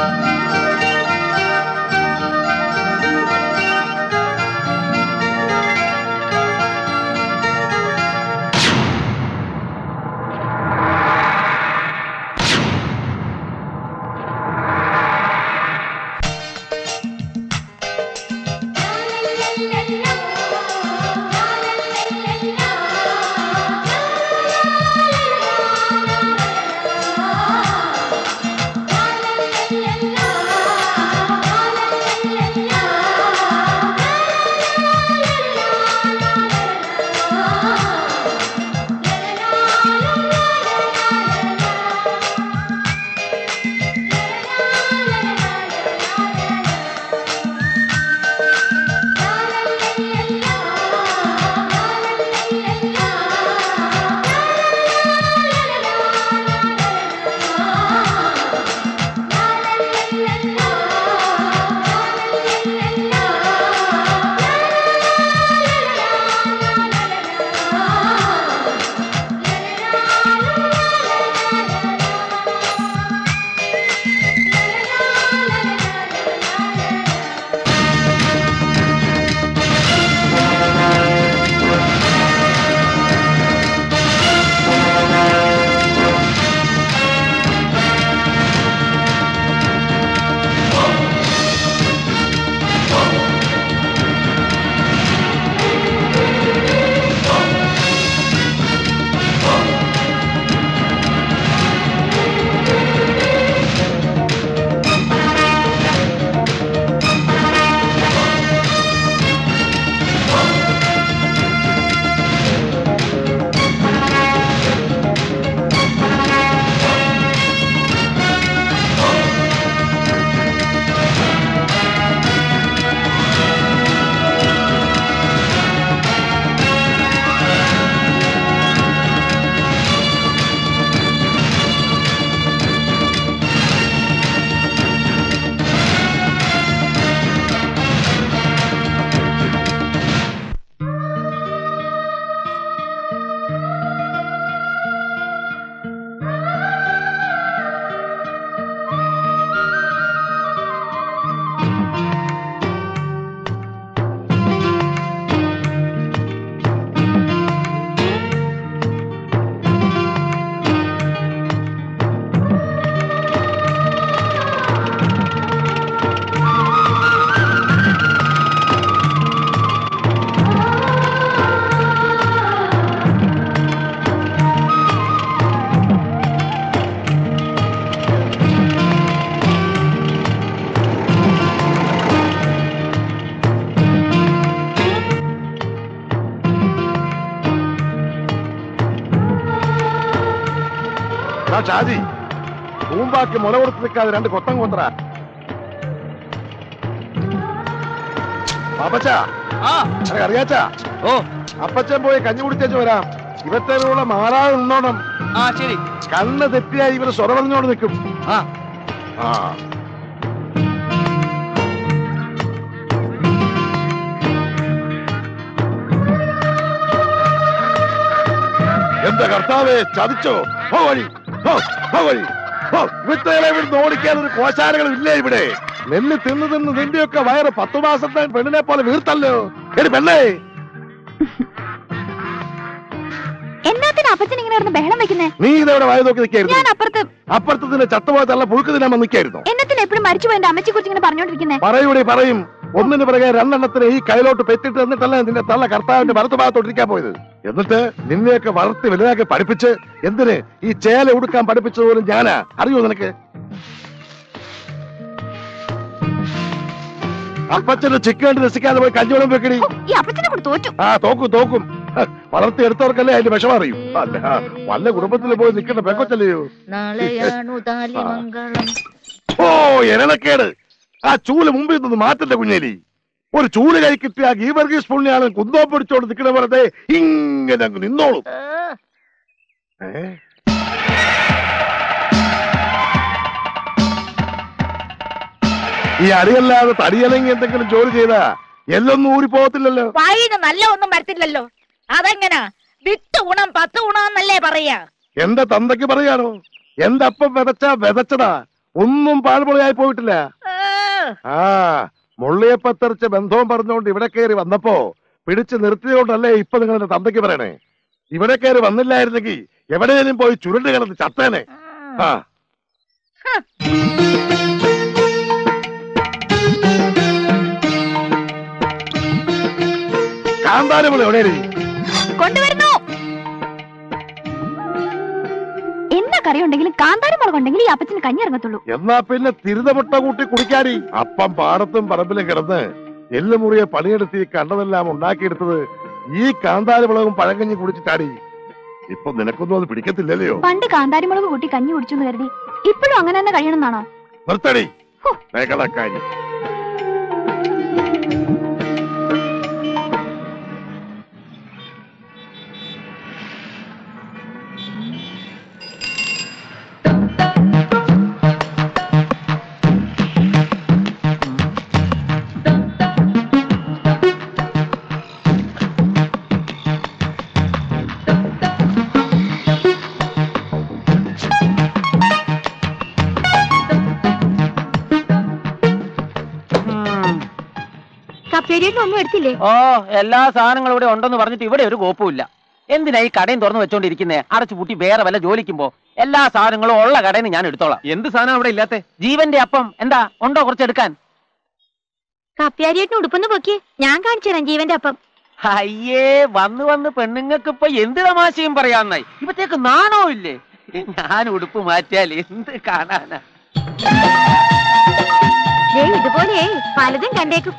ആ ഷാജി തൂമ്പാക്കി മുല കൊടുത്ത് നിൽക്കാതെ രണ്ട് കൊത്തം കൊത്ര പാപ്പച്ച ആ അറിയാച്ചാ ഓ അപ്പച്ചൻ പോയി കഞ്ഞി കുടിച്ചു വരാം ഇവത്തേനുള്ള മാറാതെ നിന്നോണം ആ ശരി കണ്ണ് തെറ്റിയായി ഇവര് സ്വരവറിഞ്ഞോട് നിൽക്കും ആ ആ എന്റെ കർത്താവെ ചതിച്ചോ ഹോ വഴി ഹോ ഹോ വഴി ഹോ വിത്തകളെ ഇവിടുന്ന് ഓടിക്കാൻ ഒരു കോശാരകളും ഇല്ലേ ഇവിടെ നെല്ല് തിന്ന് തിന്ന് നിന്റെയൊക്കെ വയറ് പത്തു മാസത്തെ പെണ്ണിനെ പോലെ വീർത്തല്ലോ എടി പെണ്ണേ എന്നാത്തിന് അപ്പച്ചൻ ഇങ്ങനെ ഇരുന്ന് ബഹളം വെക്കുന്നേ നീ ഇതെവിടെ വായ നോക്കി നിൽക്കായിരുന്നു ഞാൻ അപ്പുറത്ത് അപ്പുറത്ത് നിന്നെ ചത്തുപോയ തള്ള പുഴുക്ക് തിന്നാൻ നിൽക്കായിരുന്നു എന്നത്തിന് എപ്പോഴും മരിച്ചുപോയ എന്റെ അമ്മച്ചെ കുറിച്ച് ഇങ്ങനെ പറഞ്ഞോണ്ടിരിക്കുന്നേ പറയൂടെ പറയും ഒന്നിന് പിറകെ രണ്ടെണ്ണത്തിന് ഈ കയ്യിലോട്ട് പെറ്റിട്ട് എന്നിട്ടല്ല നിന്റെ തള്ള കർത്താവിന്റെ വലത്ത് ഭാഗത്തോട്ടിരിക്കാൻ പോയത് എന്നിട്ട് നിന്നെയൊക്കെ വളർത്തി വലുതാക്കി പഠിപ്പിച്ച് എന്തിന് ഈ ചേല ഉടുക്കാൻ പഠിപ്പിച്ചത് പോലും ഞാനാ അറിയോ നിനക്ക് അപ്പച്ചന് ചിക്കേണ്ടി രസിക്കാതെ പോയി കഞ്ഞോളം വെക്കടി ഹോ, ഈ അപ്പച്ചനെ കൂടെ തോറ്റു ആ തോക്കും തോക്കും ഹ, വളർത്തി എടുത്തവർക്കല്ലേ അതിന്റെ വിഷമം അറിയൂ അല്ല വല്ല കുടുംബത്തിൽ പോയി നിൽക്കുന്ന പെക്കൊച്ചല്ലയോ നാളെയാണു താലിമംഗളം ഓ എരണക്കേട് ആ ചൂല് മുമ്പിൽ നിന്ന് മാറ്റന്റെ കുഞ്ഞേലി ഒരു ചൂല് കൈ കിട്ടിയ ആ ഗീവർഗീസ് പുണ്യാണ് കുന്തോ പിടിച്ചോണ്ട് നിൽക്കുന്ന വെറുതെ ഇങ്ങനെ അങ്ങ് നിന്നോളും ഏ? ഈ അടിയല്ലാതെ തടിയലെങ്കി എന്തെങ്കിലും ജോലി ചെയ്താ എല്ലൊന്നും ഊരി പോകത്തില്ലല്ലോ വായിന്ന് നല്ല ഒന്നും വരത്തില്ലല്ലോ അതെങ്ങനാ വിത്ത് ഗുണം പത്ത് ഗുണമെന്നല്ലേ പറയാ എന്റെ തന്തയ്ക്ക് പറയാണോ എന്റെ അപ്പം വിതച്ചാ വിതച്ചതാ ഒന്നും പാഴ്മുളയായി പോയിട്ടില്ല ആ, ആ മുള്ളിയപ്പത്തെറിച്ച് ബന്ധവും പറഞ്ഞുകൊണ്ട് ഇവിടെ കയറി വന്നപ്പോ പിടിച്ച് നിർത്തിയതുകൊണ്ടല്ലേ ഇപ്പൊ നിങ്ങൾ എന്റെ തന്തയ്ക്ക് പറയണേ ഇവിടെ കയറി വന്നില്ലായിരുന്നെങ്കിൽ എവിടെയെങ്കിലും പോയി ചുരുണ്ട് കിടന്ന് ചത്തേനെ ആ കാന്താരമുള്ള എവിടെ കൊണ്ടുവരുന്നു എന്താ കറി ഉണ്ടെങ്കിലും കാന്താരി മുളക് ഉണ്ടെങ്കിൽ ഈ അപ്പച്ചന് കഞ്ഞി ഇറങ്ങത്തുള്ളൂ എന്നാ പിന്നെ തിരുതമുട്ട കൂട്ടി കുടിക്കാടി അപ്പം പാടത്തും പറമ്പിലും കിടന്ന് എല്ലുമുറിയെ പണിയെടുത്ത് ഈ കണ്ടതെല്ലാം ഉണ്ടാക്കിയെടുത്തത് ഈ കാന്താരി മുളകും പഴങ്കഞ്ഞി കുടിച്ചിട്ടാടി ഇപ്പൊ നിനക്കൊന്നും അത് പിടിക്കത്തില്ലല്ലയോ പണ്ട് കാന്താരി മുളക് കൂട്ടി കഞ്ഞി കുടിച്ചു എന്ന് കരുതി ഇപ്പോഴും അങ്ങനെ തന്നെ കഴിയണമെന്നാണോ നിർത്തടി മേഖലക്കാരി കപ്പേരിയൊന്നും എടുത്തില്ലേ ഓ എല്ലാ സാധനങ്ങളും ഇവിടെ ഉണ്ടെന്ന് പറഞ്ഞിട്ട് ഇവിടെ ഒരു കോപ്പുമില്ല എന്തിനാ ഈ കടയും തുറന്നു വെച്ചോണ്ടിരിക്കുന്നേ അടച്ചു പൂട്ടി വേറെ വല്ല ജോലിക്കുമ്പോ എല്ലാ സാധനങ്ങളും ഉള്ള കടയിൽ നിന്ന് ഞാൻ എടുത്തോളാം എന്ത് സാധനം അവിടെ ഇല്ലാത്തെ ജീവന്റെ അപ്പം എന്താ ഉണ്ടോ കുറച്ചെടുക്കാൻ കപ്പ്യാരിയേട്ടിന് ഉടുപ്പൊന്ന് പൊക്കി ഞാൻ കാണിച്ചു തരാം ജീവന്റെ അപ്പം അയ്യേ വന്ന് വന്ന് പെണ്ണുങ്ങൾക്ക് ഇപ്പൊ എന്ത് തമാശയും പറയാന്നായി ഇപ്പത്തേക്ക് നാണോ ഇല്ലേ ഞാൻ ഉടുപ്പ് മാറ്റിയാൽ എന്ത് കാണാനാ ദേ ഇതുപോലെ പലതും കണ്ടേക്കും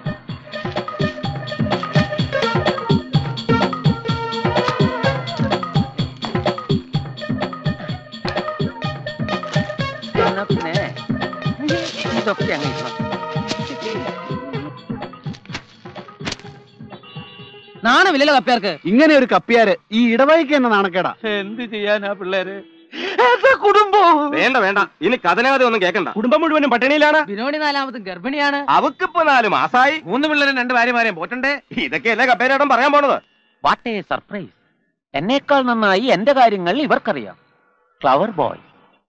എന്നാ പിന്നെ ഇതൊക്കെ അങ്ങ് ഇടണം. നാണമില്ലല്ലോ കപ്പേർക്ക് ഇങ്ങനെ ഒരു കപ്പിയാര് ഈ ഇടവഴിക്ക് തന്നെ നാണക്കേടാ എന്ത് ചെയ്യാനാ പിള്ളേര് എന്റെ കുടുംബം വേണ്ട വേണ്ട ഇനി കഥനകഥ ഒന്നും കേക്കണ്ട കുടുംബം മുഴുവനും പട്ടിണിയിലാണ് വിനോടി നാലാമതും ഗർഭിണിയാണ് അവക്കിപ്പോ നാല് മാസായി മൂന്ന് പിള്ളേരും രണ്ട് ഭാര്യമാരെയും പോറ്റണ്ടേ ഇതൊക്കെയല്ലേ കപ്പേരേട്ടൻ പറയാൻ പോണത് വാട്ട് എ സർപ്രൈസ് എന്നേക്കാൾ നന്നായി എന്റെ കാര്യങ്ങൾ ഇവർക്കറിയാം ഫ്ലവർ ബോയ്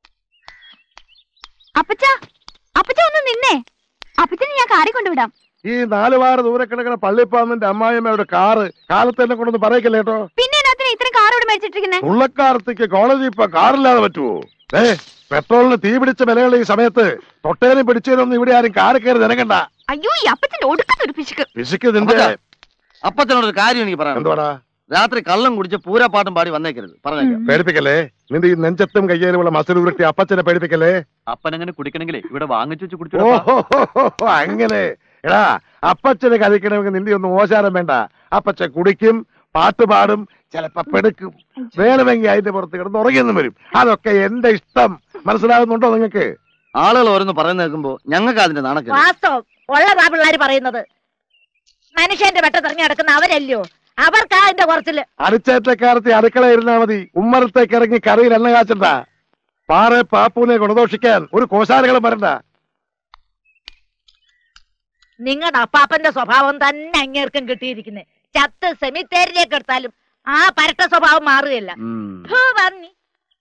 അപ്പച്ച അപ്പച്ച ഒന്ന് നിന്നേ അപ്പച്ചനെ ഞാൻ കാറി കൊണ്ടുവിടാം ഈ നാല് വാര ദൂരെ കിടക്കുന്ന പള്ളിപ്പാന്നിന്റെ അമ്മായിയമ്മയുടെ കാറ് കാലത്ത് എന്നെ കൊണ്ടൊന്ന് പറയക്കല്ലേ കേട്ടോ പിന്നെ എന്നാത്തിനാ ഇത്രയും കാർ ഇവിടെ മേടിച്ചിട്ടിരിക്കുന്നേ ഉള്ളക്കാലത്തേക്ക് കോളേജിൽ ഇപ്പൊ കാറില്ലാതെ പറ്റുമോ ഏ പെട്രോളിന് തീ പിടിച്ച വിലയുള്ള ഈ സമയത്ത് തൊട്ടേനും പിടിച്ചേനൊന്നും ഇവിടെ ആരും കാറ് കയറി നിനക്കണ്ട അയ്യോ ഈ അപ്പച്ചന്റെ ഒടുക്കത്തൊരു പിശുക്ക് പിശുക്ക് നിന്റെ അപ്പച്ചനോടൊരു കാര്യം എനിക്ക് പറയാം എന്തുവാടാ രാത്രി കള്ളം കുടിച്ച് പൂരപ്പാട്ടും പാടി വന്നേക്കരുത് പറഞ്ഞേക്കാം പേടിപ്പിക്കല്ലേ നിന്റെ ഈ നെഞ്ചത്തും കയ്യേലുമുള്ള മസിൽ ഉരുട്ടി അപ്പച്ചനെ പേടിപ്പിക്കല്ലേ അപ്പൻ അങ്ങനെ കുടിക്കണമെങ്കിലേ ഇവിടെ വാങ്ങിച്ചു വെച്ച് ഓഹോ അങ്ങനെ എടാ അപ്പച്ചന് കഴിക്കണമെങ്കിൽ നിന്റെ ഒന്നും ഓശാരം വേണ്ട അപ്പച്ചൻ കുടിക്കും പാട്ട് പാടും ചിലപ്പോ പെടുക്കും വേണമെങ്കിൽ അതിന്റെ പുറത്ത് കിടന്ന് ഉറങ്ങിയെന്നും വരും അതൊക്കെ എന്റെ ഇഷ്ടം മനസ്സിലാകുന്നുണ്ടോ നിങ്ങൾക്ക് ആളുകൾ ഓരോന്ന് പറയുന്ന കേൾക്കുമ്പോ ഞങ്ങൾക്ക് അതിന്റെ നാണക്കേട് വാസ്തവം ഉള്ളതാ പിള്ളേര് പറയുന്നത് മനുഷ്യന്റെ വെട്ടത്തിറങ്ങി നടക്കുന്ന അവരല്ലയോ അവർക്കാ അതിന്റെ കുറച്ചില് അടിച്ചേറ്റക്കാരത്തെ അടുക്കള ഇരുന്നാ മതി ഉമ്മറത്തേക്ക് ഇറങ്ങി കറിയിൽ എണ്ണ കാച്ചണ്ട പാറ പാപ്പൂനെ ഗുണദോഷിക്കാൻ ഒരു കോശാലകളും വരണ്ട നിങ്ങളുടെ അപ്പാപ്പന്റെ സ്വഭാവം തന്നെ അങ്ങേർക്കും കിട്ടിയിരിക്കുന്നത് ചത്ത് സെമിത്തേരിലേക്ക് എടുത്താലും ആ പരട്ട സ്വഭാവം മാറുകയില്ല ഫു, പന്നി.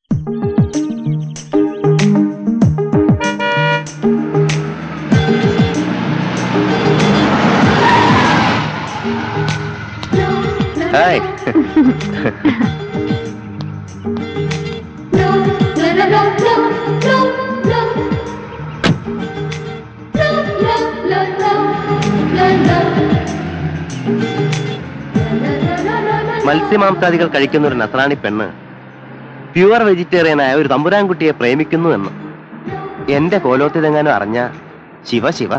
മത്സ്യമാംസാദികൾ കഴിക്കുന്ന ഒരു നസ്രാണി പെണ്ണ് പ്യുവർ വെജിറ്റേറിയനായ ഒരു തമ്പുരാൻകുട്ടിയെ പ്രേമിക്കുന്നു എന്ന് എന്റെ കോലോത്തിതെങ്ങാനും അറിഞ്ഞ ശിവ ശിവ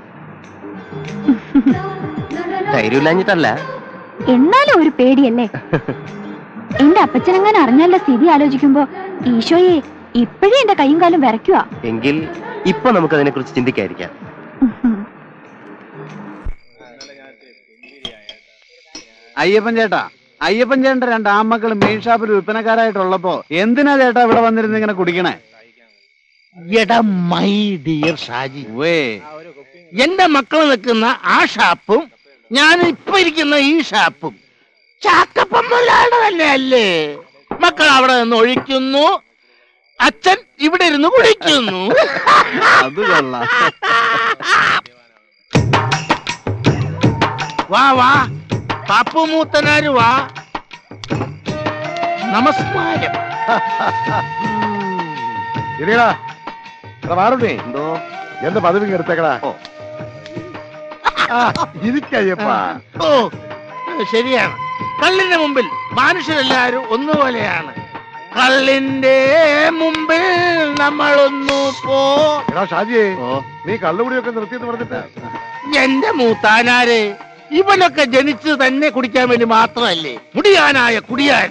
ധൈര്യമില്ലാഞ്ഞിട്ടല്ല എന്നാലും ഒരു പേടിയല്ലേ എന്റെ അപ്പച്ചനെങ്ങാനും അറിഞ്ഞാലുള്ള സ്ഥിതി ആലോചിക്കുമ്പോ ഈശോയെ ഇപ്പോഴേ എന്റെ കൈയും കാലും വിറയ്ക്കുവാ എങ്കിൽ ഇപ്പൊ നമുക്കതിനെ കുറിച്ച് ചിന്തിക്കാതിരിക്കാം അയ്യപ്പൻ ചേട്ടാ അയ്യപ്പൻ ചേട്ടന്റെ രണ്ട് ആമക്കൾ മെയിൻ ഷാപ്പിൽ വിൽപ്പനക്കാരായിട്ടുള്ളപ്പോ എന്തിനാ ചേട്ടാ ഇവിടെ വന്നിരുന്ന് ഇങ്ങനെ കുടിക്കണേ എടാ മൈ ഡിയർ ഷാജി വേ എന്റെ മക്കൾ നിൽക്കുന്ന ആ ഷാപ്പും ഞാൻ ഇപ്പൊ ഇരിക്കുന്ന ഈ ഷാപ്പും ചാക്കപ്പം മുതലാളുടെ തന്നെ അല്ലേ മക്കൾ അവിടെ നിന്ന് ഒഴിക്കുന്നു അച്ഛൻ ഇവിടെ ഇരുന്ന് കുടിക്കുന്നു അത് കൊള്ളാം വാ വാ പാപ്പു മൂത്തനാര് വാ നമസ്കാരം ഇരിക്കടാ എടാ മാറുണ്ണി എന്തോ എന്റെ പദവി എടുത്തേക്കടാ ആ, ഇരിക്കയ്യപ്പാ ഓ ശരിയാണ് കള്ളിന്റെ മുമ്പിൽ മനുഷ്യരെല്ലാരും ഒന്നുപോലെയാണ് കള്ളിന്റെ മുമ്പിൽ നമ്മളൊന്നു പോ എടാ ഷാജിയെ ഓ നീ കള്ളുകുടിയൊക്കെ നിർത്തിയെന്ന് പറഞ്ഞിട്ട് എന്റെ മൂത്താനാര് ഇവനൊക്കെ ജനിച്ചത് തന്നെ കുടിക്കാൻ വേണ്ടി മാത്രമല്ലേ മുടിയാനായ കുടിയാൻ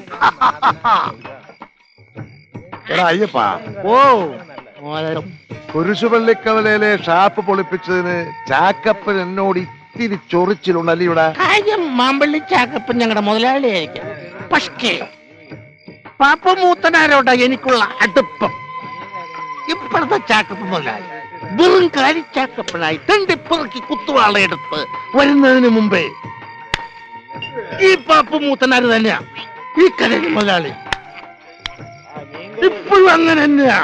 എടാ അയ്യപ്പാ ഓ കുരിശുപള്ളിക്കവലയിലെ ഷാപ്പ് പൊളിപ്പിച്ചതിന് ചാക്കപ്പൻ എന്നോട് ഇത്തിരി ചൊറിച്ചിലുണ്ടല്ലേ ഇവിടെ കാര്യം മാമ്പള്ളി ചാക്കപ്പൻ ഞങ്ങളുടെ മുതലാളിയായിരിക്കാം പക്ഷേ പാപ്പ മൂത്തനാരോടാ എനിക്കുള്ള അടുപ്പം ഇപ്പോഴത്തെ ചാക്കപ്പൻ മുതലാളി വെറും കാരി ചാക്കപ്പനായി തെണ്ടിപ്പിറക്കി കുത്തുവാളയെടുത്ത് വരുന്നതിന് മുമ്പേ ഈ പാപ്പ മൂത്തനാര് തന്നെയാ ഈ കടയിലെ മുതലാളി ഇപ്പോഴും അങ്ങനെ തന്നെയാ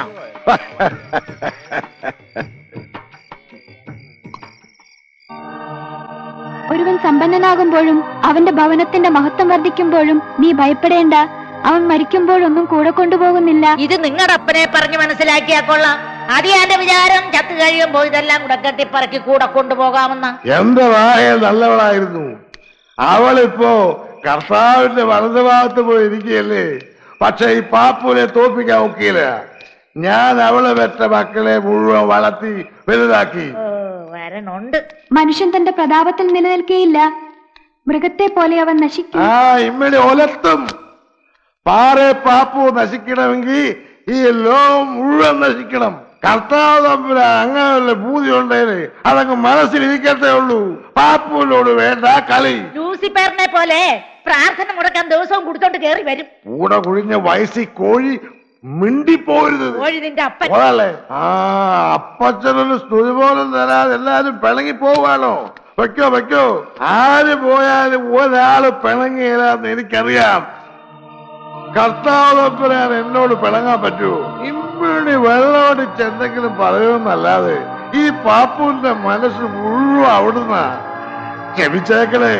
ഒരുവൻ സമ്പന്നനാകുമ്പോഴും അവന്റെ ഭവനത്തിന്റെ മഹത്വം വർദ്ധിക്കുമ്പോഴും നീ ഭയപ്പെടേണ്ട അവൻ മരിക്കുമ്പോഴൊന്നും കൂടെ കൊണ്ടുപോകുന്നില്ല ഇത് നിങ്ങളുടെ അപ്പനെ പറഞ്ഞ് മനസ്സിലാക്കിയാ കൊള്ളാം അതിയാന്റെ വിചാരം ചത്തു കഴിയുമ്പോ ഇതെല്ലാം കൂടെ കെട്ടിപ്പറക്കി കൂടെ കൊണ്ടുപോകാമെന്ന എന്റെ വായ നല്ലവളായിരുന്നു അവളിപ്പോ കർത്താവിന്റെ വലതുഭാഗത്ത് പോയി ഇരിക്കുകയല്ലേ പക്ഷെ ഈ പാപ്പുനെ തോപ്പിക്കാൻ ഒക്കിയില്ല ഞാൻ അവളെ വെച്ച മക്കളെ മുഴുവൻ വളർത്തി വലുതാക്കി ഓ വരണുണ്ട് മനുഷ്യൻ തന്റെ പ്രതാപത്തിൽ നിലനിൽക്കുകയില്ല മൃഗത്തെ പോലെ അവൻ നശിക്കും ആ ഇമ്മടി ഒലത്തും പാറെ പാപ്പു നശിക്കണമെങ്കിൽ ഈ ലോകം മുഴുവൻ നശിക്കണം കർത്താവ് തമ്മിൽ അങ്ങനെയുള്ള ബൂതി ഉണ്ടേല് അതങ്ങ് മനസ്സിലിരിക്കത്തേ ഉള്ളൂ പാപ്പുവിനോട് വേണ്ട കളി ലൂസിഫറിനെ പോലെ പ്രാർത്ഥന മുടക്കാൻ ദിവസവും കുടിച്ചോണ്ട് കേറി വരും കൂടെ കുഴിഞ്ഞ വയസ്സി കോഴി മിണ്ടിപ്പോരുത് കോഴി നിന്റെ അപ്പൻ ഓളല്ലേ ആ അപ്പച്ചനൊരു സ്തുതി പോലും തരാതെ എല്ലാരും പിണങ്ങി പോവാണോ വെക്കോ വെക്കോ ആര് പോയാലും ഒരാള് പിണങ്ങിയില്ലാന്ന് എനിക്കറിയാം കർത്താവ് തമ്പുരാൻ എന്നോട് പിണങ്ങാൻ പറ്റുമോ ഇമ്മിണി വെള്ളമടിച്ച് എന്തെങ്കിലും പറയുമെന്നല്ലാതെ ഈ പാപ്പുവിന്റെ മനസ്സ് മുഴുവൻ അവിടുന്ന ക്ഷമിച്ചേക്കണേ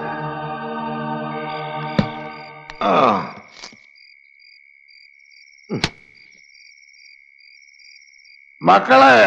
ആ മക്കളെ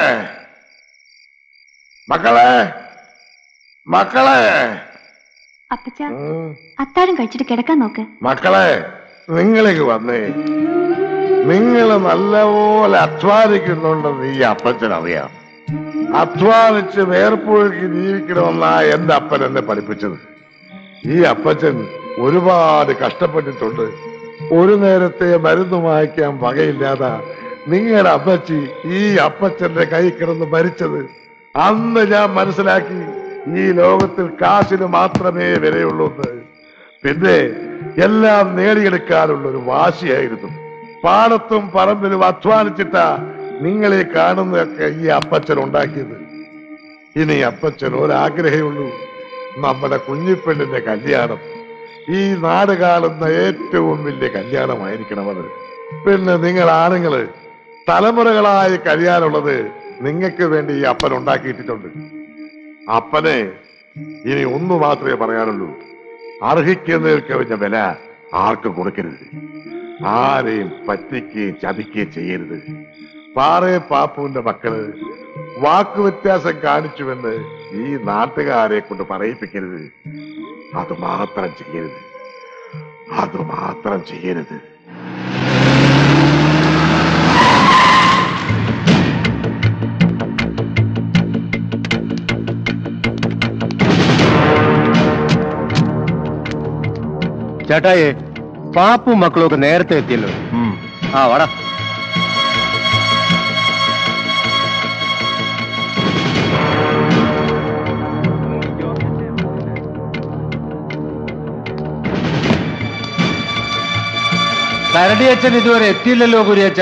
മക്കളെ മക്കളെ അപ്പച്ച ഉം. അത്താഴം കഴിച്ചിട്ട് കിടക്കാൻ നോക്ക് മക്കളെ നിങ്ങളിങ്ങ് വന്നേ നിങ്ങൾ നല്ലപോലെ അധ്വാനിക്കുന്നുണ്ടെന്ന് ഈ അപ്പച്ചൻ അറിയാം അധ്വാനിച്ച് വേർപ്പൊഴുകി ജീവിക്കണമെന്നാ എന്റെ അപ്പൻ എന്നെ പഠിപ്പിച്ചത് ഈ അപ്പച്ചൻ ഒരുപാട് കഷ്ടപ്പെട്ടിട്ടുണ്ട് ഒരു നേരത്തെ മരുന്ന് വാങ്ങിക്കാൻ വകയില്ലാതെ നിങ്ങളുടെ അമ്മച്ചി ഈ അപ്പച്ചന്റെ കൈ കിടന്ന് മരിച്ചത് അന്ന് ഞാൻ മനസ്സിലാക്കി ഈ ലോകത്തിൽ കാശിന് മാത്രമേ വിലയുള്ളൂ എന്ന് പിന്നെ എല്ലാം നേടിയെടുക്കാനുള്ള ഒരു വാശിയായിരുന്നു പാടത്തും പറമ്പിലും അധ്വാനിച്ചിട്ടാ നിങ്ങളെ കാണുന്നതൊക്കെ ഈ അപ്പച്ചൻ ഉണ്ടാക്കിയത് ഇനി അപ്പച്ചൻ ഒരാഗ്രഹമുള്ളൂ നമ്മുടെ കുഞ്ഞിപ്പെണ്ണിന്റെ കല്യാണം ഈ നാട് കാണുന്ന ഏറ്റവും വലിയ കല്യാണമായിരിക്കണമെന്ന് പിന്നെ നിങ്ങൾ ആണുങ്ങള് തലമുറകളായി കഴിയാനുള്ളത് നിങ്ങൾക്ക് വേണ്ടി ഈ അപ്പൻ ഉണ്ടാക്കിയിട്ടുണ്ട് അപ്പനെ ഇനി ഒന്നു മാത്രമേ പറയാനുള്ളൂ അർഹിക്കുന്നതിൽ കവിഞ്ഞ വില ആർക്കും കൊടുക്കരുത് ആരെയും പറ്റിക്കുകയും ചതിക്കുകയും ചെയ്യരുത് പാറേ പാപ്പുവിന്റെ മക്കള് വാക്കു വ്യത്യാസം കാണിച്ചുവെന്ന് ഈ നാട്ടുകാരെ കൊണ്ട് പറയിപ്പിക്കരുത് അത് മാത്രം ചെയ്യരുത് അത് മാത്രം ചെയ്യരുത് ചേട്ടായി പാപ്പും മക്കളും ഒക്കെ നേരത്തെ എത്തിയല്ലോ ആ വാടാ കരടിയച്ഛൻ ഇതുവരെ എത്തിയില്ലല്ലോ കുരിയച്ച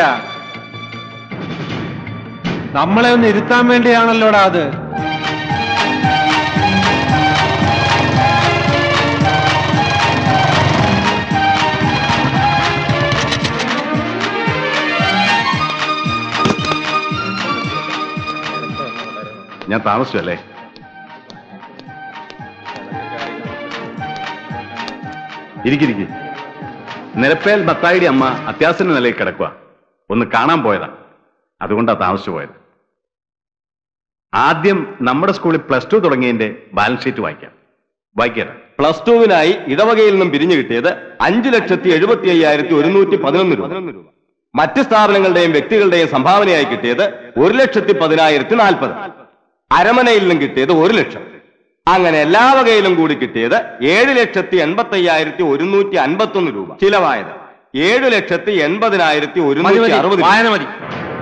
നമ്മളെ ഒന്ന് ഇരുത്താൻ വേണ്ടിയാണല്ലോടാ അത് ഞാൻ താമസിച്ചു അല്ലേ ഇരിക്കിരിക്കി നിലപ്പേൽ മത്തായിയുടെ അമ്മ അത്യാസന്ന നിലയിൽ കിടക്കുക ഒന്ന് കാണാൻ പോയതാ അതുകൊണ്ടാ താമസിച്ചു പോയത് ആദ്യം നമ്മുടെ സ്കൂളിൽ പ്ലസ് ടു തുടങ്ങിയതിന്റെ ബാലൻസ് ഷീറ്റ് വായിക്കാം വായിക്കാം പ്ലസ് ടുവിനായി ഇടവകയിൽ നിന്നും പിരിഞ്ഞു കിട്ടിയത് അഞ്ചു ലക്ഷത്തി എഴുപത്തി അയ്യായിരത്തി ഒരുന്നൂറ്റി പതിനൊന്ന് രൂപ മറ്റ് സ്ഥാപനങ്ങളുടെയും വ്യക്തികളുടെയും സംഭാവനയായി കിട്ടിയത് ഒരു ലക്ഷത്തി പതിനായിരത്തി നാൽപ്പത് അരമനയിൽ നിന്നും കിട്ടിയത് ഒരു ലക്ഷം അങ്ങനെ എല്ലാ വകയിലും കൂടി കിട്ടിയത് ഏഴ് ലക്ഷത്തി എൺപത്തി അയ്യായിരത്തി ഒരുന്നൂറ്റി അൻപത്തി ഒന്ന് രൂപ ചിലവായത് ഏഴ് ലക്ഷത്തി എൺപതിനായിരത്തി ഒരുന്നൂറ്റി അറുപത് രൂപ. വായന മതി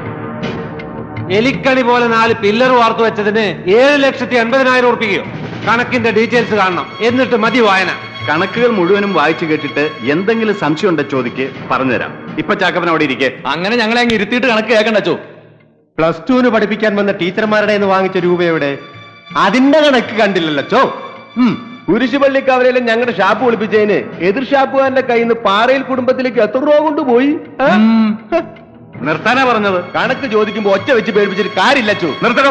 എലിക്കണി പോലെ നാല് പില്ലർ വാർത്തു വെച്ചതിന് ഏഴ് ലക്ഷത്തി എൺപതിനായിരം ഉറപ്പിക്കുകയോ കണക്കിന്റെ ഡീറ്റെയിൽസ് കാണണം എന്നിട്ട് മതി വായന കണക്കുകൾ മുഴുവനും വായിച്ചു കേട്ടിട്ട് എന്തെങ്കിലും സംശയം ഉണ്ടോ ചോദിക്ക് പറഞ്ഞുതരാം ഇപ്പൊ ചാക്കപ്പൻ അവിടെ ഇരിക്കെ അങ്ങനെ ഞങ്ങളെ അങ്ങ് ഇരുത്തിയിട്ട് കണക്ക് കേൾക്കണ്ടോ പ്ലസ് ടുവിന് പഠിപ്പിക്കാൻ വന്ന ടീച്ചർമാരുടെ നിന്ന് വാങ്ങിച്ച രൂപയുടെ അതിന്റെ കണക്ക് കണ്ടില്ലല്ലോ ചോ കുരിശുപള്ളിക്കവരെല്ലാം ഞങ്ങളുടെ ഷാപ്പ് ഒളിപ്പിച്ചതിന് എതിർ ഷാപ്പുകാരന്റെ കയ്യിൽ നിന്ന് പാറയിൽ കുടുംബത്തിലേക്ക് എത്ര രൂപ കൊണ്ടുപോയി ആ? നിർത്താനാ പറഞ്ഞത് കണക്ക് ചോദിക്കുമ്പോ ഒറ്റ വെച്ച് പേടിപ്പിച്ചിട്ട് കാര്യമില്ല ചോ നിർത്തണോ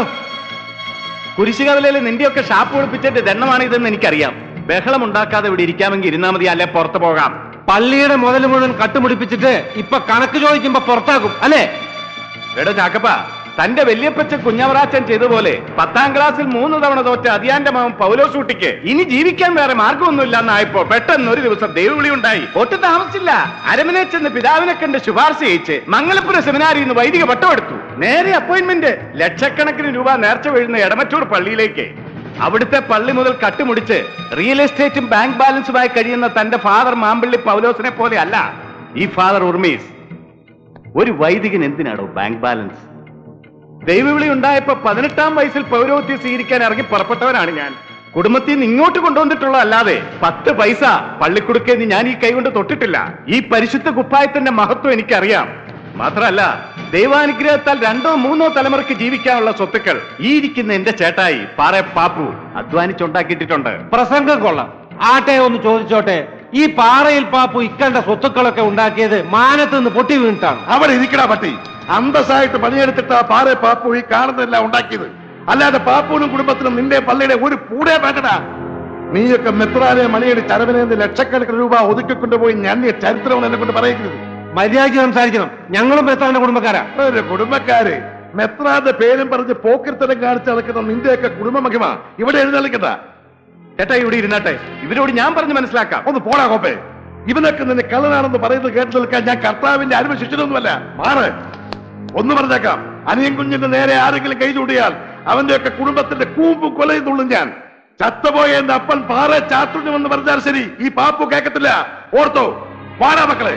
കുരിശുകവലയിൽ നിന്റെയൊക്കെ ഷാപ്പ് ഒളിപ്പിച്ചതിന്റെ ദണ്ണമാണ് ഇതെന്ന് എനിക്കറിയാം ബഹളം ഉണ്ടാക്കാതെ ഇവിടെ ഇരിക്കാമെങ്കിൽ ഇരുന്നാ മതി അല്ലെ പുറത്ത് പോകാം പള്ളിയുടെ മുതൽ മുഴുവൻ കട്ടുമുടിപ്പിച്ചിട്ട് ഇപ്പൊ കണക്ക് ചോദിക്കുമ്പോ പുറത്താക്കും അല്ലേ എടോ ചാക്കപ്പ തന്റെ വല്യപ്പച്ച കുഞ്ഞവറാച്ചൻ ചെയ്തതുപോലെ പത്താം ക്ലാസ്സിൽ മൂന്ന് തവണ തോറ്റ അതിയാന്റെ മകൻ പൗലോസൂട്ടിക്ക് ഇനി ജീവിക്കാൻ വേറെ മാർഗമൊന്നുമില്ല എന്നായപ്പോ പെട്ടെന്ന് ഒരു ദിവസം ദൈവവിളി ഉണ്ടായി ഒട്ടും താമസിച്ചില്ല അരമനെ ചെന്ന് പിതാവിനെ കണ്ട് ശുപാർശ ചെയ്യിച്ച് മംഗലപുര സെമിനാരിൽ നിന്ന് വൈദിക പട്ടം എടുത്തു നേരെ അപ്പോയിന്റ്മെന്റ് ലക്ഷക്കണക്കിന് രൂപ നേർച്ച വീഴുന്ന എടമറ്റൂർ പള്ളിയിലേക്ക് അവിടുത്തെ പള്ളി മുതൽ കട്ടുമുടിച്ച് റിയൽ എസ്റ്റേറ്റും ബാങ്ക് ബാലൻസുമായി കഴിയുന്ന തന്റെ ഫാദർ മാമ്പള്ളി പൗലോസിനെ പോലെ അല്ല ഈ ഫാദർ ഉർമീസ് ഒരു വൈദികൻ എന്തിനാണോ ബാങ്ക് ബാലൻസ് ദൈവവിളി ഉണ്ടായപ്പോ പതിനെട്ടാം വയസ്സിൽ പൗരോഹിത്യം സ്വീകരിക്കാൻ ഇറങ്ങി പുറപ്പെട്ടവനാണ് ഞാൻ കുടുംബത്തിൽ നിന്ന് ഇങ്ങോട്ട് കൊണ്ടുവന്നിട്ടുള്ള അല്ലാതെ പത്ത് പൈസ പള്ളിക്കുടുക്കെന്ന് ഞാൻ ഈ കൈകൊണ്ട് തൊട്ടിട്ടില്ല ഈ പരിശുദ്ധ കുപ്പായത്തിന്റെ മഹത്വം എനിക്കറിയാം മാത്രമല്ല ദൈവാനുഗ്രഹത്താൽ രണ്ടോ മൂന്നോ തലമുറയ്ക്ക് ജീവിക്കാനുള്ള സ്വത്തുക്കൾ ഈ ഇരിക്കുന്ന എന്റെ ചേട്ടായി പാറ പാപ്പു അധ്വാനിച്ചുണ്ടാക്കിയിട്ടുണ്ട് പ്രസംഗം കൊള്ളാം ആട്ടെ ഒന്ന് ചോദിച്ചോട്ടെ ഈ പാറയിൽ പാപ്പു ഇക്കണ്ട സ്വത്തുക്കളൊക്കെ ഉണ്ടാക്കിയത് മാനത്ത് നിന്ന് പൊട്ടി വീണിട്ടാണ് അവിടെ ഇരിക്കടാ പട്ടി അന്തസ്സായിട്ട് പണിയെടുത്തിട്ട് ആ പാറ പാപ്പു ഈ കാണുന്നതെല്ലാം ഉണ്ടാക്കിയത് അല്ലാതെ പാപ്പുവിനും കുടുംബത്തിനും നിന്റെ പള്ളിയുടെ ഒരു പൂടേ വേണ്ടടാ നീയൊക്കെ മെത്രാനെ മണിയുടെ ചരവിനെന്ന് ലക്ഷക്കണക്കിന് രൂപ ഒതുക്കിക്കൊണ്ടുപോയി ഞാൻ ഈ ചരിത്രം എന്നെ കൊണ്ട് പറയരുത് മര്യാദയ്ക്ക് സംസാരിക്കണം ഞങ്ങളും എത്താന്റെ കുടുംബക്കാരാ ഒരു കുടുംബക്കാര് മെത്രാന്റെ പേരും പറഞ്ഞ് പോക്കിർത്തരം കാണിച്ച് നടക്കുന്ന നിന്റെയൊക്കെ കുടുംബ മഹിമ ഇവിടെ എഴുന്നള്ളിക്കണ്ട ചേട്ടാ ഇവിടെ ഇരുന്നാട്ടെ ഇവരോട് ഞാൻ പറഞ്ഞ് മനസ്സിലാക്കാം ഒന്ന് പോടാ കോപ്പേ ഇവനൊക്കെ നിന്നെ കള്ളനാണെന്ന് പറയുന്നത് കേട്ട് നിൽക്കാൻ ഞാൻ കർത്താവിന്റെ അരുമ ശിഷ്യനൊന്നുമല്ല മാറ് ഒന്ന് പറഞ്ഞേക്കാം അനിയൻ കുഞ്ഞിന്റെ നേരെ ആരെങ്കിലും കൈ ചൂടിയാൽ അവന്റെ ഒക്കെ കുടുംബത്തിന്റെ കൂമ്പ് കൊലയും തുള്ളും ഞാൻ ചത്തുപോയ എന്റെ അപ്പൻ പാറ ചാത്തുണ്ണമെന്ന് പറഞ്ഞാൽ ശരി ഈ പാപ്പു കേൾക്കത്തില്ല ഓർത്തോ പാടാ മക്കളെ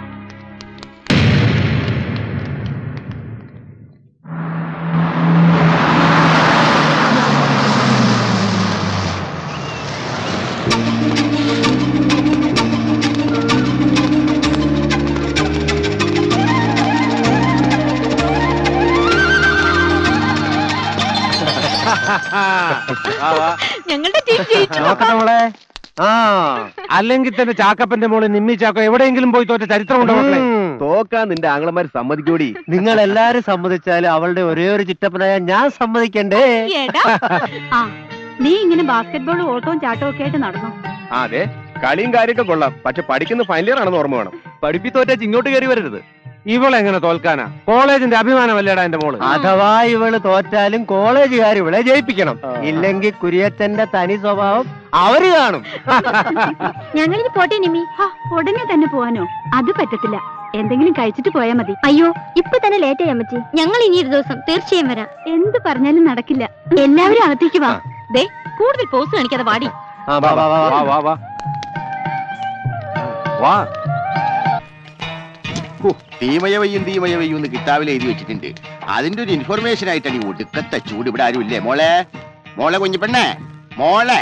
ഞങ്ങളുടെ ടീം ജയിച്ചു നോക്കട്ടെ മോളെ ആ അല്ലെങ്കിൽ തന്നെ ചാക്കപ്പന്റെ മോള് നിമ്മി ചാക്കോ എവിടെയെങ്കിലും പോയി തോറ്റ ചരിത്രമുണ്ടോ മക്കളെ തോക്കാൻ നിന്റെ ആംഗ്ലമാര് സമ്മതിക്കൂടി നിങ്ങൾ എല്ലാരും സമ്മതിച്ചാലും അവളുടെ ഒരേ ഒരു ചിറ്റപ്പനായ ഞാൻ സമ്മതിക്കണ്ടേ ഏട്ടാ ആ നീ ഇങ്ങനെ ബാസ്കറ്റ്ബോളും ഓട്ടവും ചാട്ടവും ഒക്കെ ആയിട്ട് നടന്നു അതെ കളിയും കാര്യമൊക്കെ കൊള്ളാം പക്ഷെ പഠിക്കുന്ന ഫൈനൽ ഇയർ ആണെന്ന് ഓർമ്മ വേണം പഠിപ്പി തോറ്റാച്ച് ഇങ്ങോട്ട് കയറി വരരുത് ഇവളെങ്ങനെ തോൽക്കാനാ കോളേജിന്റെ അഭിമാനമല്ലേടാ എന്റെ മോള് അഥവാ ഇവള് തോറ്റാലും കോളേജുകാർ ഇവളെ ജയിപ്പിക്കണം ഇല്ലെങ്കിൽ കുര്യച്ചന്റെ തനി സ്വഭാവം അവര് കാണും ഞങ്ങളിനി പോട്ടെ നിമ്മി ഉടനെ തന്നെ പോവാനോ അത് പറ്റത്തില്ല എന്തെങ്കിലും കഴിച്ചിട്ട് പോയാ മതി അയ്യോ ഇപ്പൊ തന്നെ ലേറ്റ് ആയി അമ്മച്ചി ഞങ്ങൾ ഇനി ഒരു ദിവസം തീർച്ചയായും വരാം എന്ത് പറഞ്ഞാലും നടക്കില്ല എല്ലാവരും അകത്തേക്ക് വാ ദേ കൂടുതൽ പോസ് കാണിക്കാതെ വാടി ആ, വാ, വാ, വാ, വാ. വാ വാ വാ തീമയവയും തീമയവയും എന്ന് കിതാബിൽ എഴുതി വെച്ചിട്ടുണ്ട് അതിന്റെ ഒരു ഇൻഫർമേഷൻ ആയിട്ടാണ് ഈ ഒടുക്കത്തെ ചൂട് ഇവിടെ ആരും ഇല്ലേ മോളെ മോളെ കുഞ്ഞിപ്പെണ്ണേ മോളെ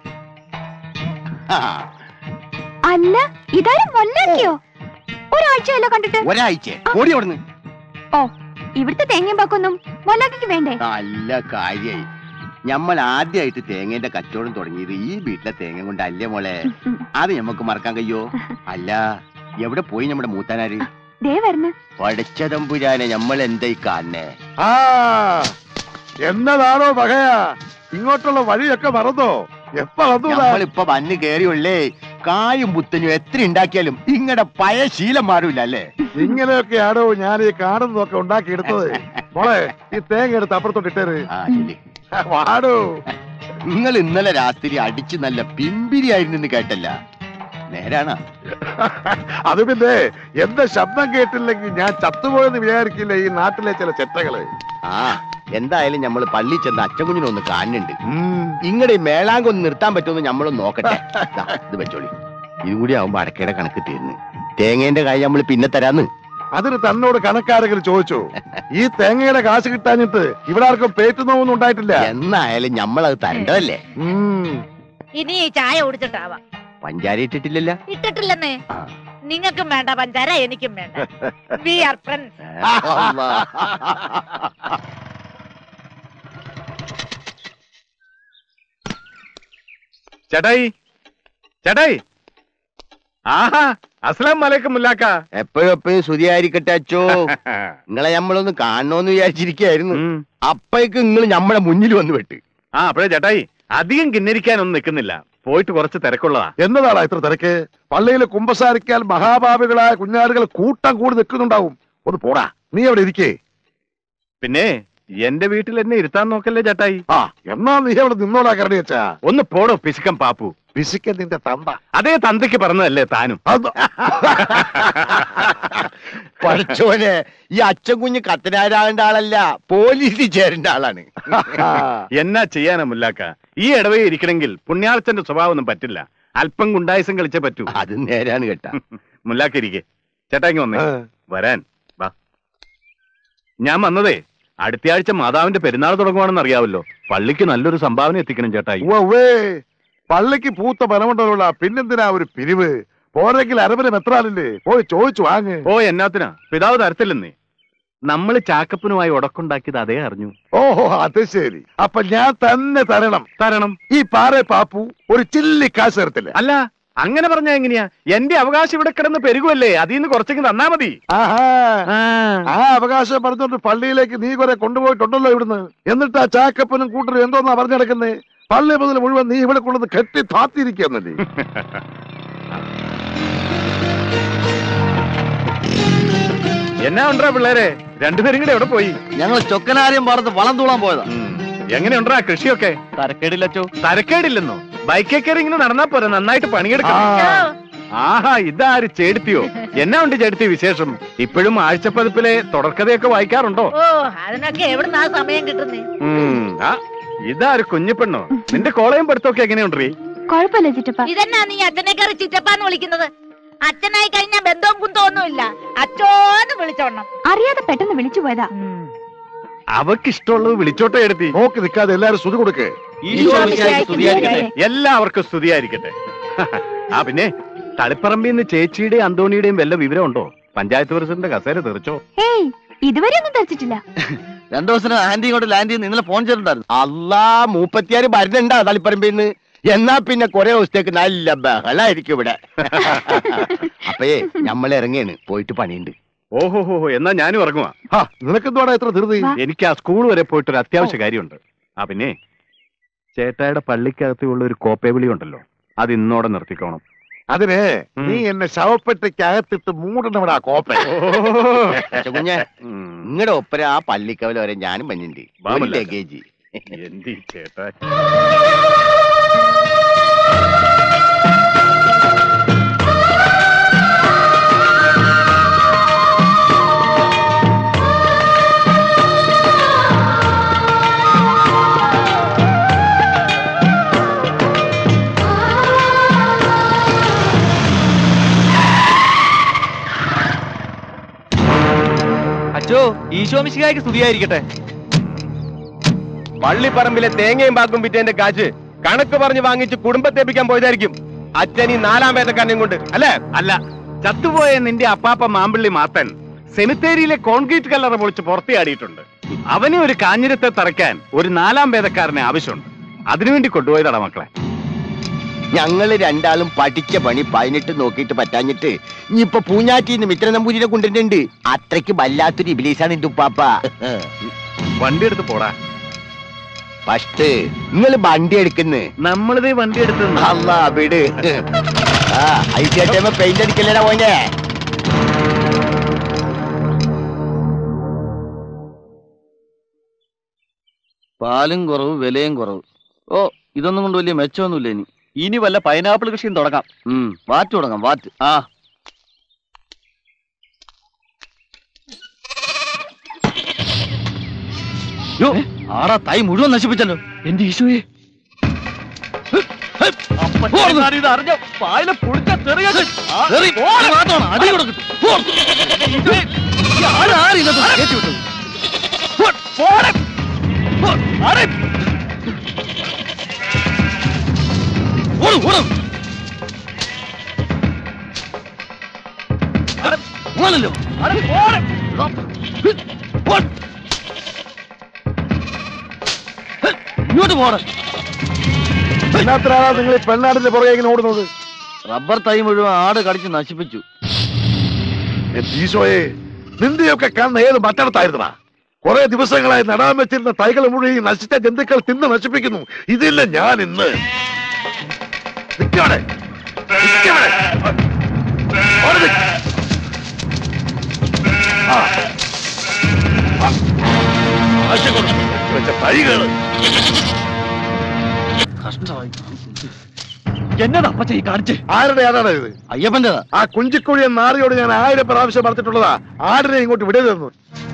ആ, അല്ല ഇതാരും മൊല്ലാക്കിയോ ഒരാഴ്ചയല്ലോ കണ്ടിട്ട് ഒരാഴ്ച ഓടി അവിടുന്ന് ഓ ഇവിടുത്തെ തേങ്ങയും പാക്കൊന്നും മൊല്ലാക്കിക്ക് വേണ്ടേ നല്ല കാര്യായി ഞമ്മൾ ആദ്യമായിട്ട് തേങ്ങേന്റെ കച്ചവടം തുടങ്ങിയത് ഈ വീട്ടിലെ തേങ്ങ കൊണ്ടല്ലേ മോളെ അത് ഞമ്മക്ക് മറക്കാൻ കഴിയോ അല്ല എവിടെ പോയി നമ്മുടെ മൂത്താനാര് ദേ വരണ പഠിച്ചതമ്പുരാനെ നമ്മൾ എന്തായി കാണേ ആ എന്നതാണോ പകയാ ഇങ്ങോട്ടുള്ള വഴിയൊക്കെ മറന്നോ എപ്പ വന്നൂടാ നമ്മളിപ്പൊ വന്ന് കേറിയുള്ളേ കായും പുത്തനും എത്ര ഉണ്ടാക്കിയാലും ഇങ്ങടെ പഴയ ശീലം മാറൂല അല്ലേ ഇങ്ങനെയൊക്കെയാണോ ഞാൻ ഈ കാണുന്നതൊക്കെ ഉണ്ടാക്കിയെടുത്തത് മോളെ ഈ തേങ്ങ എടുത്ത് അപ്പുറത്തോട്ട് ഇട്ടേര് ആ ശരി വാടോ നിങ്ങൾ ഇന്നലെ രാത്രി അടിച്ച് നല്ല പിമ്പിരിയായിരുന്നു കേട്ടല്ല നേരാണ് അത് പിന്നെ എന്റെ ശബ്ദം കേട്ടില്ലെങ്കിൽ ഞാൻ ചത്തുപോയെന്ന് വിചാരിക്കില്ല ഈ നാട്ടിലെ ചില ചെറ്റകള് ആ എന്തായാലും നമ്മൾ പള്ളി ചെന്ന് അച്ഛൻകുഞ്ഞിനെ ഒന്ന് കാണുന്നുണ്ട് ഇങ്ങടെ ഈ മേളാങ്കൊന്ന് നിർത്താൻ പറ്റുമെന്ന് നമ്മളൊന്ന് നോക്കട്ടെ ദാ, ഇത് വെച്ചോളി ഇതും കൂടി ആവുമ്പോ അടക്കയുടെ കണക്ക് തീർന്ന് തേങ്ങേന്റെ കായ് നമ്മൾ പിന്നെ തരാന്ന് അതിന് തന്നോട് കണക്കാരെങ്കിലും ചോദിച്ചു ഈ തേങ്ങയുടെ കാശ് കിട്ടാഞ്ഞിട്ട് ഇവിടെ ആർക്കും പേറ്റ് നോവൊന്നും ഉണ്ടായിട്ടില്ല എന്നായാലും നമ്മളത് തരേണ്ടതല്ലേ ഉം. ഇനി ഈ ചായ കുടിച്ചിട്ടാവാം പഞ്ചാര ഇട്ടിട്ടില്ലല്ലോ ഇട്ടിട്ടില്ലെന്നേ ആ. നിങ്ങൾക്കും വേണ്ട പഞ്ചാര എനിക്കും വേണ്ട വി ആർ ഫ്രണ്ട്സ് അള്ളാ. ചേട്ടായി ചേട്ടായി ആഹാ അസ്ലാം വലൈക്കും മുല്ലാക്ക എപ്പോഴും എപ്പോഴും സ്തുതിയായിരിക്കട്ടെ അച്ചോ നിങ്ങളെ നമ്മളൊന്ന് കാണണോന്ന് വിചാരിച്ചിരിക്കായിരുന്നു ഉം. അപ്പഴേക്ക് നിങ്ങൾ നമ്മളെ മുന്നിൽ വന്ന് വെട്ട് ആ അപ്പോഴേ ചേട്ടായി അധികം കിന്നരിക്കാനൊന്നും നിൽക്കുന്നില്ല പോയിട്ട് കുറച്ച് തിരക്കുള്ളതാ എന്നതാടാ ഇത്ര തിരക്ക് പള്ളിയിൽ കുമ്പസാരിക്കാൻ മഹാഭാവികളായ കുഞ്ഞാടുകൾ കൂട്ടം കൂടി നിൽക്കുന്നുണ്ടാവും ഒന്ന് പോടാ നീ അവിടെ ഇരിക്കേ പിന്നെ എന്റെ വീട്ടിൽ എന്നെ ഇരുത്താൻ നോക്കല്ലേ ചേട്ടായി ആ എന്നാ നീ അവിടെ നിന്നോടാ കരടി വെച്ചാ ഒന്ന് പോടോ പിശുക്കം പാപ്പു പിശിക്കൻ നിന്റെ തന്ത അതേ തന്തയ്ക്ക് പറഞ്ഞതല്ലേ താനും അത് പഠിച്ചോനെ ഈ അച്ഛൻ കുഞ്ഞ് കത്തനാരാകേണ്ട ആളല്ല പോലീസിൽ ചേരേണ്ട ആളാണ് എന്നാ ചെയ്യാനാ മുല്ലാക്ക ഈ ഇടവേ ഇരിക്കണമെങ്കിൽ പുണ്യാളച്ചന്റെ സ്വഭാവം ഒന്നും പറ്റില്ല അല്പം ഗുണ്ടായുസം കളിച്ചേ പറ്റൂ അത് നേരാണ് കേട്ടാ മുല്ലാക്ക ഇരിക്കെ ചേട്ടാ ഇങ്ങ് വന്നേ വരാൻ വാ ഞാൻ വന്നതേ അടുത്തയാഴ്ച മാതാവിന്റെ പെരുന്നാൾ തുടങ്ങുവാണെന്ന് അറിയാവല്ലോ പള്ളിക്ക് നല്ലൊരു സംഭാവന എത്തിക്കണം ചേട്ടായി ഉവ്വേ പള്ളിക്ക് പൂത്ത ബലമുണ്ടല്ലോടാ പിന്നെന്തിനാ ഒരു പിരിവ് പോരെങ്കിൽ അരവന് മെത്രാലില്ലേ പോയി ചോദിച്ചു വാങ്ങ് ഓ എന്നാത്തിനാ പിതാവ് തരത്തില്ലെന്നേ നമ്മൾ ചാക്കപ്പനുമായി ഉടക്കുണ്ടാക്കിയത് അതേ അറിഞ്ഞു ഓഹോ അത് ശരി അപ്പൊ ഞാൻ തന്നെ തരണം തരണം ഈ പാറ പാപ്പു ഒരു ചില്ലി കാശ് തരത്തില്ല അല്ല അങ്ങനെ പറഞ്ഞാ എങ്ങനെയാ എന്റെ അവകാശം ഇവിടെ കിടന്ന് പെരുകുമല്ലേ അതിൽ നിന്ന് കുറച്ചെങ്കിൽ തന്നാ മതി ആഹാ ആ അവകാശം പറഞ്ഞോണ്ട് പള്ളിയിലേക്ക് നീ കുറെ കൊണ്ടുപോയിട്ടുണ്ടല്ലോ ഇവിടുന്ന് എന്നിട്ട് ആ ചാക്കപ്പനും കൂട്ടരും എന്തോന്നാ പറഞ്ഞെടുക്കുന്നേ പള്ളി മുതൽ മുഴുവൻ നീ ഇവിടെ കൊണ്ടുവന്ന് കെട്ടി താത്തിരിക്കുന്നല്ലേ എന്നാ ഉണ്ടാ പിള്ളേരെ രണ്ടുപേരും കൂടെ എവിടെ പോയി ഞങ്ങൾ ചൊക്കനാര്യം പറഞ്ഞ് വളം തൂളാൻ പോയതാ എങ്ങനെയുണ്ടാ കൃഷിയൊക്കെ തരക്കേടില്ലച്ചോ തരക്കേടില്ലെന്നോ ബൈക്കേ കയറി ഇങ്ങനെ നടന്നാ പോരെ നന്നായിട്ട് പണിയെടുക്കാം ആഹാ ഇതാര് ചേടുത്തിയോ എന്നാ ഉണ്ട് ചേടുത്തി വിശേഷം ഇപ്പോഴും ആഴ്ചപ്പതിപ്പിലെ തുടർക്കഥയൊക്കെ വായിക്കാറുണ്ടോ ഓ അതിനൊക്കെ എവിടുന്നാ സമയം കിട്ടുന്നേ ഉം, ആ ഇതാര് കുഞ്ഞിപ്പെണ്ണോ നിന്റെ കോളേജും പഠിത്തമൊക്കെ എങ്ങനെയുണ്ടീ കുഴപ്പമില്ല ചിറ്റപ്പ ഇതെന്നാ നീ അച്ഛനെ കയറി ചിറ്റപ്പാന്ന് വിളിക്കുന്നത് അച്ഛനായി കഴിഞ്ഞാൽ ബന്ധവും കുന്തവും ഒന്നുമില്ല അച്ഛോന്ന് വിളിച്ചോണം അറിയാതെ പെട്ടെന്ന് വിളിച്ചു പോയതാ അവക്ക് ഇഷ്ടമുള്ളത് വിളിച്ചോട്ടെ എടുത്തി നോക്കി നിൽക്കാതെ എല്ലാരും സ്തുതി കൊടുക്കേ എല്ലാവർക്കും സ്തുതിയായിരിക്കട്ടെ ആ പിന്നെ തളിപ്പറമ്പിൽ നിന്ന് ചേച്ചിയുടെയും അന്തോണിയുടെയും വല്ല വിവരമുണ്ടോ പഞ്ചായത്ത് പ്രസിഡന്റ് കസേര തെറിച്ചോ ഏയ് ഇതുവരെ ഒന്നും ധരിച്ചിട്ടില്ല രണ്ടു ദിവസം ആന്റി ഇങ്ങോട്ട് ലാൻഡ് ചെയ്യുന്ന ഇന്നലെ ഫോൺ ചെയ്തിട്ടുണ്ടായിരുന്നു അല്ലാ മൂപ്പത്തിയാറ് വരുന്നുണ്ടാ തളിപ്പറമ്പിന്ന് എന്നാ പിന്നെ കുറെ ദിവസത്തേക്ക് നല്ല ബഹളായിരിക്കും ഇവിടെ അപ്പയേ നമ്മൾ ഇറങ്ങിയാണ് പോയിട്ട് പണിയുണ്ട് ഓഹോ ഹോ എന്നാ ഞാനും ഇറങ്ങുവാ ഹാ നിനക്കെന്തുവാടാ ഇത്ര ധൃതി വാ. എനിക്ക് ആ സ്കൂൾ വരെ പോയിട്ട് ഒരു അത്യാവശ്യ കാര്യമുണ്ട് ആ പിന്നെ ചേട്ടായുടെ പള്ളിക്കകത്തുള്ള ഒരു കോപ്പേവിളി ഉണ്ടല്ലോ അത് ഇന്നോടെ നിർത്തിക്കോണം അതിന് ഉം. നീ എന്നെ ശവപ്പെട്ടിക്കകത്തിട്ട് മൂടണവിടാ കോപ്പ കുഞ്ഞെ ഉം. നിങ്ങളുടെ ഒപ്പര ആ പള്ളിക്കവല വരെ ഞാനും പഞ്ഞിണ്ട് വാ, ഒരു മല്ലാക്ക. ലഗേജ് എന്തീ ചേട്ടാ അച്ചോ ഈശോ മിശിഹായ്ക്ക് സ്തുതിയായിരിക്കട്ടെ പള്ളിപ്പറമ്പിലെ തേങ്ങയും പാക്കും വിറ്റേന്റെ കാശ് കണക്ക് പറഞ്ഞ് വാങ്ങിച്ച് കുടുംബത്തേപ്പിക്കാൻ പോയതായിരിക്കും അച്ഛൻ ഈ നാലാം വേദക്കാരനെയും കൊണ്ട് അല്ലേ അല്ല ചത്തുപോയ നിന്റെ അപ്പാപ്പ മാമ്പിള്ളി മാത്തൻ സെമിത്തേരിയിലെ കോൺക്രീറ്റ് കല്ലറ പൊളിച്ച് പുറത്തിയാടിയിട്ടുണ്ട് അവനെ ഒരു കാഞ്ഞിരത്തെ തറയ്ക്കാൻ ഒരു നാലാം വേദക്കാരനെ ആവശ്യമുണ്ട് അതിനുവേണ്ടി കൊണ്ടുപോയതാണ് മക്കളെ ഞങ്ങള് രണ്ടാളും പഠിച്ച പണി പതിനെട്ട് നോക്കിയിട്ട് പറ്റാഞ്ഞിട്ട് ഇനിയിപ്പൊ പൂഞ്ഞാറ്റിന്ന് മിത്ര നമ്പൂരിനെ കൊണ്ടുവരുന്നുണ്ട് അത്രയ്ക്ക് വല്ലാത്തൊരു ഇബിലീസാണ് എന്റെ ഉപ്പാപ്പ വണ്ടി എടുത്ത് പോടാ ഫസ്റ്റ് നിങ്ങൾ വണ്ടി എടുക്കുന്നു നമ്മളിത് വണ്ടി എടുത്തു അല്ല വിട് ആ ഐസിയായിട്ട് പെയിന്റ് അടിക്കല്ലേടാ പോയിന്റെ പാലും കുറവ് വിലയും കുറവ് ഓ ഇതൊന്നും കൊണ്ട് വലിയ മെച്ചമൊന്നുമില്ല ഇനി ഇനി വല്ല പൈനാപ്പിൾ കൃഷിയും തുടങ്ങാം ഉം വാറ്റ് തുടങ്ങാം വാറ്റ് ആ യോ ആടാ തൈ മുഴുവൻ നശിപ്പിച്ചല്ലോ എന്റെ ഈശോയെ ഇത് അറിഞ്ഞ പായല പുളിച്ച ചെറിയ അടി കൊടുക്കട്ടെ ആരാരിതൊക്കെ കയറ്റി വിട്ടത് പോടെ ആരെ ഓടും ഓടും ഓണല്ലോ ഇങ്ങോട്ട് പോടെ എന്നാത്തിനാണ് നിങ്ങൾ ഈ പെണ്ണാടിന്റെ പുറകെ ഇങ്ങനെ ഓടുന്നത് റബ്ബർ തൈ മുഴുവൻ ആട് കടിച്ച് നശിപ്പിച്ചു എന്റെ ഈശോയെ നിന്റെയൊക്കെ കണ്ണ് ഏത് മറ്റടത്തായിരുന്നടാ കുറെ ദിവസങ്ങളായി നടാൻ വെച്ചിരുന്ന തൈകൾ മുഴുവൻ ഈ നശിച്ച ജന്തുക്കൾ തിന്ന് നശിപ്പിക്കുന്നു ഇതില്ല ഞാൻ ഇന്ന് നിക്കവിടെ. നിക്കവിടെ. അവിടെ നിക്ക്. ആ. ആ. ആശ കൊണ്ട് വെച്ച തൈകള് എന്നതാ അപ്പച്ച ഈ കാണിച്ച് ആരുടെ ആടാണ് ഇത് അയ്യപ്പന്റെതാ ആ കുഞ്ചിക്കുഴിയൻ നാറിയോട് ഞാൻ ആയിരം പ്രാവശ്യം പറഞ്ഞിട്ടുള്ളതാ ആടിനെ ഇങ്ങോട്ട് വിടരുതെന്ന്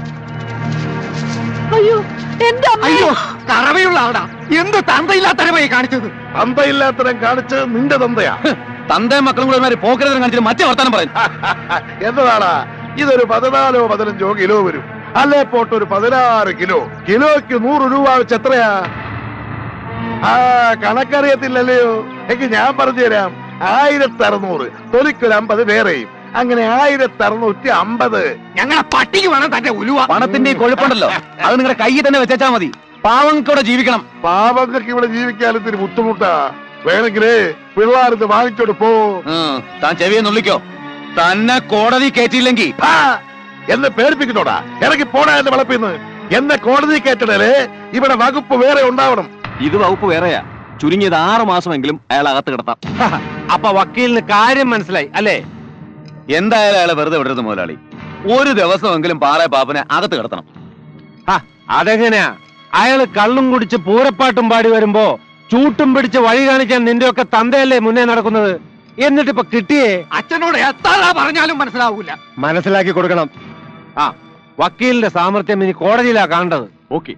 അയ്യോ എന്റെ അയ്യോ കറവയുള്ള ആടാ എന്ത് തന്തയില്ലാത്തരമായി കാണിച്ചത് തന്തയില്ലാത്തരം കാണിച്ചത് നിന്റെ തന്തയാ തന്തയും മക്കളും കൂടെ ഒരുമാതിരി പോക്കരത്തിന് കാണിച്ചിട്ട് മറ്റേ വർത്താനം പറയും എന്നതാടാ ഇതൊരു പതിനാലോ പതിനഞ്ചോ കിലോ വരും അല്ലേ പോട്ട് ഒരു പതിനാറ് കിലോ കിലോയ്ക്ക് നൂറ് രൂപ വെച്ച് എത്രയാ ആ കണക്കറിയത്തില്ലല്ലയോ എങ്കിൽ ഞാൻ പറഞ്ഞു തരാം ആയിരത്തി അറുന്നൂറ് തൊലിക്കൊരു അമ്പത് വേറെയും അങ്ങനെ ആയിരത്തി അറുന്നൂറ്റി അമ്പത് ഞങ്ങളെ പട്ടിക്ക് വേണം തന്റെ ഉലുവ പണത്തിന്റെ ഈ കൊഴുപ്പുണ്ടല്ലോ അത് നിങ്ങളുടെ കയ്യിൽ തന്നെ വെച്ചാ മതി പാവങ്ങൾക്കൂടെ ജീവിക്കണം പാവങ്ങൾക്ക് ഇവിടെ ജീവിക്കാൻ ഇത്തിരി ബുദ്ധിമുട്ടാ വേണമെങ്കിലേ പിള്ളേർക്ക് വാങ്ങിച്ചോട്ട് പോ ഉം, താൻ ചെവിയെ നുള്ളിക്കോ തന്നെ കോടതി കയറ്റിയില്ലെങ്കിൽ ആ, എന്നെ പേടിപ്പിക്കുന്നോടാ ഇറങ്ങി പോടാ എന്റെ വളപ്പിന്ന് എന്നെ കോടതി കയറ്റണേ ഇവിടെ വകുപ്പ് വേറെ ഉണ്ടാവണം ഇത് വകുപ്പ് വേറെയാ ചുരുങ്ങിയത് ആറു മാസമെങ്കിലും അയാൾ അകത്ത് കിടത്താം അപ്പൊ വക്കീലിന് കാര്യം മനസ്സിലായി അല്ലേ എന്തായാലും അയാളെ വെറുതെ വിടരുത് മുതലാളി ഒരു ദിവസമെങ്കിലും പാറ പാപ്പനെ അകത്ത് കിടത്തണം ഹ, അതെങ്ങനെയാ അയാള് കള്ളും കുടിച്ച് പൂരപ്പാട്ടും പാടി വരുമ്പോ ചൂട്ടും പിടിച്ച് വഴി കാണിക്കാൻ നിന്റെ ഒക്കെ തന്തയല്ലേ മുന്നേ നടക്കുന്നത് എന്നിട്ട് ഇപ്പൊ കിട്ടിയേ അച്ഛനോട് എത്ര പറഞ്ഞാലും മനസ്സിലാവൂല മനസ്സിലാക്കി കൊടുക്കണം ആ വക്കീലിന്റെ സാമർത്ഥ്യം ഇനി കോടതിയിലാ കാണേണ്ടത് ഓക്കെ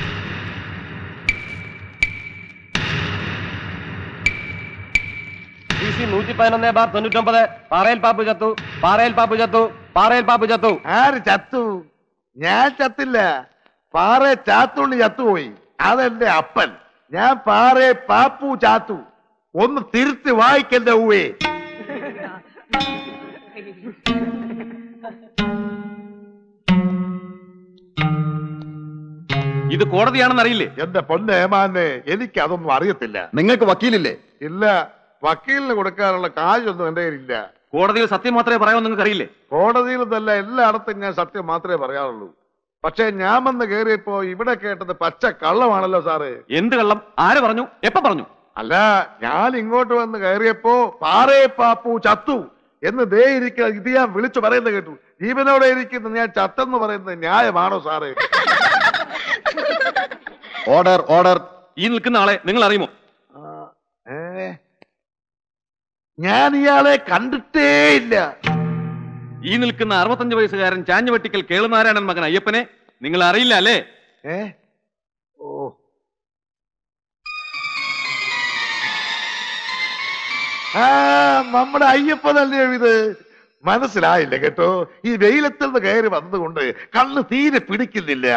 നൂറ്റി പതിനൊന്ന് ബാർ തൊണ്ണൂറ്റൊമ്പത് പാറയിൽ പാപ്പു ചത്തു പാറയിൽ പാപ്പു ചത്തു പാറയിൽ പാപ്പു ചത്തു ആര് ചത്തു ഞാൻ ചത്തില്ല പാറ ചാത്തുള്ളി ചത്തുപോയി അതെന്റെ അപ്പൻ ഞാൻ പാറയെ പാപ്പു ചാത്തു ഒന്ന് തിരുത്തി വായിക്കന്റെ ഊവേ ഇത് കോടതിയാണെന്ന് അറിയില്ലേ എന്റെ പൊന്നേമാനെ എനിക്ക് അതൊന്നും അറിയത്തില്ല നിങ്ങൾക്ക് വക്കീലില്ലേ ഇല്ല വക്കീലിന് കൊടുക്കാനുള്ള കാശൊന്നും എന്റെ കയ്യിലില്ല കോടതിയിൽ സത്യം മാത്രമേ പറയാവൂ നിങ്ങൾക്ക് അറിയില്ലേ കോടതിയിൽ നിന്നല്ല എല്ലായിടത്തും ഞാൻ സത്യം മാത്രമേ പറയാറുള്ളൂ പക്ഷെ ഞാൻ വന്ന് കയറിയപ്പോ ഇവിടെ കേട്ടത് പച്ച കള്ളമാണല്ലോ സാറ് എന്ത് കള്ളം ആര് പറഞ്ഞു എപ്പ പറഞ്ഞു അല്ല ഞാൻ ഇങ്ങോട്ട് വന്ന് കയറിയപ്പോ പാറേ പാപ്പു ചത്തു എന്ന് ദേ ഇരിക്കുന്ന ഇത് ഞാൻ വിളിച്ചു പറയുന്നത് കേട്ടു ജീവനോടെ ഇരിക്കുന്ന ഞാൻ ചത്തെന്ന് പറയുന്നത് ന്യായമാണോ സാറേ ഓർഡർ ഓർഡർ ഈ നിൽക്കുന്ന ആളെ നിങ്ങൾ അറിയുമോ ആ, ഏ? ഞാൻ ഇയാളെ കണ്ടിട്ടേ ഇല്ല ഈ നിൽക്കുന്ന അറുപത്തഞ്ച് വയസ്സുകാരൻ ചാഞ്ഞുവെട്ടിക്കൽ കേളുനാരായണൻ മകൻ അയ്യപ്പനെ നിങ്ങൾ അറിയില്ല അല്ലേ ഏ ഓ ആ നമ്മുടെ അയ്യപ്പനല്ലേ ഇത് മനസ്സിലായില്ല കേട്ടോ ഈ വെയിലത്തിൽ നിന്ന് കയറി വന്നതുകൊണ്ട് കണ്ണ് തീരെ പിടിക്കുന്നില്ല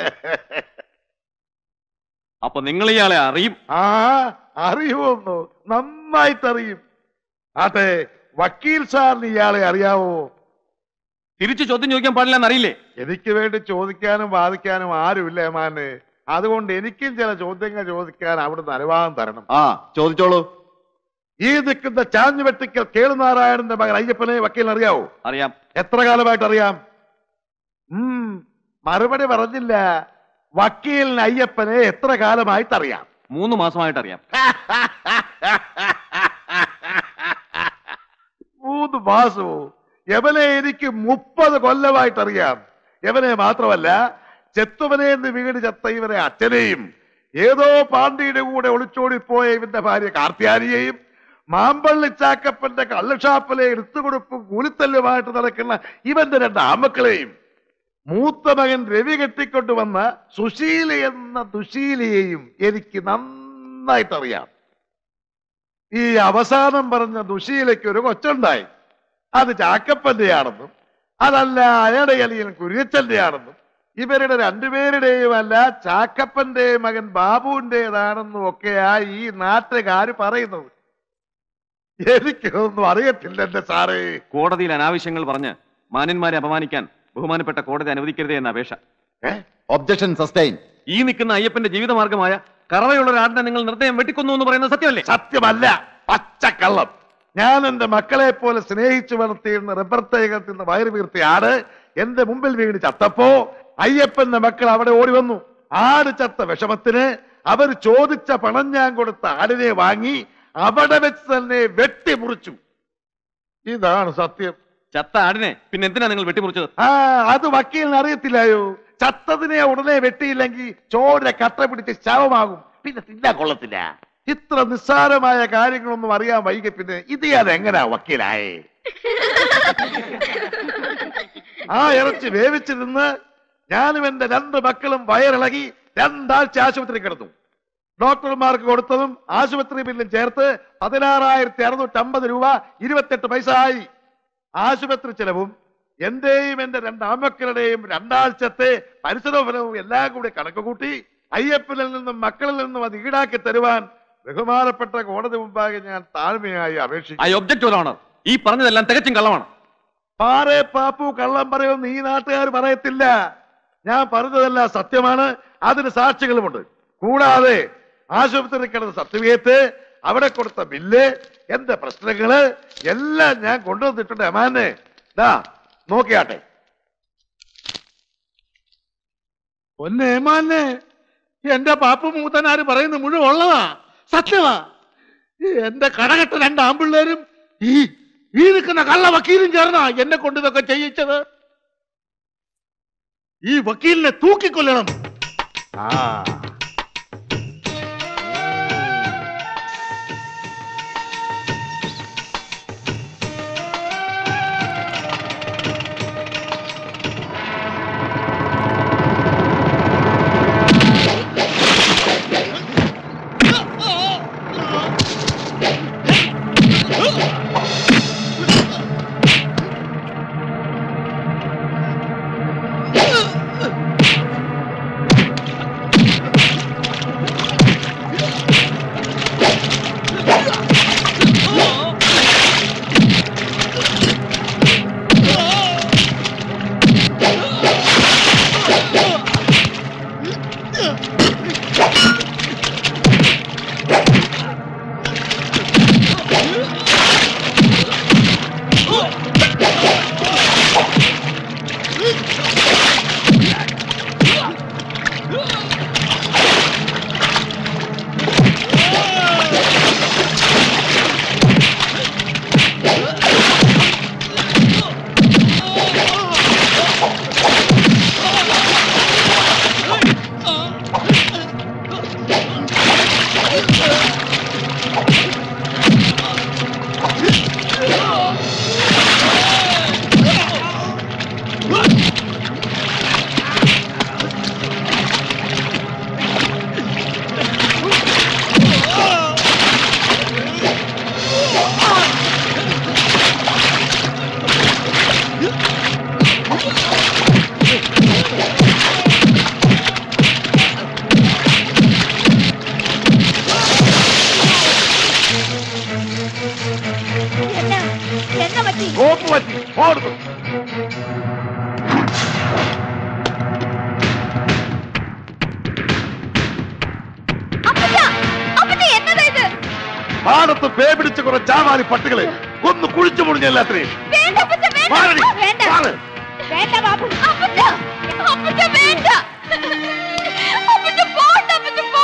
അപ്പൊ നിങ്ങൾ ഇയാളെ അറിയും ആ അറിയുമോന്നോ നന്നായിട്ടറിയും അതെ വക്കീൽ സാറിന് ഇയാളെ അറിയാവോ തിരിച്ചു ചോദ്യം ചോദിക്കാൻ പാടില്ല അറിയില്ലേ എനിക്ക് വേണ്ടി ചോദിക്കാനും വാദിക്കാനും ആരുമില്ല ഏമാനെ അതുകൊണ്ട് എനിക്കും ചില ചോദ്യങ്ങൾ ചോദിക്കാൻ അവിടുന്ന് അനുവാദം തരണം ആ ചോദിച്ചോളൂ ഈ നിൽക്കുന്ന ചാഞ്ഞുവെട്ടിക്കൽ കേളുനാരായണന്റെ മകൻ അയ്യപ്പനെ വക്കീലിന് അറിയാവോ അറിയാം എത്ര കാലമായിട്ട് അറിയാം ഉം മറുപടി പറഞ്ഞില്ല വക്കീലിന് അയ്യപ്പനെ എത്ര കാലമായിട്ടറിയാം മൂന്ന് മാസമായിട്ട് അറിയാം മൂന്ന് മാസമോ യവനെ എനിക്ക് മുപ്പത് കൊല്ലമായിട്ടറിയാം യവനെ മാത്രമല്ല ചെത്തുവനെ എന്ന് വീട് ചത്ത ഇവരെ അച്ഛനെയും ഏതോ പാണ്ഡിയുടെ കൂടെ ഒളിച്ചോടിപ്പോയ ഇവന്റെ ഭാര്യ കാർത്തിയാനിയെയും മാമ്പള്ളി ചാക്കപ്പന്റെ കള്ളുഷാപ്പിലെ എടുത്തുകൊടുപ്പും കൂലിത്തല്ലുമായിട്ട് നടക്കുന്ന ഇവന്റെ രണ്ട് ആമക്കളെയും മൂത്ത മകൻ രവി കെട്ടിക്കൊണ്ടുവന്ന സുശീല എന്ന ദുശീലയെയും എനിക്ക് നന്നായിട്ടറിയാം ഈ അവസാനം പറഞ്ഞ ദുശീലയ്ക്ക് ഒരു കൊച്ചുണ്ടായി അത് ചാക്കപ്പന്റെയാണെന്നും അതല്ല അയാളുടെ അലിയൻ കുര്യച്ചന്റെയാണെന്നും ഇവരുടെ രണ്ടുപേരുടെയും അല്ല ചാക്കപ്പന്റെ മകൻ ബാബുവിന്റേതാണെന്നും ഒക്കെയാ ഈ നാട്ടുകാര് പറയുന്നത് എനിക്കൊന്നും അറിയത്തില്ല എന്റെ സാറേ കോടതിയിൽ അനാവശ്യങ്ങൾ പറഞ്ഞ് മാന്യന്മാരെ അപമാനിക്കാൻ ബഹുമാനപ്പെട്ട കോടതി അനുവദിക്കരുതേ എന്ന അപേക്ഷ ഒബ്ജക്ഷൻ സസ്റ്റൈൻ ഈ നിൽക്കുന്ന അയ്യപ്പന്റെ ജീവിതമാർഗമായ കറവയുള്ള ഒരാടിനെ നിങ്ങൾ നിർദ്ദയം വെട്ടിക്കൊന്നു എന്ന് പറയുന്നത് സത്യമല്ലേ സത്യമല്ല പച്ചക്കള്ളം ഞാൻ എന്റെ മക്കളെ പോലെ സ്നേഹിച്ചു വളർത്തിയിരുന്ന റബ്ബർ തൈകത്തിൽ നിന്ന് വയറ് വീർത്തിയ ആട് എന്റെ മുമ്പിൽ വീണ് ചത്തപ്പോ അയ്യപ്പന്റെ മക്കൾ അവിടെ ഓടി വന്നു ആട് ചത്ത വിഷമത്തിന് അവർ ചോദിച്ച പണം ഞാൻ കൊടുത്ത ആടിനെ വാങ്ങി അവിടെ വെച്ച് തന്നെ വെട്ടിമുറിച്ചു ഇതാണ് സത്യം ചത്ത ആടിനെ പിന്നെ എന്തിനാ നിങ്ങൾ വെട്ടിമുറിച്ചത് ആ അത് വക്കീലിന് അറിയത്തില്ലായോ ചത്തതിനെ ഉടനെ വെട്ടിയില്ലെങ്കിൽ ചോര കട്ട പിടിച്ച് ശവമാകും പിന്നെ തിന്നാൻ കൊള്ളത്തില്ല ഇത്ര നിസ്സാരമായ കാര്യങ്ങളൊന്നും അറിയാൻ വൈകി പിന്നെ ഇത് ഞാൻ എങ്ങനാ വക്കീലായേ ആ ഇറച്ചി വേവിച്ച് നിന്ന് ഞാനും എന്റെ രണ്ട് മക്കളും വയറിളകി രണ്ടാഴ്ച ആശുപത്രി കിടന്നു ഡോക്ടർമാർക്ക് കൊടുത്തതും ആശുപത്രി ബില്ലും ചേർത്ത് പതിനാറായിരത്തി അറുന്നൂറ്റി അമ്പത് രൂപ ഇരുപത്തെട്ട് പൈസ ആയി ആശുപത്രി ചെലവും എന്റെയും എന്റെ രണ്ടാമക്കളുടെയും രണ്ടാഴ്ചത്തെ പരിസരഫലവും എല്ലാം കൂടി കണക്ക് കൂട്ടി അയ്യപ്പനിൽ നിന്നും മക്കളിൽ നിന്നും അത് ഈടാക്കി തരുവാൻ ബഹുമാനപ്പെട്ട കോടതി മുമ്പാകെ ഞാൻ താഴ്മയായി അപേക്ഷിച്ചു ഐ ഒബ്ജക്ട് യുവർ ഓണർ ഈ പറഞ്ഞതെല്ലാം തികച്ചും കള്ളമാണ് പാറേ പാപ്പു കള്ളം പറയുമെന്ന് ഈ നാട്ടുകാർ പറയത്തില്ല ഞാൻ പറഞ്ഞതെല്ലാം സത്യമാണ് അതിന് സാക്ഷികളുമുണ്ട് കൂടാതെ ആശുപത്രി കിടന്ന സർട്ടിഫിക്കറ്റ് അവിടെ കൊടുത്ത ബില്ല് എന്റെ പ്രശ്നങ്ങള് എല്ലാം ഞാൻ കൊണ്ടുവന്നിട്ടുണ്ട് അമാനെ ദാ നോക്കിയാട്ടെ പൊന്നെ ഏമാനെ എന്റെ പാപ്പ മൂത്തനാര് പറയുന്ന മുഴുവൻ ഉള്ളതാ സത്യമാ എന്റെ കടകെട്ട രണ്ട് ആമ്പിള്ളേരും ഈ ഈ നിൽക്കുന്ന കള്ള വക്കീലും ചേർന്നാ എന്നെ കൊണ്ട് ഇതൊക്കെ ചെയ്യിച്ചത് ഈ വക്കീലിനെ തൂക്കിക്കൊല്ലണം ആ എന്നാ എന്നാ പറ്റി കോപ്പ് പറ്റി ഓടുന്നു അപ്പച്ച അപ്പച്ച എന്നതാ ഇത് പാടത്ത് പേ പിടിച്ച കുറെ ചാവാലി പട്ടികളെ ഒന്ന് കുഴിച്ചു മുടിഞ്ഞ എല്ലാത്തിനെയും വേണ്ട അപ്പച്ച വേണ്ട മാറടി, വേണ്ട മാറ്. വേണ്ട ബാബു അപ്പച്ച അപ്പച്ച വേണ്ട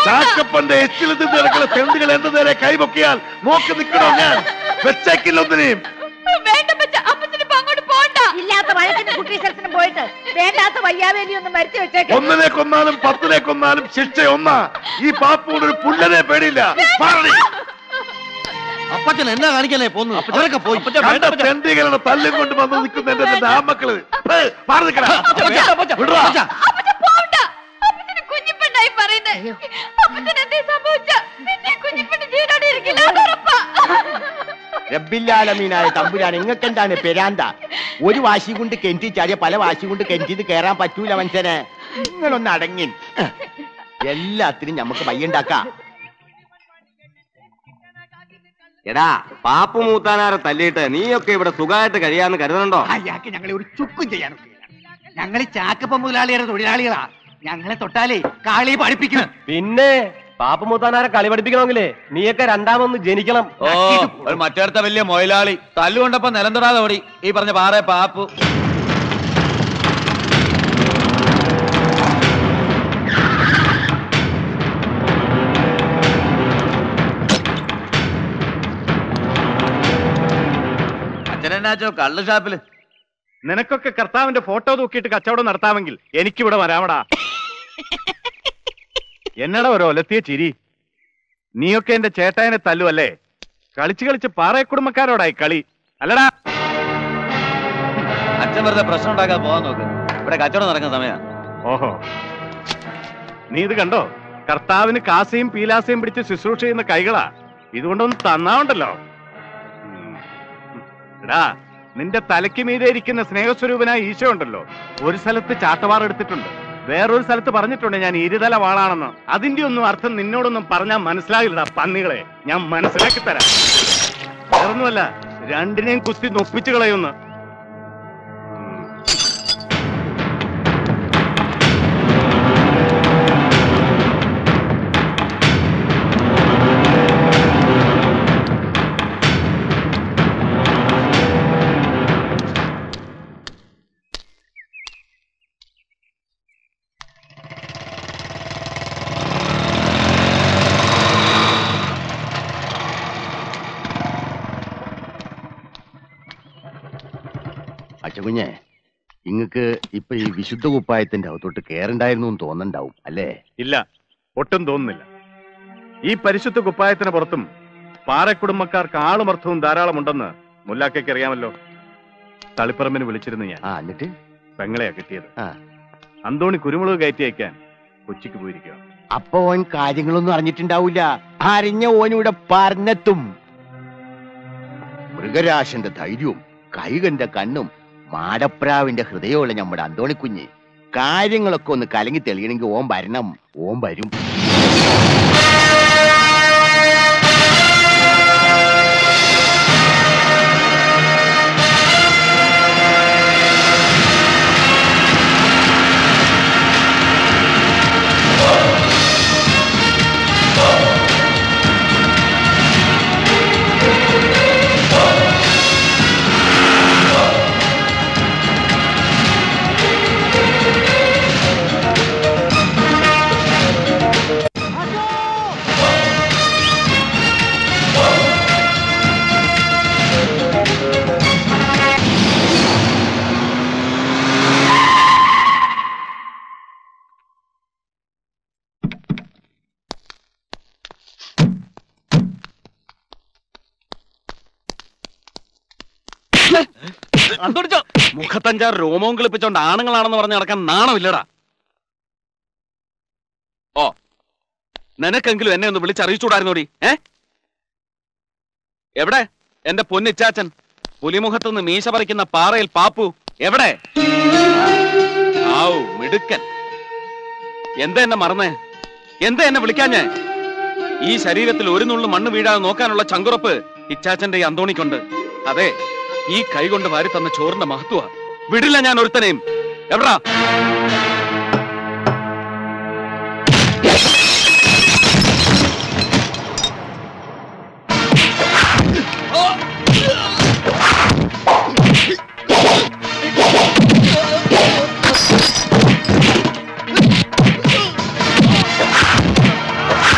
ചാക്കപ്പന്റെ എച്ചിൽ നിന്ന് കിടക്കുന്ന തെണ്ടുകൾ എന്റെ നേരെ കൈപൊക്കിയാൽ നോക്കി നിൽക്കണോ ഞാൻ വെച്ചേക്കില്ല ഒന്നിനെയും ഇല്ലാത്ത വഴക്കിന് കുട്ടി സെൽസിനും പോയിട്ട് വേണ്ടാത്ത വയ്യാവേലി ഒന്നും വരുത്തി വെച്ചേക്ക് ഒന്നിനെ കൊന്നാലും പത്തിനെ കൊന്നാലും ശിക്ഷ ഒന്നാ ഈ പാപ്പോട് ഒരു പുല്ലനെ പേടിയില്ല മാറണി. അപ്പച്ചൻ എന്നാ കാണിക്കാനേ പോന്നു അവരൊക്കെ പോയി കണ്ട തെണ്ടികളുടെ തല്ലും കൊണ്ട് വന്ന് നിൽക്കുന്ന എന്റെ രണ്ട് ആമക്കള് ഹേ, മാറി നിൽക്കടാ. വിടുടാ. കുഞ്ഞിപ്പെണ്ണായി പറയുന്നത് അപ്പത്തിന് എന്തേ സംഭവിച്ച എന്നെ കുഞ്ഞിപ്പെണ്ണ് ജീവനോടെ ഇരിക്കില്ല അത് ഉറപ്പാ. റബ്ബില്ലാലമീനായ തമ്പുരാൻ നിങ്ങൾക്കെന്താണ് പെരാന്ത ഒരു വാശി കൊണ്ട് കെഞ്ചി ചാടിയ പല വാശി കൊണ്ട് കെഞ്ചിത് കയറാൻ പറ്റൂല മനുഷ്യനെ നിങ്ങളൊന്ന് അടങ്ങി എല്ലാത്തിനും നമുക്ക് വയ്യുണ്ടാക്കാം എടാ പാപ്പു മൂത്താനാരെ തല്ലിയിട്ട് നീയൊക്കെ ഇവിടെ സുഖമായിട്ട് കഴിയാന്ന് കരുതണുണ്ടോ അയാൾക്ക് ഞങ്ങളെ ഒരു ചുക്കും ചെയ്യാൻ ഞങ്ങൾ ചാക്കപ്പ മുതലാളിയുടെ തൊഴിലാളികളാ ഞങ്ങളെ തൊട്ടാലേ കാളി പഠിപ്പിക്കും പിന്നെ പാപ്പ മൂത്താനാരെ കളി പഠിപ്പിക്കണമെങ്കിലേ നീയൊക്കെ രണ്ടാമൊന്ന് ജനിക്കണം ഓ ഒരു മറ്റേടത്ത വലിയ മൊയലാളി തല്ലുകൊണ്ടപ്പോ നിലം തൊടാതെ ഓടി ഈ പറഞ്ഞ പാറ പാപ്പു അച്ഛനെന്നാച്ചോ കള്ള് ഷാപ്പില് നിനക്കൊക്കെ കർത്താവിന്റെ ഫോട്ടോ തൂക്കിയിട്ട് കച്ചവടം നടത്താമെങ്കിൽ എനിക്കിവിടെ വരാമടാ എന്നടാ ഒരു ഒലത്തിയ ചിരി നീയൊക്കെ എന്റെ ചേട്ടായനെ തല്ലുവല്ലേ കളിച്ച് കളിച്ച് പാറയ കുടുംബക്കാരോടായി കളി അല്ലടാ അച്ഛൻ വെറുതെ പ്രശ്നം ഉണ്ടാക്കാൻ പോകാൻ നോക്ക് ഇവിടെ കച്ചവടം നടക്കുന്ന സമയാ ഓഹോ നീ ഇത് കണ്ടോ കർത്താവിന് കാസയും പീലാസയും പിടിച്ച് ശുശ്രൂഷ ചെയ്യുന്ന കൈകളാ ഇതുകൊണ്ടൊന്ന് തന്നാവുണ്ടല്ലോ ഉം. എടാ നിന്റെ തലയ്ക്ക് മീതെ ഇരിക്കുന്ന സ്നേഹസ്വരൂപനായ ഈശോ ഉണ്ടല്ലോ ഒരു സ്ഥലത്ത് ചാട്ടവാർ എടുത്തിട്ടുണ്ട് വേറൊരു സ്ഥലത്ത് പറഞ്ഞിട്ടുണ്ട് ഞാൻ ഇരുതല വാളാണെന്ന് അതിന്റെ ഒന്നും അർത്ഥം നിന്നോടൊന്നും പറഞ്ഞാൽ മനസ്സിലാകില്ലടാ പന്നികളെ ഞാൻ മനസ്സിലാക്കി തരാം വേറൊന്നുമല്ല രണ്ടിനെയും കുത്തി നൊപ്പിച്ചു കളയുന്നു അച്ഛകുഞ്ഞെ ഇങ്ങക്ക് ഇപ്പൊ ഈ വിശുദ്ധ കുപ്പായത്തിന്റെ അകത്തോട്ട് കേറണ്ടായിരുന്നു എന്ന് തോന്നണ്ടാവും അല്ലേ ഇല്ല ഒട്ടും തോന്നുന്നില്ല ഈ പരിശുദ്ധ കുപ്പായത്തിന് പുറത്തും പാറക്കുടുംബക്കാർക്ക് ആളുമർത്ഥവും ധാരാളം ഉണ്ടെന്ന് മുല്ലാക്കയ്ക്ക് അറിയാമല്ലോ തളിപ്പറമ്പിന് വിളിച്ചിരുന്നു ഞാൻ ആ എന്നിട്ട് പെങ്ങളെയാ കിട്ടിയത് ആ. അന്തോണി കുരുമുളക് കയറ്റി അയക്കാൻ കൊച്ചിക്ക് പോയിരിക്കുക അപ്പൊ ഓൻ കാര്യങ്ങളൊന്നും അറിഞ്ഞിട്ടുണ്ടാവില്ല അറിഞ്ഞ ഓനിവിടെ പറഞ്ഞെത്തും മൃഗരാശന്റെ ധൈര്യവും കൈകന്റെ കണ്ണും മാടപ്രാവിന്റെ ഹൃദയമുള്ള നമ്മുടെ അന്തോണിക്കുഞ്ഞ് കാര്യങ്ങളൊക്കെ ഒന്ന് കലങ്ങി തെളിയണമെങ്കിൽ ഓൻ വരണം ഓൻ വരും അന്തോണിച്ചോ മുഖത്തഞ്ചാറ് രോമവും കിളിപ്പിച്ചോണ്ട് ആണുങ്ങളാണെന്ന് പറഞ്ഞ് നടക്കാൻ നാണമില്ലടാ ഓ നിനക്കെങ്കിലും എന്നെ ഒന്ന് വിളിച്ചറിയിച്ചൂടായിരുന്നോടി ഏ എവിടെ എന്റെ പൊന്നിച്ചാച്ചൻ പുലിമുഖത്തുനിന്ന് മീശ പറിക്കുന്ന പാറയിൽ പാപ്പു എവിടെ ആവു മിടുക്കൻ എന്താ എന്നെ മറന്നേ എന്താ എന്നെ വിളിക്കാഞ്ഞേ ഈ ശരീരത്തിൽ ഒരു നുള്ളു മണ്ണ് വീഴാതെ നോക്കാനുള്ള ചങ്കുറപ്പ് ഇച്ചാച്ചന്റെ ഈ അന്തോണിക്കുണ്ട് അതെ ഈ കൈ കൊണ്ട് വാരി തന്ന ചോറിന്റെ മഹത്വ വിടില്ല ഞാൻ ഒരുത്തനെയും എവിടാ ആ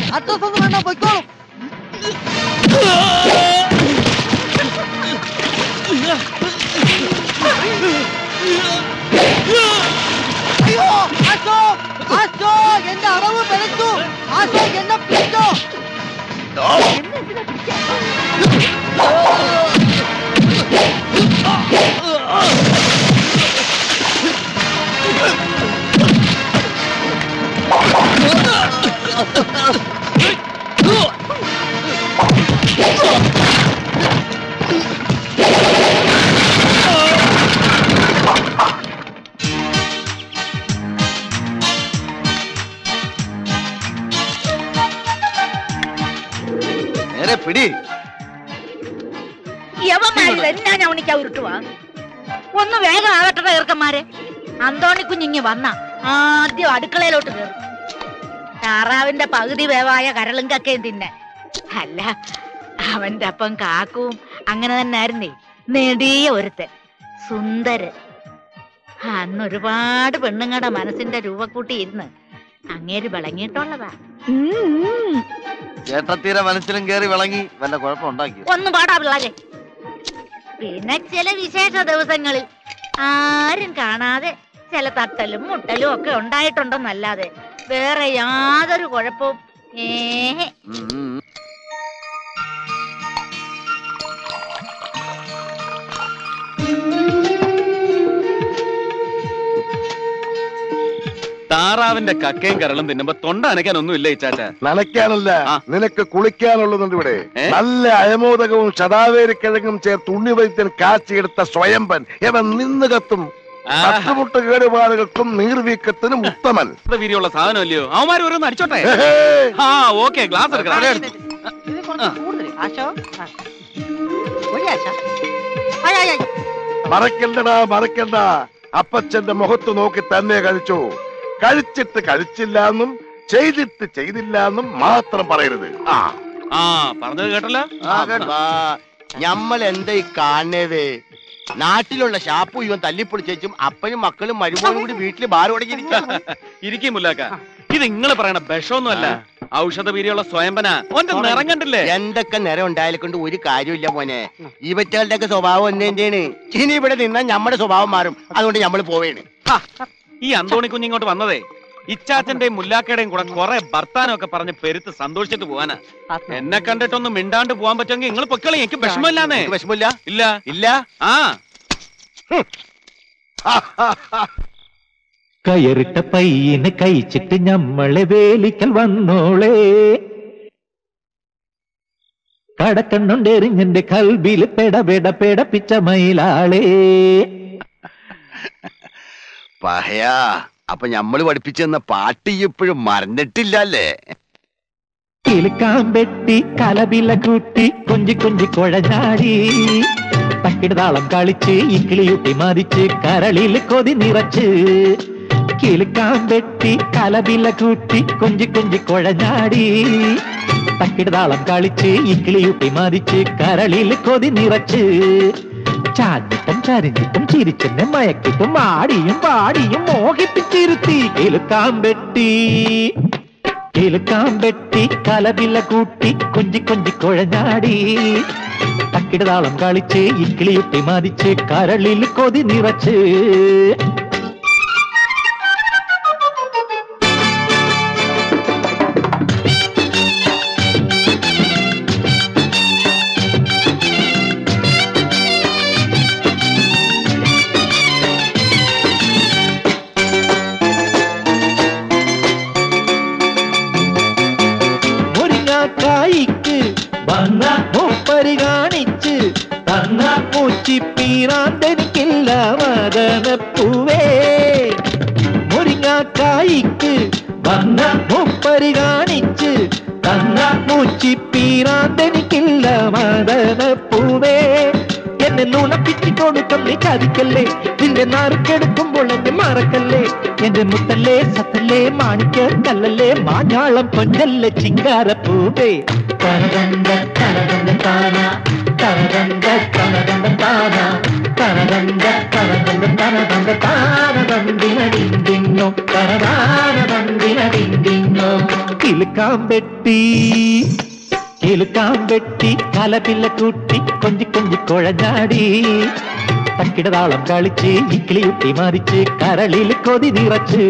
അഡ്രസ് ഒന്നും വേണ്ട പൊയ്ക്കോളും അയ്യോ ആശോ ആശോ എന്റെ അറവ് പിഴച്ചു ആശോ എന്നെ പിടിച്ചോ നേരെ പിടി യവന്മാരിൽ എന്നാ ഞവണിക്കാ ഉരുട്ടുവാ ഒന്ന് വേഗം ആകട്ടെ ചെറുക്കന്മാരെ അന്തോണി കുഞ്ഞിങ്ങി വന്ന ആദ്യം അടുക്കളയിലോട്ട് കയറും താറാവിന്റെ പകുതി വേവായ കരളും കക്കയും തിന്നെ അല്ല അവന്റെ അപ്പം കാക്കും അങ്ങനെ തന്നെ ആയിരുന്നേ നെടിയ ഒരുത്തൻ സുന്ദരൻ അന്ന് ഒരുപാട് പെണ്ണുങ്ങളുടെ മനസ്സിന്റെ രൂപക്കൂട്ടി ഇരുന്ന് അങ്ങേര് വിളങ്ങിയിട്ടുള്ളതാ ചേട്ടത്തീരെ മനസ്സിലും കേറി വിളങ്ങി വല്ല കുഴപ്പമുണ്ടാക്കി ഒന്നും പാടാ പിള്ളാരെ പിന്നെ ചില വിശേഷ ദിവസങ്ങളിൽ ആരും കാണാതെ ചില തട്ടലും മുട്ടലും ഒക്കെ ഉണ്ടായിട്ടുണ്ടെന്നല്ലാതെ വേറെ യാതൊരു കുഴപ്പവും ഏഹേ താറാവിന്റെ കക്കയും കരളും തിന്നുമ്പോ തൊണ്ട അനക്കാൻ ഒന്നുമില്ല ഇച്ചാച്ച നനയ്ക്കാനല്ല ആ. നിനക്ക് കുളിക്കാനുള്ളതുണ്ട് ഇവിടെ ഏ? നല്ല അയമോദകവും ശതാവേരിക്കിഴങ്ങും ചേർത്ത് ഉണ്ണിവൈദ്യൻ കാച്ചിയെടുത്ത സ്വയംപൻ ഇവൻ നിന്ന് കത്തും ആഹാ. തട്ടുമുട്ട് കേടുപാടുകൾക്കും നീർവീക്കത്തിനും ഉത്തമൻ ഇത് വീര്യമുള്ള സാധനം അല്ലയോ അവന്മാര് ഓരോന്ന് അടിച്ചോട്ടെ ഹേ, ആ ഓക്കെ ഗ്ലാസ് എടുക്കണം ഇത് കുറച്ച് കൂടുതൽ ആശോ ആ. ഒരു ആശ ആയ്, ആയ്, ആയ്. മറക്കണ്ടടാ മറക്കണ്ട അപ്പച്ചന്റെ മുഖത്ത് നോക്കി തന്നെ കഴിച്ചു കഴിച്ചിട്ട് കഴിച്ചില്ല എന്നും ചെയ്തിട്ട് ചെയ്തില്ല എന്നും മാത്രം പറയരുത് ആ ആ പറഞ്ഞത് കേട്ടല്ലോ ഞമ്മൾ എന്താ ഈ കാണേവേ നാട്ടിലുള്ള ഷാപ്പു ഇവൻ തല്ലിപ്പൊളിച്ചും അപ്പനും മക്കളും മരുമോനും കൂടി വീട്ടില് ബാർ തുടങ്ങിയിരിക്കും ഇരിക്കും മുല്ലാക്ക ഇത് നിങ്ങൾ പറയണ വിഷമൊന്നുമല്ല ഔഷധ വീര്യമുള്ള സ്വയംപന ഓന്റെ നിറം കണ്ടില്ലേ എന്തൊക്കെ നിരം ഉണ്ടായാലെ കൊണ്ട് ഒരു കാര്യമില്ല മോനെ ഇവറ്റകളുടെ ഒക്കെ സ്വഭാവം ഒന്നെന്റെയാണ് ഇനി ഇവിടെ നിന്നാ നമ്മുടെ സ്വഭാവം മാറും അതുകൊണ്ട് നമ്മൾ പോവേണ് ഹാ, ഈ അന്തോണി കുഞ്ഞിങ്ങോട്ട് വന്നതേ ഇച്ചാച്ചന്റെയും മുല്ലാക്കയുടെയും കൂടെ കുറെ ഭർത്താനം ഒക്കെ പറഞ്ഞ് പെരുത്ത് സന്തോഷിച്ചിട്ട് പോവാനാ എന്നെ കണ്ടിട്ടൊന്നും മിണ്ടാണ്ട് പോവാൻ പറ്റുമെങ്കിൽ നിങ്ങൾ പൊക്കളി എനിക്ക് വിഷമമില്ലാന്നേ നിനക്ക് വിഷമില്ല ഇല്ല ഇല്ല ആ കയറിട്ട പയ്യനെ കഴിച്ചിട്ട് ഞമ്മളെ വേലിക്കൽ വന്നോളേ കടക്കണ്ണുണ്ടെറിഞ്ഞെന്റെ കൽബില് പെട പെട പെടപ്പിച്ച മയിലാളേ പഹയാ അപ്പൊ ഞമ്മള് പഠിപ്പിച്ചെന്ന പാട്ട് ഇപ്പോഴും മറന്നിട്ടില്ലല്ലേ കിലുക്കാൻ വെട്ടി കലബില കൂട്ടി കൊഞ്ചി കൊഞ്ചി കുഴഞ്ഞാടി തക്കിടതാളം കളിച്ച് ഇക്കിളിയുട്ടി മതിച്ച് കരളിൽ കൊതി നിറച്ച് കിലുക്കാൻ വെട്ടി കലബില കൂട്ടി കൊഞ്ചി കൊഞ്ചി കുഴഞ്ഞാടി തക്കിടതാളം കളിച്ച് ഇക്കിളിയുട്ടി മതിച്ച് കരളിൽ കൊതി നിറച്ച് ചാഞ്ഞിട്ടും ചരിഞ്ഞിട്ടും ചിരിച്ചെന്നെ മയക്കിട്ടും ആടിയും പാടിയും മോഹിപ്പിച്ചിരുത്തി കിലുക്കാൻ വെട്ടി കിലുക്കാൻ വെട്ടി കലവില കൂട്ടി കൊഞ്ചി കൊഞ്ചി കുഴഞ്ഞാടി തക്കിടതാളം കളിച്ച് ഇക്കിളിയുട്ടി മതിച്ച് കരളിൽ കൊതി നിറച്ച് മുരിങ്ങാക്കായിക്ക് വന്ന മൂപ്പരി കാണിച്ച് തന്ന മൂച്ചിപ്പീറാന്തെനിക്കില്ല മദനപ്പൂവേ മുരിങ്ങാക്കായിക്ക് വന്ന മൂപ്പരി കാണിച്ച് തന്ന മൂച്ചിപ്പീറാന്തെനിക്കില്ല മദനപ്പൂവേ എന്നെ നുണപ്പിച്ച് കൊടുക്കം നീ ചതിക്കല്ലേ നിന്റെ നാറുക്കെടുക്കുമ്പോൾ എന്നെ മറക്കല്ലേ എന്റെ മുത്തല്ലേ സത്തല്ലേ മാണിക്ക കല്ലല്ലേ മാഞ്ഞാളം കൊഞ്ചല്ലേ ചിങ്കാരപ്പൂവേ തനതന്ത തനതന്ത താന തനതന്ത തനതന്ത താന തനതന്ത തനതന്ത തനതന്ത താനതന്തിന ഡിണ്ടിങ്ങോ തനതാനതന്തിന ഡിണ്ടിങ്ങോ കിലുക്കാമ്പെട്ടി കിലുക്കാമ്പെട്ടി കലപില്ല കൂട്ടി കൊഞ്ചി കൊഞ്ചി കുഴഞ്ഞാടി തക്കിടതാളം കളിച്ച് ഇക്കിളിയുട്ടി മറിച്ച് കരളിൽ കൊതി നിറച്ച്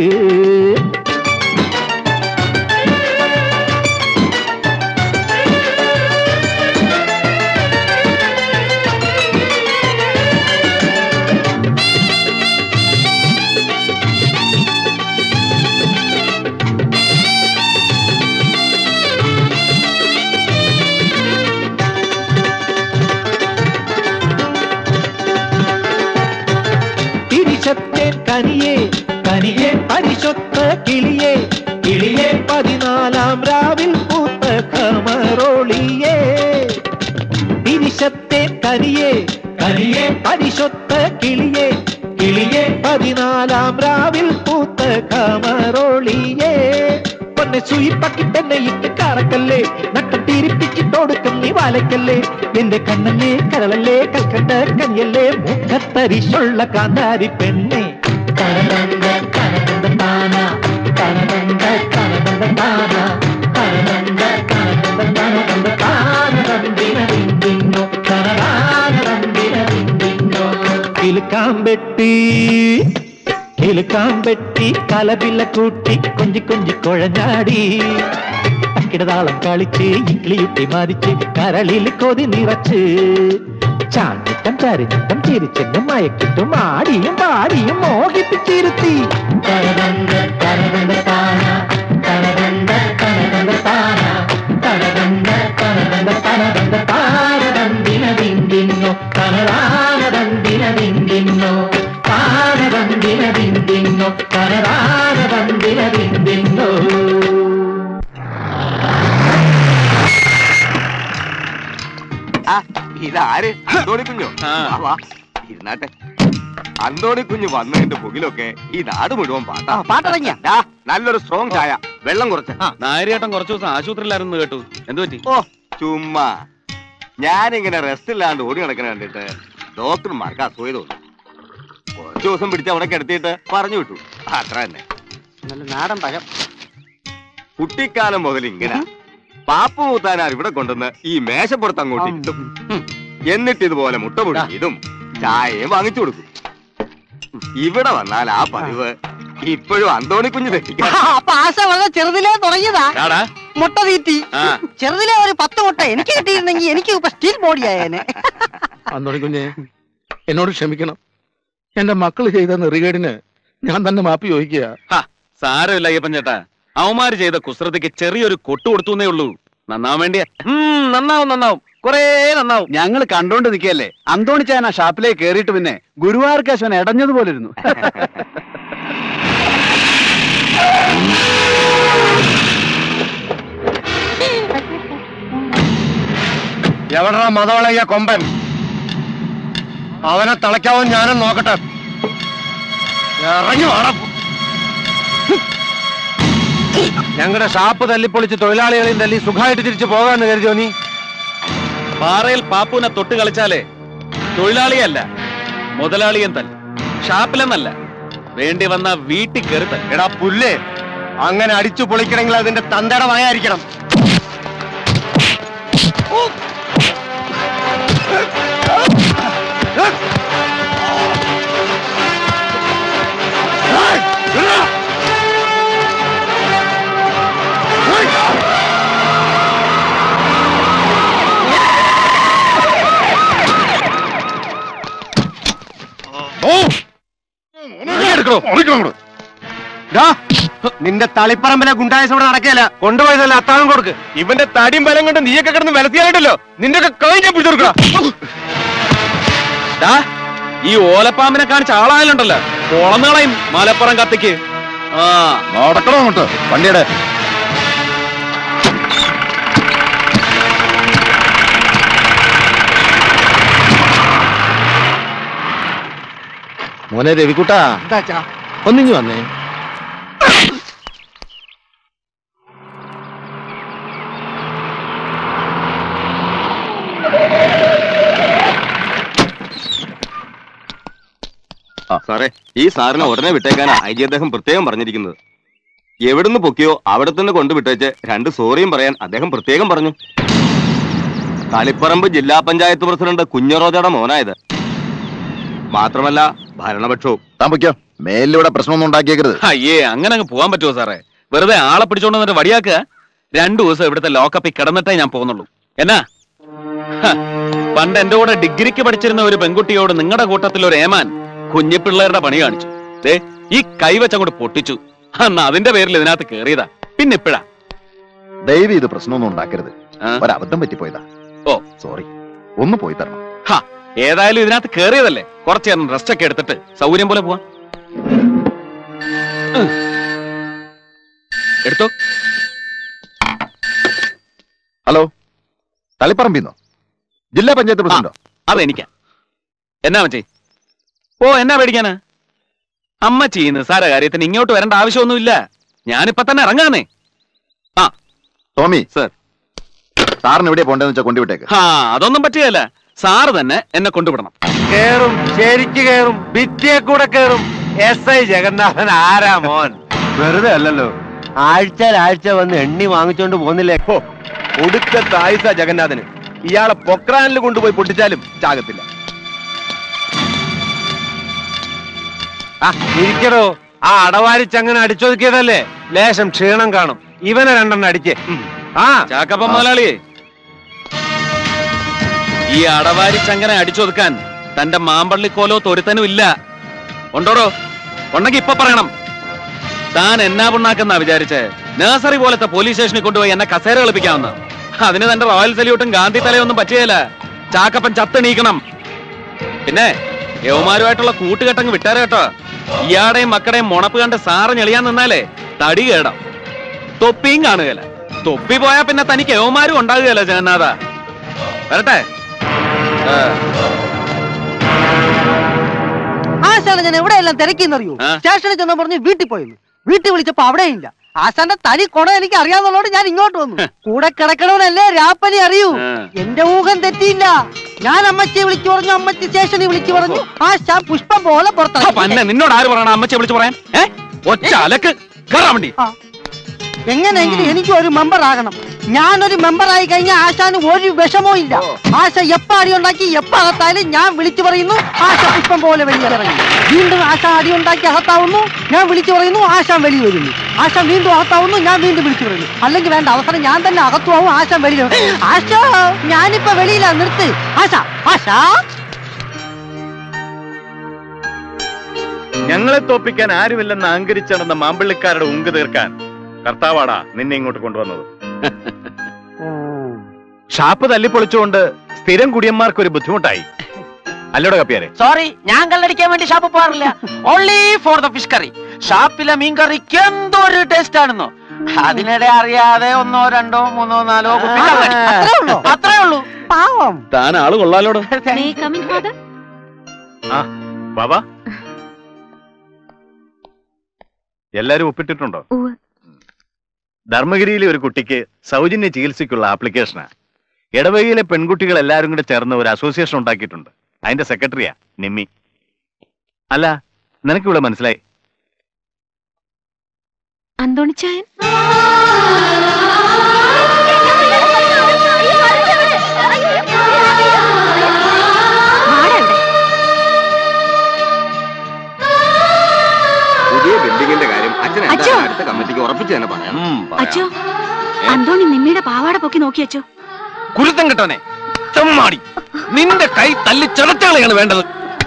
തിരിച്ചത്തേൻ കനിയെ കനിയെ പരിശൊത്ത കിളിയെ കിളിയെ പതിനാലാം രാവിൽ പൂത്ത കമറോളിയേ തിരിശത്തേൻ കനിയെ കനിയെ പരിശൊത്ത കിളിയെ കിളിയെ പതിനാലാം രാവിൽ പൂത്ത കമറോളിയേ പൊന്നെ സൂയിപ്പക്കിട്ടെന്നെ ഇട്ട് കറക്കല്ലേ നട്ടം തിരിപ്പിച്ചിട്ടോടുക്കും നീ വാലക്കല്ലേ എന്റെ കണ്ണല്ലേ കരളല്ലേ കൽക്കണ്ട കഞ്ഞല്ലേ മുഖത്തരിശുള്ള കാന്താരി പെണ്ണെ കനനന്ദ കനനന്ദ താന കനനന്ദ കനനന്ദ താന കനനന്ദ കനനന്ദ കനനന്ദ താനനന്ദിന ദിന്ദിന്നോ കനനാനന്ദിന ദിന്ദിന്നോ കിലുക്കാമ്പെട്ടി കിലുക്കാമ്പെട്ടി കലപില്ല കൂട്ടി കൊഞ്ചി കൊഞ്ചി കുഴഞ്ഞാടി തക്കിടതാളം കളിച്ച് ഇക്കിളിയുട്ടി മരിച്ച് കരളിൽ കൊതി നിറച്ച് ചാണ്ടിട്ടം ചരിഞ്ഞിട്ടം ചിരിച്ചെന്നും മയക്കിട്ടും ആടിയും പാടിയും മോഹിപ്പിച്ചിരുത്തി കനകണ്ട കനകണ്ട താന കനകണ്ട കനകണ്ട താന കനകണ്ട കനകണ്ട കനകണ്ട താനദന്തിന ദിന്ദിന്നോ കനരാനദന്തിന ദിന്ദിന്നോ താനദന്തിന ദിന്ദിന്നോ കനരാനദന്തിന ദിന്ദിന്നോ ഇതാര് അന്തോണി കുഞ്ഞോ ആ. വാ, വാ ഇരുന്നാട്ടെ അന്തോണി കുഞ്ഞ് വന്നതിന്റെ പുകിലൊക്കെ ഈ നാട് മുഴുവൻ പാട്ടാ പാട്ടിറങ്ങിയ ദാ, നല്ലൊരു സ്ട്രോങ് ചായ വെള്ളം കുറച്ച് നായരിയേട്ടൻ കുറച്ചു ദിവസം ആശുപത്രിയിലായിരുന്നു കേട്ടു എന്തു പറ്റി ഓ ചുമ്മാ ഞാനിങ്ങനെ റെസ്റ്റ് ഇല്ലാണ്ട് ഓടി നടക്കണ കണ്ടിട്ട് ഡോക്ടർമാർക്ക് അസൂയ തോന്നി കുറച്ചു ദിവസം പിടിച്ച് അവിടെ കിടത്തിയിട്ട് പറഞ്ഞു വിട്ടു അത്ര തന്നെ നല്ല നാടൻ പഴം കുട്ടിക്കാലം മുതൽ ഇങ്ങനെ പാപ്പു മൂത്താനാർ ഇവിടെ കൊണ്ടുവന്ന് ഈ മേശപ്പുറത്ത് അങ്ങോട്ട് ഇട്ടും എന്നിട്ട് ഇതുപോലെ മുട്ട മുഴുകിയതും ചായയും വാങ്ങിച്ചു കൊടുക്കും ഇവിടെ വന്നാൽ ആ പതിവ് ഇപ്പോഴും അന്തോണി കുഞ്ഞ് തെറ്റിക്കാം അപ്പൊ ആശ വളരെ ചെറുതിലേ തുടങ്ങിയതാ ആടാ മുട്ട തീറ്റി ആ ചെറുതിലെ ഒരു പത്ത് മുട്ട എനിക്ക് കിട്ടിയിരുന്നെങ്കിൽ എനിക്ക് ഇപ്പൊ സ്റ്റീൽ ബോഡി ആയേനെ അന്തോണി കുഞ്ഞെ എന്നോട് ക്ഷമിക്കണം എന്റെ മക്കള് ചെയ്ത നെറികേടിന് ഞാൻ തന്നെ മാപ്പി ചോദിക്കുക ഹാ, സാരമില്ല അയ്യപ്പൻ ചേട്ടാ അവന്മാര് ചെയ്ത കുസൃതിക്ക് ചെറിയൊരു കൊട്ടു കൊടുത്തുന്നേ ഉള്ളൂ നന്നാവാൻ വേണ്ടിയാ നന്നാവും നന്നാവും കൊറേ നന്നാവും ഞങ്ങൾ കണ്ടോണ്ട് നിൽക്കല്ലേ അന്തോണിച്ചാൻ ആ ഷാപ്പിലേക്ക് കയറിയിട്ട് പിന്നെ ഗുരുവായൂർ കേശവൻ ഇടഞ്ഞതുപോലെ ഇരുന്നു എവിടാ മതവളയ്യ കൊമ്പൻ അവനെ തളയ്ക്കാവോ ഞാനും നോക്കട്ടെ ഇറങ്ങി വാടാ ഞങ്ങളുടെ ഷാപ്പ് തല്ലിപ്പൊളിച്ച് തൊഴിലാളികളെയും തല്ലി സുഖമായിട്ട് തിരിച്ചു പോകാന്ന് കരുതിയോ നീ പാറയിൽ പാപ്പുവിനെ തൊട്ട് കളിച്ചാലേ തൊഴിലാളിയല്ല മുതലാളിയും തല്ല ഷാപ്പിലെന്നല്ല വേണ്ടി വന്ന വീട്ടിൽ കയറി തല്ല എടാ പുല്ലേ അങ്ങനെ അടിച്ചു പൊളിക്കണമെങ്കിൽ അതിന്റെ തന്തയുടെ മയായിരിക്കണം ഡാ, നിന്റെ തളിപ്പറമ്പിലെ ഗുണ്ടായസം ഇവിടെ നടക്കുകയല്ല കൊണ്ടുപോയതല്ല അത്താഴം കൊടുക്ക് ഇവന്റെ തടിയും ബലം കൊണ്ട് നീയൊക്കെ കിടന്ന് വെലത്തിയാലോ നിന്റെ ഒക്കെ കഴിഞ്ഞ പിടിച്ചെടുക്കടാ ഡാ ഈ ഓലപ്പാമ്പിനെ കാണിച്ച ആളായാലുണ്ടല്ലോ പൊളന്നുകളയും മലപ്പുറം കത്തിക്ക് ആ നടക്കണോ അങ്ങോട്ട് വണ്ടിയുടെ മോനെ രവിക്കുട്ടാ എന്താച്ചാ ഒന്നിങ്ങി വന്നേ സാറേ ഈ സാറിനെ ഉടനെ വിട്ടേക്കാനാ ഐ ജി അദ്ദേഹം പ്രത്യേകം പറഞ്ഞിരിക്കുന്നത് എവിടുന്ന് പൊക്കിയോ അവിടെ തന്നെ കൊണ്ടുവിട്ടേച്ച് രണ്ട് സോറിയും പറയാൻ അദ്ദേഹം പ്രത്യേകം പറഞ്ഞു തളിപ്പറമ്പ് ജില്ലാ പഞ്ചായത്ത് പ്രസിഡന്റ് കുഞ്ഞറോജയുടെ മോനായത് മാത്രമല്ല ഭരണപക്ഷവും താൻ പൊയ്ക്കോ മേലിലൂടെ പ്രശ്നമൊന്നും ഉണ്ടാക്കിയേക്കരുത് അയ്യേ അങ്ങനെ അങ്ങ് പോകാൻ പറ്റുമോ സാറേ വെറുതെ ആളെ പിടിച്ചോണ്ട് വന്നിട്ട് വടിയാക്കുക രണ്ടു ദിവസം ഇവിടുത്തെ ലോക്കപ്പിൽ കിടന്നിട്ടേ ഞാൻ പോകുന്നുള്ളൂ എന്നാ ഹ, പണ്ട് എന്റെ കൂടെ ഡിഗ്രിക്ക് പഠിച്ചിരുന്ന ഒരു പെൺകുട്ടിയോട് നിങ്ങളുടെ കൂട്ടത്തിൽ ഒരു ഏമാൻ കുഞ്ഞിപ്പിള്ളേരുടെ പണി കാണിച്ചു ദേ ഈ കൈവച്ച് അങ്ങോട്ട് പൊട്ടിച്ചു അന്ന് അതിന്റെ പേരിൽ ഇതിനകത്ത് കേറിയതാ പിന്നെ ഇപ്പഴാ ദയവ് ഇത് പ്രശ്നമൊന്നും ഉണ്ടാക്കരുത് ആ. ഒരബദ്ധം പറ്റിപ്പോയതാ ഓ സോറി ഒന്ന് പോയി തരണം ഹ, ഏതായാലും ഇതിനകത്ത് കേറിയതല്ലേ കുറച്ചു നേരം റെസ്റ്റ് ഒക്കെ എടുത്തിട്ട് സൗകര്യം പോലെ പോവാം ഉം. എടുത്തോ ഹലോ തളിപ്പറമ്പിന്നോ ജില്ലാ പഞ്ചായത്ത് പ്രസിഡന്റോ അതെനിക്കാ എന്നാ മച്ചി ഓ എന്നാ പേടിക്കാനാ അമ്മച്ചി നിസ്സാര കാര്യത്തിന് ഇങ്ങോട്ട് വരേണ്ട ആവശ്യമൊന്നുമില്ല ഞാനിപ്പൊ തന്നെ ഇറങ്ങാന്നേ ടോമി സർ സാറിന് എവിടെയാ പോണ്ടെന്ന് വെച്ചാൽ കൊണ്ടുവിട്ടേക്ക് ആ അതൊന്നും പറ്റുകയല്ല സാറ് തന്നെ എന്നെ കൊണ്ടുവിടണം കേറും ശരിക്ക് കേറും ഭിത്തിയെ കൂടെ കേറും എസ് ഐ ജഗന്നാഥൻ ആരാ മോൻ വെറുതെ അല്ലല്ലോ ആഴ്ച ആഴ്ച വന്ന് എണ്ണി വാങ്ങിച്ചോണ്ട് പോന്നില്ലേ ഹോ, ഒടുക്കത്തെ ആയുസ ജഗന്നാഥന് ഇയാളെ പൊക്രാനിൽ കൊണ്ടുപോയി പൊട്ടിച്ചാലും ചാകത്തില്ല ആ ഇരിക്കടോ ആ അടവാരിച്ചങ്ങനെ അടിച്ചൊതുക്കിയതല്ലേ ലേശം ക്ഷീണം കാണും ഇവനെ രണ്ടെണ്ണം അടിക്കേ ആ ചാക്കപ്പ മുതലാളിയെ ഈ അടവാരി ചങ്ങന അടിച്ചൊതുക്കാൻ തന്റെ മാമ്പള്ളിക്കോലോ തൊരുത്തനും ഇല്ല ഉണ്ടോടോ ഉണ്ടെങ്കി ഇപ്പൊ പറയണം താൻ എന്നാ പുണ്ണാക്കെന്നാ വിചാരിച്ച് നഴ്സറി പോലത്തെ പോലീസ് സ്റ്റേഷനിൽ കൊണ്ടുപോയി എന്നെ കസേര കളിപ്പിക്കാവുന്ന അതിന് തന്റെ റോയൽ സല്യൂട്ടും ഗാന്ധി തലയൊന്നും പറ്റുകയില്ല ചാക്കപ്പൻ ചത്തെണീക്കണം പിന്നെ യവമാരുമായിട്ടുള്ള കൂട്ടുകെട്ടങ്ങ് വിട്ടാരെ കേട്ടോ ഇയാടെയും മക്കടെയും മുണപ്പ് കണ്ട് സാറ് ഞെളിയാൻ നിന്നാലേ തടി കേടാം തൊപ്പിയും കാണുകയില്ല തൊപ്പി പോയാ പിന്നെ തനിക്ക് യവമാരും ഉണ്ടാകുകയല്ല ജഗന്നാഥ വരട്ടെ ആ, ആശാണ് ഞാൻ എവിടെയെല്ലാം തിരക്കിന്നറിയോ ആ? സ്റ്റേഷനിൽ ചെന്ന് പറഞ്ഞ് വീട്ടിൽ പോയെന്ന് വീട്ടിൽ വിളിച്ചപ്പോ അവിടെ ഇല്ല ആശാന്റെ തനി കൊണ എനിക്ക് അറിയാവുന്നതോട് ഞാൻ ഇങ്ങോട്ട് വന്നു കൂടെ കിടക്കണവനല്ലേ രാപ്പനി അറിയൂ ആ. എന്റെ ഊഹം തെറ്റിയില്ല ഞാൻ അമ്മച്ചിയെ വിളിച്ചു പറഞ്ഞു അമ്മച്ചി സ്റ്റേഷനിൽ വിളിച്ചു പറഞ്ഞു ആശാ പുഷ്പം പോലെ ആ, പുറത്തു പന്നെ നിന്നോട് ആര് പറയണം അമ്മച്ചെ വിളിച്ചു പറയാൻ ഏ ഒറ്റ അലക്ക് കേറാൻ വേണ്ടി എങ്ങനെയെങ്കിലും എനിക്ക് ഒരു മെമ്പർ ആകണം ഞാനൊരു മെമ്പർ ആയി കഴിഞ്ഞാൽ ആശാന് ഒരു വിഷമവും ഇല്ല ആശ എപ്പ അടി ഉണ്ടാക്കി എപ്പ അകത്തായാലും ഞാൻ വിളിച്ചു പറയുന്നു ആശ പുഷ്പം പോലെ വെളിയിറങ്ങി വീണ്ടും ആശ അടി ഉണ്ടാക്കി അകത്താവുന്നു ഞാൻ വിളിച്ചു പറയുന്നു ആശാൻ വെളി വരുന്നു ആശാൻ വീണ്ടും അകത്താവുന്നു ഞാൻ വീണ്ടും വിളിച്ചു പറയുന്നു അല്ലെങ്കിൽ വേണ്ട അവസരം ഞാൻ തന്നെ അകത്തുവാവും ആശാൻ വെളിയിൽ വരും. ആശ ഞാനിപ്പോ വെളിയിലാ നിർത്ത് ആശ ആശ ഞങ്ങളെ തോപ്പിക്കാൻ ആരുമില്ലെന്ന് അഹങ്കരിച്ചടന്ന മാമ്പിള്ളിക്കാരുടെ ഉങ്ക് തീർക്കാൻ കർത്താവാടാ നിന്നെ ഇങ്ങോട്ട് കൊണ്ടുവന്നത് ഷാപ്പ് തല്ലിപ്പൊളിച്ചുകൊണ്ട് സ്ഥിരം കുടിയന്മാർക്ക് ഒരു ബുദ്ധിമുട്ടായി അല്ലോടെ കപ്പിയാരെ സോറി ഞാൻ കള്ളടിക്കാൻ വേണ്ടി ഷാപ്പ് പോകാറില്ല only for the fish curry ഷാപ്പിലെ മീൻ കറിക്ക് എന്തോ ഒരു ടേസ്റ്റ് ആണെന്നോ അതിനിടെ അറിയാതെ ഒന്നോ രണ്ടോ മൂന്നോ നാലോ കുപ്പി കള്ളടി. അത്രേ ഉള്ളൂ പാവം താൻ ആള് കൊള്ളാലോടോ ആ ബാബാ എല്ലാരും ഒപ്പിട്ടിട്ടുണ്ടോ ധർമ്മഗിരിയിലെ ഒരു കുട്ടിക്ക് സൗജന്യ ചികിത്സയ്ക്കുള്ള ആപ്ലിക്കേഷനാ ഇടവകയിലെ പെൺകുട്ടികൾ എല്ലാവരും കൂടെ ചേർന്ന് ഒരു അസോസിയേഷൻ ഉണ്ടാക്കിയിട്ടുണ്ട് അതിന്റെ സെക്രട്ടറിയാ നിമ്മി അല്ല നിനക്കിവിടെ മനസ്സിലായി അന്തോണിച്ചായൻ പുതിയ ബിൽഡിങ്ങിന്റെ കാര്യം അച്ഛൻ അച്ഛോ. എന്തായാലും അടുത്ത കമ്മിറ്റിക്ക് ഉറപ്പിച്ച് തന്നെ പറയാം അച്ചോ അന്തോണി നിമ്മിയുടെ പാവാട പൊക്കി നോക്കി അച്ചോ കുരുത്തം കെട്ടവനെ ചെമ്മാടി നിന്റെ കൈ തല്ലി ചെറുത്തുകളെയാണ് വേണ്ടത്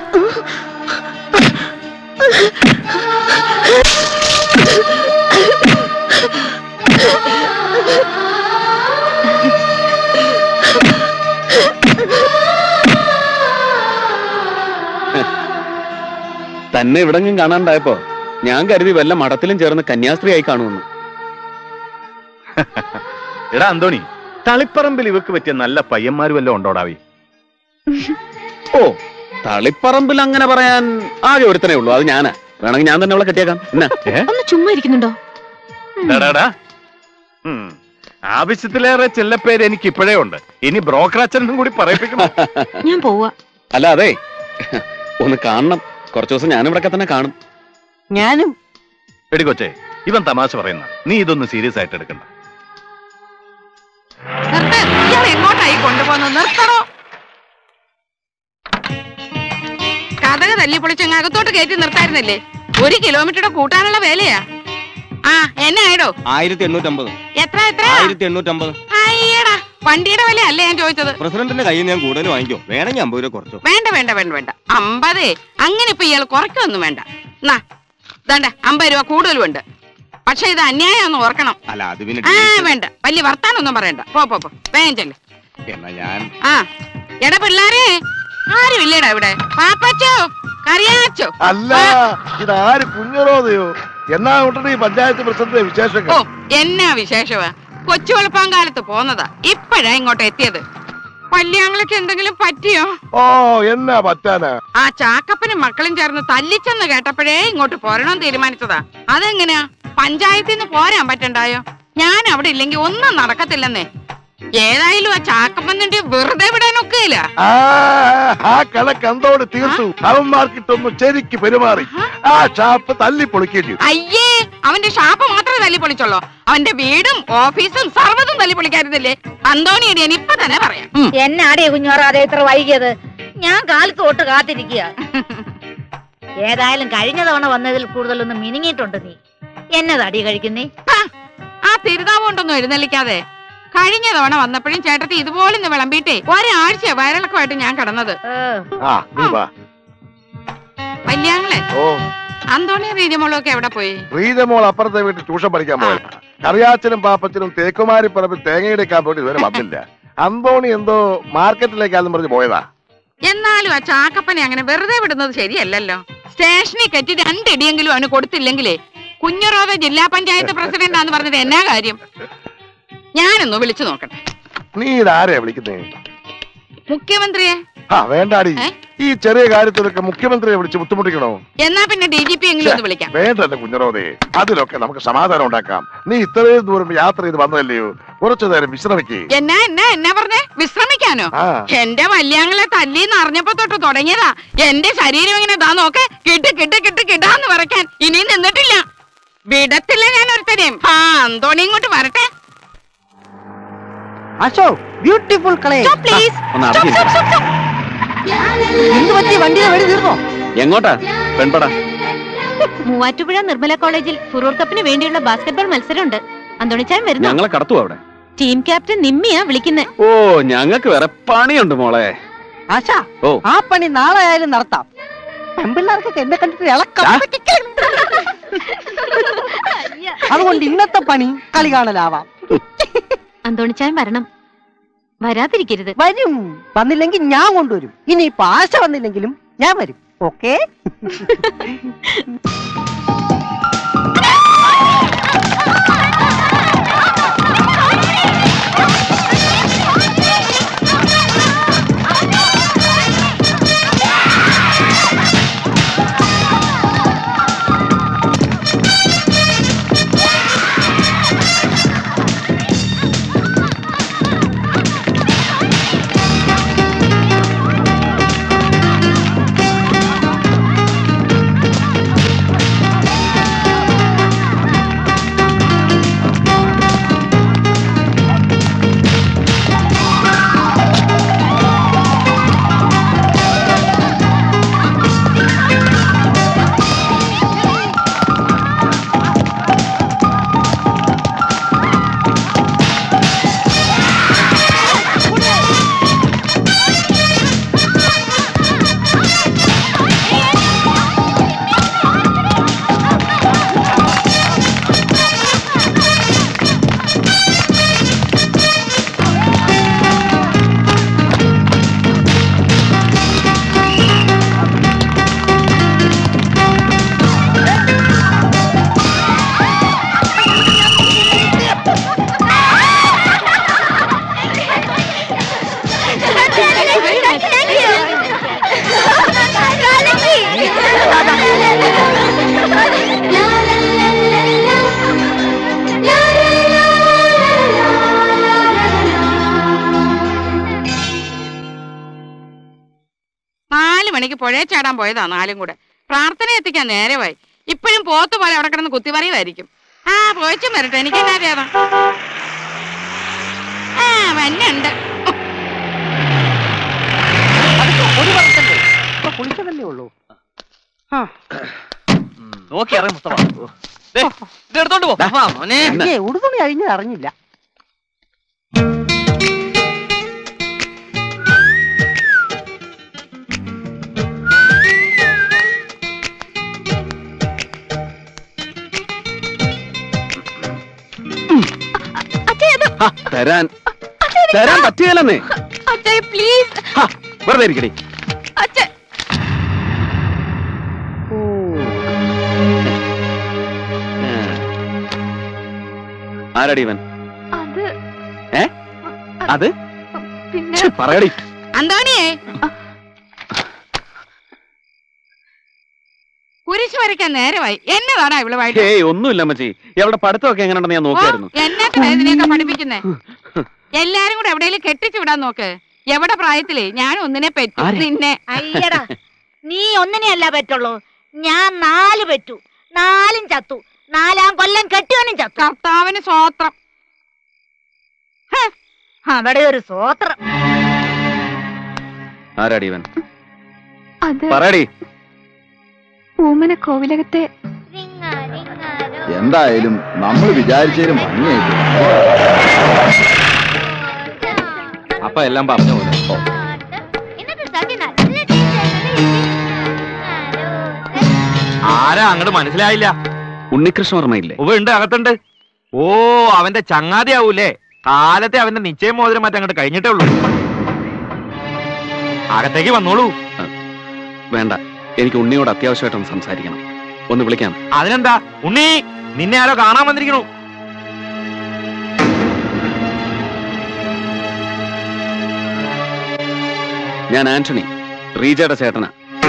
തന്നെ ഇവിടെങ്ങും കാണാണ്ടായപ്പോ ഞാൻ കരുതി വല്ല മഠത്തിലും ചേർന്ന് കന്യാസ്ത്രീയായി കാണുമെന്ന് എടാ അന്തോണി തളിപ്പറമ്പിൽ ഇവക്ക് പറ്റിയ നല്ല പയ്യന്മാര് വല്ലതും ഉണ്ടോടാവി ഓ തളിപ്പറമ്പിൽ അങ്ങനെ പറയാൻ ആകെ ഒരുത്തനേ ഉള്ളൂ അത് ഞാനാ വേണമെങ്കിൽ ഞാൻ തന്നെ അവളെ കെട്ടിയേക്കാം എന്നാ ഒന്ന് ചുമ്മാ ഇരിക്കുന്നുണ്ടോ ഡാടാ. ഉം. ആവശ്യത്തിലേറെ ചെല്ലപ്പേര് എനിക്ക് ഇപ്പോഴേ ഉണ്ട് ഇനി ബ്രോക്കർ അച്ഛനും കൂടി പറയിപ്പിക്കണം ഞാൻ പോവാ അല്ല അതെ ഒന്ന് കാണണം കുറച്ചു ദിവസം ഞാൻ ഇവിടെ തന്നെ കാണും ഞാനും എടി കൊച്ചേ ഇവൻ തമാശ പറയുന്ന നീ ഇതൊന്നും സീരിയസ് ആയിട്ട് എടുക്കണ്ട നിർത്ത് ഇയാൾ എങ്ങോട്ടായി കൊണ്ടുപോകുന്നത് നിർത്തണോ കഥക തല്ലി പൊളിച്ചങ്ങ് അകത്തോട്ട് കയറ്റി നിർത്തായിരുന്നില്ലേ ഒരു കിലോമീറ്ററുടെ കൂട്ടാനുള്ള വേലയാ ആ എന്നായിടോ ആയിരത്തി എണ്ണൂറ്റമ്പത് എത്ര എത്ര ആയിരത്തി എണ്ണൂറ്റമ്പത് അയ്യടാ വണ്ടിയുടെ വില അല്ലേ ഞാൻ ചോദിച്ചത് പ്രസിഡന്റിന്റെ കയ്യിൽ നിന്ന് ഞാൻ കൂടുതൽ വാങ്ങിക്കോ വേണമെങ്കിൽ അമ്പത് രൂപ കുറച്ചു വേണ്ട വേണ്ട വേണ്ട വേണ്ട അമ്പതേ അങ്ങനെ ഇപ്പൊ ഇയാൾ കുറയ്ക്കൊന്നും വേണ്ട എന്നാ ദാണ്ട അമ്പത് രൂപ കൂടുതലും ഉണ്ട് പക്ഷെ ഇത് അന്യായം ഒന്ന് ഓർക്കണം അല്ല അത് പിന്നെ ആ വേണ്ട വലിയ വർത്താനൊന്നും പറയണ്ട പോ പോ പോ വേഗം ചെല്ല് എന്നാ ഞാൻ ആ എടാ പിള്ളാരെ ആരും ഇല്ലേടാ ഇവിടെ പാപ്പച്ചോ കറിയാച്ചോ അല്ല ഇതാര് കുഞ്ഞറോതയോ എന്നാ ഉടനെ ഈ പഞ്ചായത്ത് പ്രസിഡന്റ് ഓ വിശേഷങ്ങൾ എന്നാ വിശേഷമാ കൊച്ചു വെളുപ്പാങ്കാലത്ത് പോന്നതാ ഇപ്പഴാ ഇങ്ങോട്ട് എത്തിയത് പല്യാങ്ങളൊക്കെ എന്തെങ്കിലും പറ്റിയോ ഓ എന്നാ പറ്റാനാ ആ ചാക്കപ്പനും മക്കളും ചേർന്ന് തല്ലിച്ചെന്ന് കേട്ടപ്പോഴേ ഇങ്ങോട്ട് പോരണം തീരുമാനിച്ചതാ അതെങ്ങനെയാ പഞ്ചായത്തിൽ നിന്ന് പോരാൻ പറ്റണ്ടായോ ഞാൻ അവിടെ ഇല്ലെങ്കിൽ ഒന്നും നടക്കത്തില്ലെന്നേ ഏതായാലും ആ ചാക്കപ്പന്നിന്റെ വെറുതെ വിടാനൊക്കെയില്ല ആ ആ കണക്ക് എന്തോട് തീർത്തു അവന്മാർക്കിട്ടൊന്ന് ശരിക്ക് പെരുമാറി ആ ഷാപ്പ് തല്ലി പൊളിക്കേണ്ടി അയ്യേ അവന്റെ ഷാപ്പ് മാത്രമേ തല്ലി പൊളിച്ചുള്ളൂ അവന്റെ വീടും ഓഫീസും സർവ്വതും തല്ലി പൊളിക്കായിരുന്നില്ലേ അന്തോണിയുടെ ഞാൻ ഇപ്പൊ തന്നെ പറയാം എന്നാടേ കുഞ്ഞോറാതെ ഇത്ര വൈകിയത് ഞാൻ കാലത്ത് തൊട്ട് കാത്തിരിക്കുക ഏതായാലും കഴിഞ്ഞ തവണ വന്നതിൽ കൂടുതലൊന്നും മിനിങ്ങിയിട്ടുണ്ട് നീ എന്നതടി കഴിക്കുന്നേ ആ തിരുതാവ് കൊണ്ടൊന്നും എഴുന്നള്ളിക്കാതെ കഴിഞ്ഞ തവണ വന്നപ്പോഴും ചേട്ടത്തി ഇതുപോലെ ഒന്ന് വിളമ്പിയിട്ടേ ഒരാഴ്ച വയറിളക്കമായിട്ട് ഞാൻ കിടന്നത് ആ നീ വാ വല്യാങ്ങളെ ഓ അന്തോണി റീജമോളൊക്കെ എവിടെ പോയി റീജമോൾ അപ്പുറത്തെ വീട്ടിൽ ട്യൂഷൻ പഠിക്കാൻ പോയത് കറിയാച്ചനും പാപ്പച്ചനും തേക്കുമാരി പറമ്പിൽ തേങ്ങയെടുക്കാൻ പോയിട്ട് ഇതുവരെ വന്നില്ല അന്തോണി എന്തോ മാർക്കറ്റിലേക്കാന്നും പറഞ്ഞ് പോയതാ എന്നാലും ആ ചാക്കപ്പനെ അങ്ങനെ വെറുതെ വിടുന്നത് ശരിയല്ലല്ലോ സ്റ്റേഷനിൽ കെട്ടി രണ്ടിടിയെങ്കിലും അവന് കൊടുത്തില്ലെങ്കിലേ കുഞ്ഞറോത ജില്ലാ പഞ്ചായത്ത് പ്രസിഡന്റാന്ന് പറഞ്ഞത് എന്നാ കാര്യം ഞാനൊന്ന് വിളിച്ചു നോക്കട്ടെ നീ ഇതാരെയാ വിളിക്കുന്നേ മുഖ്യമന്ത്രിയെ ആ വേണ്ടാടി ഈ ചെറിയ കാര്യത്തിലൊക്കെ മുഖ്യമന്ത്രിയെ വിളിച്ച് ബുദ്ധിമുട്ടിക്കണോ എന്നാ പിന്നെ ഡി ജി പി എങ്കിലും ഒന്ന് വിളിക്കാം വേണ്ട എന്റെ കുഞ്ഞറോതെ അതിലൊക്കെ നമുക്ക് സമാധാനം ഉണ്ടാക്കാം നീ ഇത്രയും ദൂരം യാത്ര ചെയ്ത് വന്നതല്ലയോ കുറച്ചു നേരം വിശ്രമിക്കേ എന്നാ എന്നാ എന്നാ പറഞ്ഞേ വിശ്രമിക്കാനോ ആ എന്റെ വല്യാങ്ങളെ തല്ലിന്ന് അറിഞ്ഞപ്പോ തൊട്ട് തുടങ്ങിയതാ എന്റെ ശരീരം ഇങ്ങനെ ദാ നോക്ക് കിട്ട് കിട്ട് കിട്ട് കിട്ടാന്ന് പറക്കാൻ ഇനിയും നിന്നിട്ടില്ല വിടത്തില്ല ഞാൻ ഒരുത്തനെയും ആ അന്തോണി ഇങ്ങോട്ട് വരട്ടെ അശോ ബ്യൂട്ടിഫുൾ കളേ പ്ലീസ് ഒന്ന് അടങ്ങി എന്ത് പറ്റി വണ്ടിയുടെ വഴി തീർന്നോ എങ്ങോട്ടാ പെൺപട മൂവാറ്റുപുഴ നിർമ്മല കോളേജിൽ ഫുറൂർ കപ്പിന് വേണ്ടിയുള്ള ബാസ്കറ്റ്ബോൾ മത്സരമുണ്ട് അന്തോണിച്ചാൻ വരുന്നു ഞങ്ങളെ കടത്തുവോ അവിടെ ടീം ക്യാപ്റ്റൻ നിമ്മിയാ വിളിക്കുന്നേ ഓ ഞങ്ങൾക്ക് വേറെ പണിയുണ്ട് മോളെ ആശാ ഓ ആ പണി നാളെ ആയാലും നടത്താം പെമ്പിള്ളേർക്കൊക്കെ എന്നെ കണ്ടിട്ട് ഇളക്കം അതുകൊണ്ട് ഇന്നത്തെ പണി കളി കാണലാവാം അന്തോണിച്ചാൻ വരണം വരാതിരിക്കരുത് വരും വന്നില്ലെങ്കിൽ ഞാൻ കൊണ്ടുവരും ഇനി ഇപ്പൊ ആശ വന്നില്ലെങ്കിലും ഞാൻ വരും ഓക്കേ നാല് മണിക്ക് പുഴയെ ചാടാൻ പോയതാ നാലും കൂടെ പ്രാർത്ഥന എത്തിക്കാൻ നേരമായി ഇപ്പോഴും പോത്ത് പോലെ അവിടെ കിടന്ന് കുത്തിമറിയതായിരിക്കും ആ പോയിച്ചും വരട്ടെ എനിക്ക് എന്നാ അറിയാതാ ആ വന്നുണ്ട് ഒരു വർഷല്ലേ ഇപ്പൊ കുളിച്ചതല്ലേ ഉള്ളൂ ആ. നോക്കി അറിയാം മുസ്തഫ ദേ, ഇത് എടുത്തോണ്ട് പോ വാ, മോനെ ഏയ്, ഉടുതുണി അഴിഞ്ഞത് അറിഞ്ഞില്ല ആ, തരാൻ തരാൻ പറ്റുകയല്ലെന്നേ അച്ഛാ പ്ലീസ് വെറുതെ ഇരിക്കടി അച്ഛാ ആരടി ഇവൻ അത് ഏ അത് പിന്നെ ഛെ, പറയടി അന്തോണിയേ കുരിശ് വരയ്ക്കാൻ നേരമായി എന്നതാടാ ഇവിടെ വൈകിട്ട് ഏയ് ഒന്നുമില്ല മച്ചി എവിടെ പഠിത്തമൊക്കെ എങ്ങനെയുണ്ടെന്ന് ഞാൻ നോക്കായിരുന്നു എന്നത്തെ വേദനയൊക്കെ പഠിപ്പിക്കുന്നേ എല്ലാരും കൂടെ എവിടെയെങ്കിലും കെട്ടിച്ചു വിടാൻ നോക്ക് എവിടെ പ്രായത്തിലേ ഞാൻ ഒന്നിനെ പറ്റു ആരെ? നിന്നെ അയ്യടാ നീ ഒന്നിനെ അല്ല പറ്റുള്ളൂ ഞാൻ നാല് പറ്റു നാലും ചത്തു നാലാം കൊല്ലം കെട്ടിയവനും ചത്തു കർത്താവിന് സ്വോത്രം ഹ്, അവിടെ ഒരു സ്വോത്രം ആരാടി ഇവൻ അത് പറയടി പൂമന കോവിലകത്തെ എന്തായാലും നമ്മൾ വിചാരിച്ചതിലും ഭംഗിയായിട്ട് അപ്പൊ എല്ലാം പറഞ്ഞ പോലെ ഓ. ആരാ അങ്ങോട്ട് മനസ്സിലായില്ല ഉണ്ണികൃഷ്ണവർമ്മ ഇല്ലേ ഉവ ഉണ്ട് അകത്തുണ്ട് ഓ അവന്റെ ചങ്ങാതിയാവൂലേ കാലത്തെ അവന്റെ നിശ്ചയം മോതിരം മറ്റേ അങ്ങോട്ട് കഴിഞ്ഞിട്ടേ ഉള്ളൂ അകത്തേക്ക് വന്നോളൂ വേണ്ട എനിക്ക് ഉണ്ണിയോട് അത്യാവശ്യമായിട്ടൊന്ന് സംസാരിക്കണം ഒന്ന് വിളിക്കാം അതിനെന്താ ഉണ്ണി നിന്നെ ആരോ കാണാൻ വന്നിരിക്കണു ഞാൻ ആന്റണി റീജയുടെ ചേട്ടനാ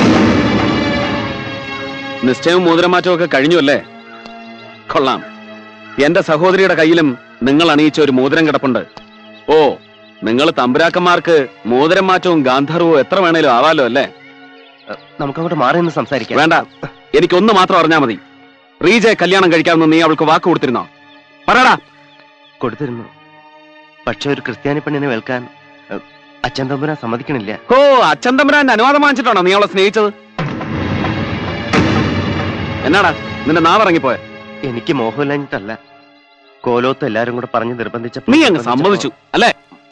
നിശ്ചയവും മോതിരമാറ്റവും ഒക്കെ കഴിഞ്ഞു അല്ലേ കൊള്ളാം എന്റെ സഹോദരിയുടെ കയ്യിലും നിങ്ങൾ അണിയിച്ച ഒരു മോതിരം കിടപ്പുണ്ട് ഓ നിങ്ങൾ തമ്പുരാക്കന്മാർക്ക് മോതിരം മാറ്റവും ഗാന്ധർവവും എത്ര വേണേലും ആവാലോ അല്ലേ നമുക്കങ്ങോട്ട് മാറി നിന്ന് സംസാരിക്കാം വേണ്ട എനിക്കൊന്ന് മാത്രം അറിഞ്ഞാ മതി റീജയെ കല്യാണം കഴിക്കാമെന്ന് നീ അവൾക്ക് വാക്ക് കൊടുത്തിരുന്നോ പറയടാ കൊടുത്തിരുന്നു പക്ഷെ ഒരു ക്രിസ്ത്യാനി പെണ്ണിനെ വെൽക്കാൻ ഏ, അച്ഛൻ തമ്പുരാൻ സമ്മതിക്കണില്ല ഓ അച്ഛൻ തമ്പുരാന്റെ അനുവാദം വാങ്ങിച്ചിട്ടാണോ നീ അവളെ സ്നേഹിച്ചത് എന്നാടാ നിന്റെ നാവിറങ്ങിപ്പോയ എനിക്ക് മോഹമില്ലാഞ്ഞിട്ടല്ല കോലോത്ത് എല്ലാരും കൂടെ പറഞ്ഞ് നിർബന്ധിച്ച നീ അങ്ങ് സമ്മതിച്ചു അല്ലേ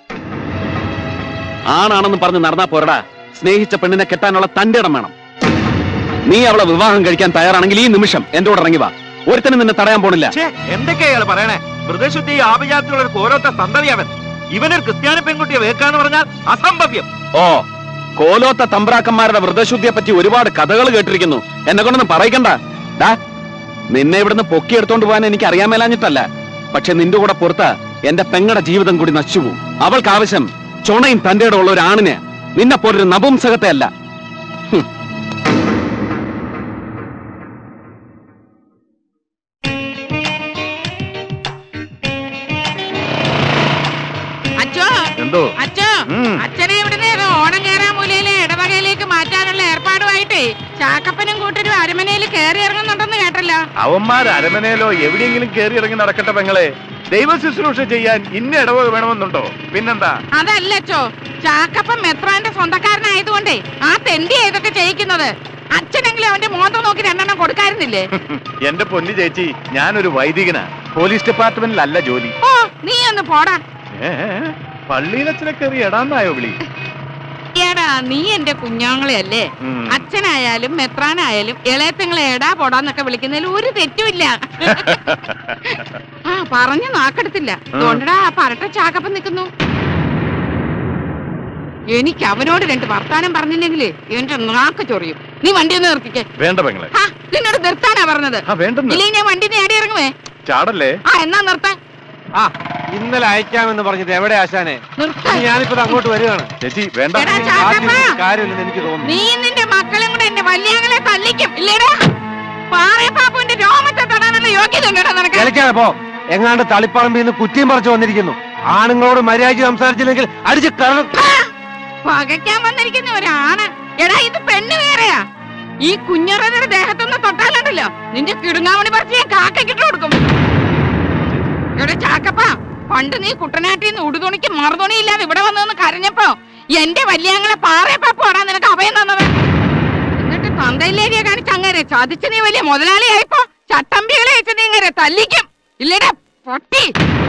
ആണാണെന്ന് പറഞ്ഞ് നടന്നാ പോരടാ സ്നേഹിച്ച പെണ്ണിനെ കെട്ടാനുള്ള തന്റെ ഇടം വേണം നീ അവളെ വിവാഹം കഴിക്കാൻ തയ്യാറാണെങ്കിൽ ഈ നിമിഷം എന്റെ കൂടെ ഇറങ്ങി വാ ഒരുത്തനും നിന്നെ തടയാൻ പോണില്ല എന്തൊക്കെയാ ഇയാള് പറയണേ മൃതശുദ്ധി ആഭിജാത്തിയുള്ള ഒരു ഓരോത്ത സന്തതി അവൻ ഇവനൊരു ക്രിസ്ത്യാനി പെൺകുട്ടിയെ വേക്കാന്ന് പറഞ്ഞാൽ അസംഭവ്യം ഓ കോലോത്ത തമ്പ്രാക്കന്മാരുടെ വ്രതശുദ്ധിയെ പറ്റി ഒരുപാട് കഥകൾ കേട്ടിരിക്കുന്നു എന്നെ കൊണ്ടൊന്നും പറയിക്കണ്ട ഡാ നിന്നെ ഇവിടുന്ന് പൊക്കിയെടുത്തോണ്ട് പോകാൻ എനിക്ക് അറിയാൻ മേലാഞ്ഞിട്ടല്ല പക്ഷെ നിന്റെ കൂടെ പുറത്ത് എന്റെ പെങ്ങടെ ജീവിതം കൂടി നശിച്ചുപോകും അവൾക്ക് ആവശ്യം ചുണയും തന്റെ ഉള്ള ഒരു ആണിനെ നിന്നെ പോലൊരു നപുംസകത്തെ അല്ല ഹും. അച്ഛോ എന്തോ അച്ഛോ ഉം. അച്ഛനെ ഇവിടുന്ന് ഓണം കയറാൻ മൂലയിലെ ഇടവകയിലേക്ക് മാറ്റാനുള്ള ഏർപ്പാടുമായിട്ടേ ചാക്കപ്പനും കൂട്ടരും അരമനയിൽ കയറി ഇറങ്ങുന്നുണ്ടെന്ന് കേട്ടല്ലോ അവന്മാർ അരമനയിലോ എവിടെയെങ്കിലും കയറി ഇറങ്ങി നടക്കട്ടെ പെങ്ങളെ ദൈവ ശുശ്രൂഷ ചെയ്യാൻ ഇന്ന ഇടവക വേണമെന്നുണ്ടോ പിന്നെന്താ അതല്ല അച്ഛോ ചാക്കപ്പൻ മെത്രാന്റെ സ്വന്തക്കാരനായതുകൊണ്ടേ ആ തെണ്ടി ഇതൊക്കെ ചെയ്യിക്കുന്നത് അച്ഛനെങ്കിലും അവന്റെ മോന്തം നോക്കി രണ്ടെണ്ണം കൊടുക്കായിരുന്നില്ലേ എന്റെ പൊന്നു ചേച്ചി ഞാനൊരു വൈദികനാ പോലീസ് ഡിപ്പാർട്ട്മെന്റിലല്ല ജോലി ഓ നീ ഒന്ന് പോടാ ഏ, പള്ളിയിലച്ഛനെ കയറി എടാന്നായോ വിളി എടാ നീ എന്റെ കുഞ്ഞാങ്ങളെ അല്ലേ ഉം. അച്ഛനായാലും മെത്രാനായാലും ഇളയത്തിങ്ങളെ എടാ പോടാന്നൊക്കെ വിളിക്കുന്നതിൽ ഒരു തെറ്റുമില്ല ആ പറഞ്ഞു നാക്കെടുത്തില്ല തോണ്ടടാ ആ പരട്ട ചാക്കപ്പം നിൽക്കുന്നു എനിക്ക് അവനോട് രണ്ട് വർത്താനം പറഞ്ഞില്ലെങ്കിലേ എന്റെ നാക്ക് ചൊറിയും നീ വണ്ടി ഒന്ന് നിർത്തിക്കേ വേണ്ട പെങ്ങളെ ആ നിന്നോട് നിർത്താനാ പറഞ്ഞത് ആ വേണ്ടെന്ന് ഇല്ലെങ്കിൽ ഞാൻ വണ്ടി നേടി ഇറങ്ങുവേ ചാടല്ലേ ആ എന്നാ നിർത്താൻ ആ ഇന്നലെ അയക്കാമെന്ന് പറഞ്ഞിട്ട് എവിടെ ആശാനെ നിർത്താൻ ഞാനിപ്പോ അങ്ങോട്ട് വരികയാണ് ചേച്ചി വേണ്ട എടാ ചാക്കപ്പ കാര്യമില്ലെന്ന് എനിക്ക് തോന്നുന്നു നീ നിന്റെ മക്കളും കൂടെ എന്റെ വല്യങ്ങളെ തല്ലിക്കും ഇല്ലേടാ പാറേ പാപ്പുവിന്റെ രോമത്തെ തൊടാനുള്ള യോഗ്യത ഉണ്ടോ നിനക്ക് കിളക്കാതെ പോ എങ്ങാണ്ട് തളിപ്പറമ്പിൽ നിന്ന് കുറ്റിയും പറിച്ചു വന്നിരിക്കുന്നു ആണുങ്ങളോട് മര്യാദ സംസാരിച്ചില്ലെങ്കിൽ അടിച്ച് കറ പകയ്ക്കാൻ വന്നിരിക്കുന്ന ഒരാണ് എടാ ഇത് പെണ്ണ് വേറെയാ ഈ കുഞ്ഞറയുടെ ദേഹത്തൊന്ന് തൊട്ടാലുണ്ടല്ലോ നിന്റെ കിടുങ്ങാമണി പറിച്ച് ഞാൻ കാക്കക്കിട്ട് കൊടുക്കും പണ്ട് നീ കുട്ടനാട്ടിൽ നിന്ന് ഉടുതുണിക്ക് മറുതുണിയില്ലാതെ ഇവിടെ വന്നു കരഞ്ഞപ്പോ എന്റെ വല്യങ്ങളെ പാറയപ്പാടാ നിനക്ക് അഭയം തന്നത് എന്നിട്ട് തന്തയിലേരിയ കാണിച്ച് അങ്ങനെ ചതിച്ച് നീ വലിയ മുതലാളിയായിപ്പോ ചട്ടമ്പികളെ വെച്ച് നീ ഇങ്ങനെ തല്ലിക്കും ഇല്ലടാ പൊട്ടി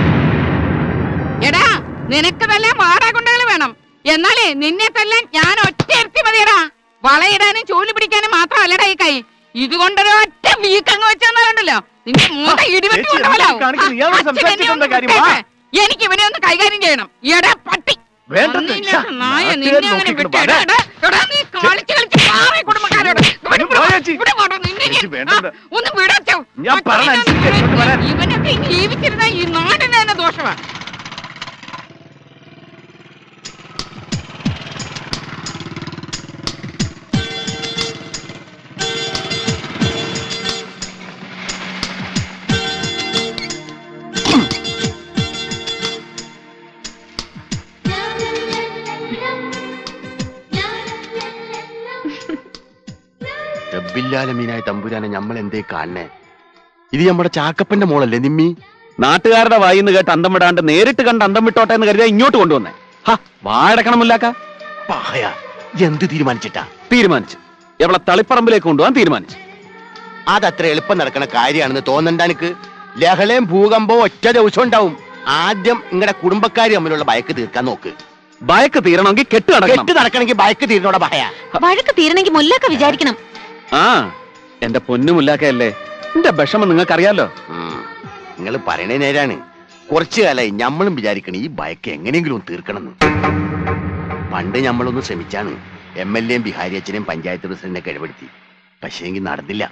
എടാ നിനക്ക് തല്ലാൻ വാടാകൊണ്ടകൾ വേണം എന്നാലേ നിന്നെ തല്ലാൻ ഞാൻ ഒറ്റ എത്തി മതിയടാ വളയിടാനും ചൂല് പിടിക്കാനും മാത്രമല്ലടാ ഈ കൈ ഇതുകൊണ്ടൊരു ഒറ്റ വീക്കങ്ങ് വെച്ചെന്നാലുണ്ടല്ലോ നിന്റെ മൂത്ത ഇടിവെട്ടി ചേച്ചി, കൊണ്ടുപോലാവും. എന്താണ് കാണിക്കുന്നത്? ഇയാളോട് അച്ഛൻ എന്നെ സംസാരിച്ചിട്ട് ഒന്ന് എന്താ കാര്യം? വാ. വിട്ടേക്ക്. എനിക്ക് ഇവനെ ഒന്ന് കൈകാര്യം ചെയ്യണം എടാ പട്ടി വേണ്ടത്. നിന്നെ ശ്ശെ, നായ നാട്ടുകാര് നിന്നെ അങ്ങനെ നോക്കിക്കൊണ്ട് വിട്ട് വാ. എടാ, എടാ, എടാ, നീ കളിച്ച് കളിച്ച് പാറ കുടുംബക്കാരോട് ഇവിടെ വാ, ഇവിടെ വാടാ, നിന്നെ ഞാൻ- വേണ്ടത്. ആ, ഒന്ന് വിടച്ചോ ഞാൻ പറഞ്ഞ അനുസരിച്ച് ഇങ്ങോട്ട് വരാൻ. ഇവനൊക്കെ ഈ ജീവിച്ചിരുന്ന ഈ നാടിന് തന്നെ ദോഷമാ റബ്ബില്ലാലമീനായ തമ്പുരാനെ നമ്മൾ എന്തേ കാണണേ ഇത് നമ്മുടെ ചാക്കപ്പന്റെ മോളല്ലേ നിമ്മി നാട്ടുകാരുടെ വായിന്ന് കേട്ട് അന്തം വിടാണ്ട് നേരിട്ട് കണ്ട് അന്തം വിട്ടോട്ടെ എന്ന് കരുതിയാ ഇങ്ങോട്ട് കൊണ്ടുവന്നേ ഹാ വാടക്കണമില്ലാക്ക പായ എന്ത് തീരുമാനിച്ചിട്ടാ തീരുമാനിച്ചു എവളെ തളിപ്പറമ്പിലേക്ക് കൊണ്ടുപോകാൻ തീരുമാനിച്ചു അതത്ര എളുപ്പം നടക്കണ കാര്യമാണെന്ന് തോന്നണ്ട എനിക്ക് ലഹളയും ഭൂകമ്പവും ഒറ്റ ദിവസം ഉണ്ടാവും ആദ്യം നിങ്ങളുടെ കുടുംബക്കാർ തമ്മിലുള്ള ബയക്ക് തീർക്കാൻ നോക്ക് ബയക്ക് തീരണമെങ്കിൽ കെട്ട് നടക്കണം കെട്ട് നടക്കണമെങ്കിൽ ബയക്ക് തീരണോടെ ഭയ വഴക്ക് തീരണമെങ്കിൽ മുല്ലൊക്കെ വിചാരിക്കണം ആ എന്റെ പൊന്നുമുല്ലാക്കയല്ലേ എന്റെ വിഷമം നിങ്ങൾക്കറിയാലോ നിങ്ങൾ പറയണേ നേരാണ് കുറച്ചു കാലമായി ഞമ്മളും വിചാരിക്കണ ഈ ബയക്ക് എങ്ങനെയെങ്കിലും ഒന്ന് തീർക്കണമെന്ന് പണ്ട് ഞമ്മളൊന്ന് ശ്രമിച്ചാണ് എം എൽ എയും ബിഹാരി അച്ഛനെയും പഞ്ചായത്ത് പ്രസിഡന്റിനെ കിഴപ്പെടുത്തി പക്ഷേ എങ്കിൽ നടന്നില്ല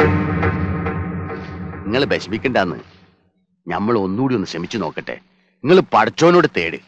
നിങ്ങൾ വിഷമിക്കണ്ടെന്ന് നമ്മൾ ഒന്നുകൂടി ഒന്ന് ശ്രമിച്ചു നോക്കട്ടെ നിങ്ങൾ പഠിച്ചോനോട് തേട്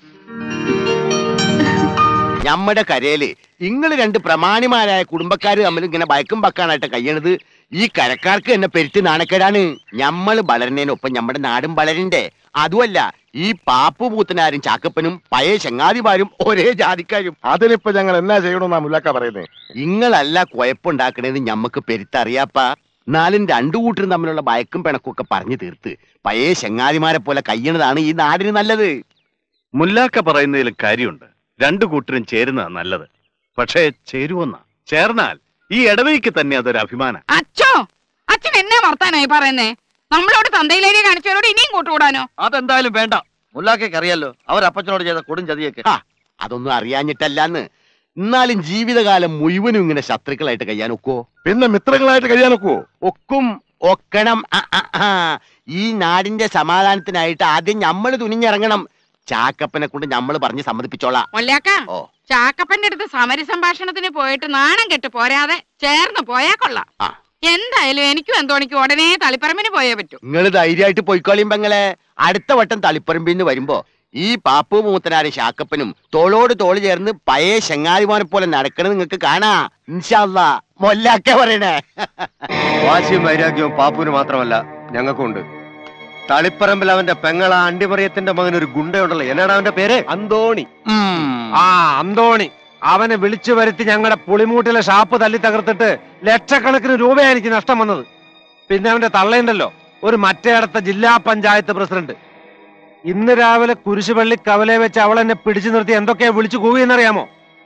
നമ്മുടെ കരയില് നിങ്ങൾ രണ്ട് പ്രമാണിമാരായ കുടുംബക്കാര് തമ്മിൽ ഇങ്ങനെ ബയക്കും വെക്കാനായിട്ട് കഴിയണത് ഈ കരക്കാർക്ക് എന്നെ പെരുത്തി നാണക്കേടാണ് നമ്മൾ വളരുന്നതിനൊപ്പം നമ്മുടെ നാടും വളരണ്ടേ അതുമല്ല ഈ പാപ്പു പൂത്തനാരും ചാക്കപ്പനും പഴയ ചങ്ങാതിമാരും ഒരേ ജാതിക്കാരും അതിനിപ്പോ ഞങ്ങൾ എന്നാ ചെയ്യണമെന്നാ മുല്ലാക്ക പറയുന്നേ ഇങ്ങളല്ല കുഴപ്പമുണ്ടാക്കണേന്ന് ഞമ്മക്ക് പെരുത്തറിയാപ്പ എന്നാലും രണ്ടു കൂട്ടരും തമ്മിലുള്ള ബയക്കും പിണക്കും ഒക്കെ പറഞ്ഞു തീർത്ത് പഴയ ചങ്ങാതിമാരെ പോലെ കയ്യണതാണ് ഈ നാടിന് നല്ലത് മുല്ലാക്ക പറയുന്നതിലും കാര്യമുണ്ട് രണ്ടു കൂട്ടരും ചേരുന്നതാ നല്ലത് പക്ഷേ ചേരുവെന്ന ചേർന്നാൽ ഈ ഇടവയ്ക്ക് തന്നെ അതൊരു അഭിമാനം അച്ഛോ അച്ഛൻ എന്നെ വർത്താനായി പറയുന്നേ നമ്മളോട് തന്തയിലേരിയ കാണിച്ചവരോട് ഇനിയും കൂട്ടുകൂടാനോ അതെന്തായാലും വേണ്ട മുല്ലാക്കയ്ക്ക് അറിയാലോ അവർ അപ്പച്ചനോട് ചെയ്ത കൊടും ചതിയൊക്കെ ആ, അതൊന്നും അറിയാഞ്ഞിട്ടല്ലാന്ന് എന്നാലും ജീവിതകാലം മുഴുവനും ഇങ്ങനെ ശത്രുക്കളായിട്ട് കഴിയാൻ ഒക്കോ പിന്നെ മിത്രങ്ങളായിട്ട് കഴിയാൻ ഒക്കുവോ ഒക്കും ഒക്കണം ആ, ആ, ആ. ഈ നാടിന്റെ സമാധാനത്തിനായിട്ട് ആദ്യം നമ്മൾ തുനിഞ്ഞിറങ്ങണം ചാക്കപ്പനെ കൊണ്ട് നമ്മൾ പറഞ്ഞ് സമ്മതിപ്പിച്ചോളാം മൊല്ലാക്ക ഓ. ചാക്കപ്പന്റെ അടുത്ത് സമര സംഭാഷണത്തിന് പോയിട്ട് നാണം കെട്ട് പോരാതെ ചേർന്ന് പോയാ കൊള്ളാം ആ. എന്തായാലും എനിക്കും എന്തോണിക്കും ഉടനെ തളിപ്പറമ്പിന് പോയേ പറ്റൂ നിങ്ങൾ ധൈര്യമായിട്ട് പോയിക്കോളിയും പെങ്ങളെ അടുത്ത വട്ടം തളിപ്പറമ്പിൽ നിന്ന് വരുമ്പോ ഈ പാപ്പു മൂത്തനാരും ശാക്കപ്പനും തോളോട് തോള് ചേർന്ന് പഴയ ശങ്ങാതിമാനെ പോലെ നടക്കണത് നിങ്ങൾക്ക് കാണാ ഇൻഷാല്ല മൊല്ലാക്ക പറയണേ വാശിയും വൈരാഗ്യവും പാപ്പുവിന് മാത്രമല്ല ഞങ്ങൾക്കുണ്ട് തളിപ്പറമ്പിൽ അവന്റെ പെങ്ങള അണ്ടിമറിയത്തിന്റെ മകൻ ഒരു ഗുണ്ടയുണ്ടല്ലോ എന്നാണ് അവന്റെ പേര് അന്തോണി ആ അന്തോണി അവനെ വിളിച്ചു വരുത്തി ഞങ്ങളുടെ പുളിമൂട്ടിലെ ഷാപ്പ് തല്ലി തകർത്തിട്ട് ലക്ഷക്കണക്കിന് രൂപയാണ് എനിക്ക് നഷ്ടം വന്നത് പിന്നെ അവന്റെ തള്ളയുണ്ടല്ലോ ഒരു മറ്റേടത്ത ജില്ലാ പഞ്ചായത്ത് പ്രസിഡന്റ് ഇന്ന് രാവിലെ കുരിശുപള്ളി കവലെ വെച്ച് അവൾ എന്നെ പിടിച്ചു നിർത്തി എന്തൊക്കെയാ വിളിച്ചു കൂവിയെന്നറിയാമോ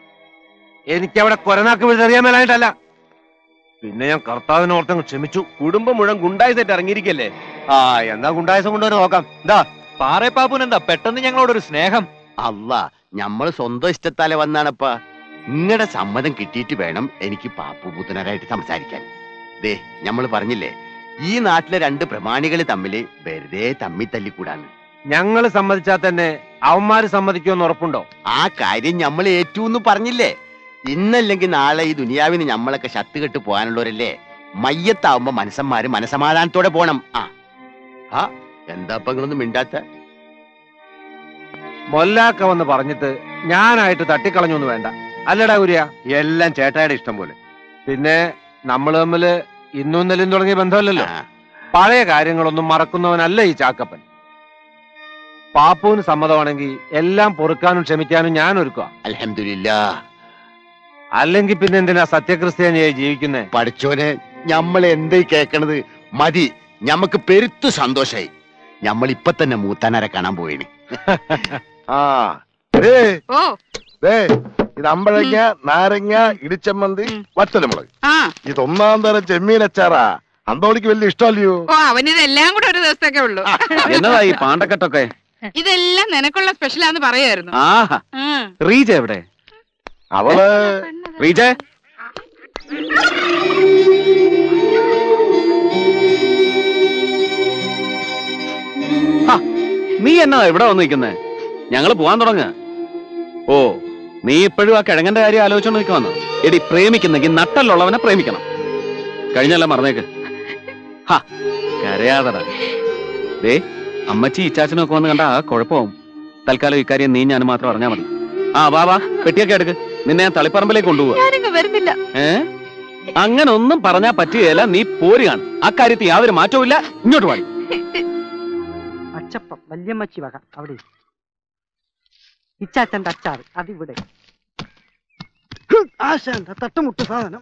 എനിക്ക് അവിടെ കൊരനാക്ക് വിളിച്ചറിയാൻ മേലായിട്ടല്ല പിന്നെ ഞാൻ കർത്താവിനെ ഓർത്തങ്ങ് ക്ഷമിച്ചു കുടുംബം മുഴുവൻ ഗുണ്ടായതായിട്ട് ഇറങ്ങിയിരിക്കല്ലേ ആ എന്നാ ഗുണ്ടായസം കൊണ്ടുവരെ നോക്കാം എന്താ പാറേപ്പാപ്പുനെന്താ പെട്ടെന്ന് ഞങ്ങളോടൊരു സ്നേഹം അല്ല നമ്മൾ സ്വന്തം ഇഷ്ടത്താലെ വന്നാണപ്പ നിങ്ങളുടെ സമ്മതം കിട്ടിയിട്ട് വേണം എനിക്ക് പാപ്പുപൂത്തനാരായിട്ട് സംസാരിക്കാൻ ദേ നമ്മൾ പറഞ്ഞില്ലേ ഈ നാട്ടിലെ രണ്ട് പ്രമാണികൾ തമ്മില് വെറുതെ തമ്മി തല്ലിക്കൂടാന്ന് ഞങ്ങൾ സമ്മതിച്ചാൽ തന്നെ അവന്മാര് സമ്മതിക്കുമെന്ന് ഉറപ്പുണ്ടോ ആ കാര്യം നമ്മൾ ഏറ്റൂന്ന് പറഞ്ഞില്ലേ ഇന്നല്ലെങ്കിൽ നാളെ ഈ ദുനിയാവിന് നമ്മളൊക്കെ ശത്ത് കെട്ട് പോകാനുള്ളവരല്ലേ മയ്യത്താവുമ്പോ മനസ്സന്മാര് മനസമാധാനത്തോടെ പോണം ആ ആ എന്താ ഇപ്പൊ നിങ്ങളൊന്നും മിണ്ടാത്ത മൊല്ലാക്ക വന്ന് പറഞ്ഞിട്ട് ഞാനായിട്ട് തട്ടിക്കളഞ്ഞൊന്നും വേണ്ട അല്ലടാ കുര്യ എല്ലാം ചേട്ടായുടെ ഇഷ്ടം പോലെ പിന്നെ നമ്മൾ തമ്മില് ഇന്നും ഇന്നലെയും തുടങ്ങിയ ബന്ധമല്ലല്ലോ പഴയ കാര്യങ്ങളൊന്നും മറക്കുന്നവനല്ല ഈ ചാക്കപ്പൻ പാപ്പുവിന് സമ്മതമാണെങ്കിൽ എല്ലാം പൊറുക്കാനും ക്ഷമിക്കാനും ഞാൻ ഒരുക്കുക അലഹമില്ല അല്ലെങ്കിൽ പിന്നെ എന്തിനാ സത്യക്രിസ്ത്യാനിയായി ജീവിക്കുന്നേ പഠിച്ചോനെ നമ്മൾ എന്തായി കേക്കണത് മതി ഞമ്മക്ക് പെരുത്തു സന്തോഷായി നമ്മൾ ഇപ്പൊ തന്നെ മൂത്താനാരെ കാണാൻ പോയിന് ആ ദേ, ഓ ദേ, ഇത് അമ്പഴങ്ങ നാരങ്ങ ഇടിച്ചമ്മന്തി വറ്റലമുളക് ആ ഇത് ഒന്നാം തരം ചെമ്മീൻ അച്ചാറാ അന്തോണിക്ക് വലിയ ഇഷ്ടമല്ലയോ ഓ അവനിതെല്ലാം കൂടെ ഒരു ദിവസത്തേക്കേ ഉള്ളൂ എന്നതാ ഈ പാണ്ടക്കെട്ടൊക്കെ ഇതെല്ലാം നിനക്കുള്ള സ്പെഷ്യലാന്ന് പറയായിരുന്നു ആഹാ ഉം. റീജ എവിടെ അവള് റീജ നീ എന്നതാ ഇവിടെ വന്ന് നിൽക്കുന്നേ ഞങ്ങള് പോവാൻ തുടങ്ങ ഓ നീ ഇപ്പോഴും ആ കിഴങ്ങന്റെ കാര്യം ആലോചിച്ചോണ്ട് നിൽക്കുവന്നു എടി പ്രേമിക്കുന്നെങ്കിൽ നട്ടല്ലുള്ളവനെ പ്രേമിക്കണം കഴിഞ്ഞല്ല മറന്നേക്ക് ഹാ കരയാതട ദേ അമ്മച്ചി ഇച്ചാച്ചനും ഒക്കെ വന്ന് കണ്ട ആ കുഴപ്പമാവും തൽക്കാലം ഇക്കാര്യം നീ ഞാനും മാത്രം അറിഞ്ഞാ മതി ആ വാ വാ പെട്ടിയൊക്കെ എടുക്ക് നിന്നെ ഞാൻ തളിപ്പറമ്പിലേക്ക് കൊണ്ടുപോവാ ഞാനിങ്ങ് വരുന്നില്ല ഏ അങ്ങനെ ഒന്നും പറഞ്ഞാ പറ്റുകയില്ല നീ പോരുകയാണ് ആ കാര്യത്തിൽ യാതൊരു മാറ്റവും ഇല്ല ഇങ്ങോട്ട് പാടി അച്ചപ്പം വല്യമ്മച്ചി വക അവിടെ ഇച്ചാച്ചന്റെ അച്ചാർ അതിവിടെ ആശാന്റെ തട്ടുമുട്ട് സാധനം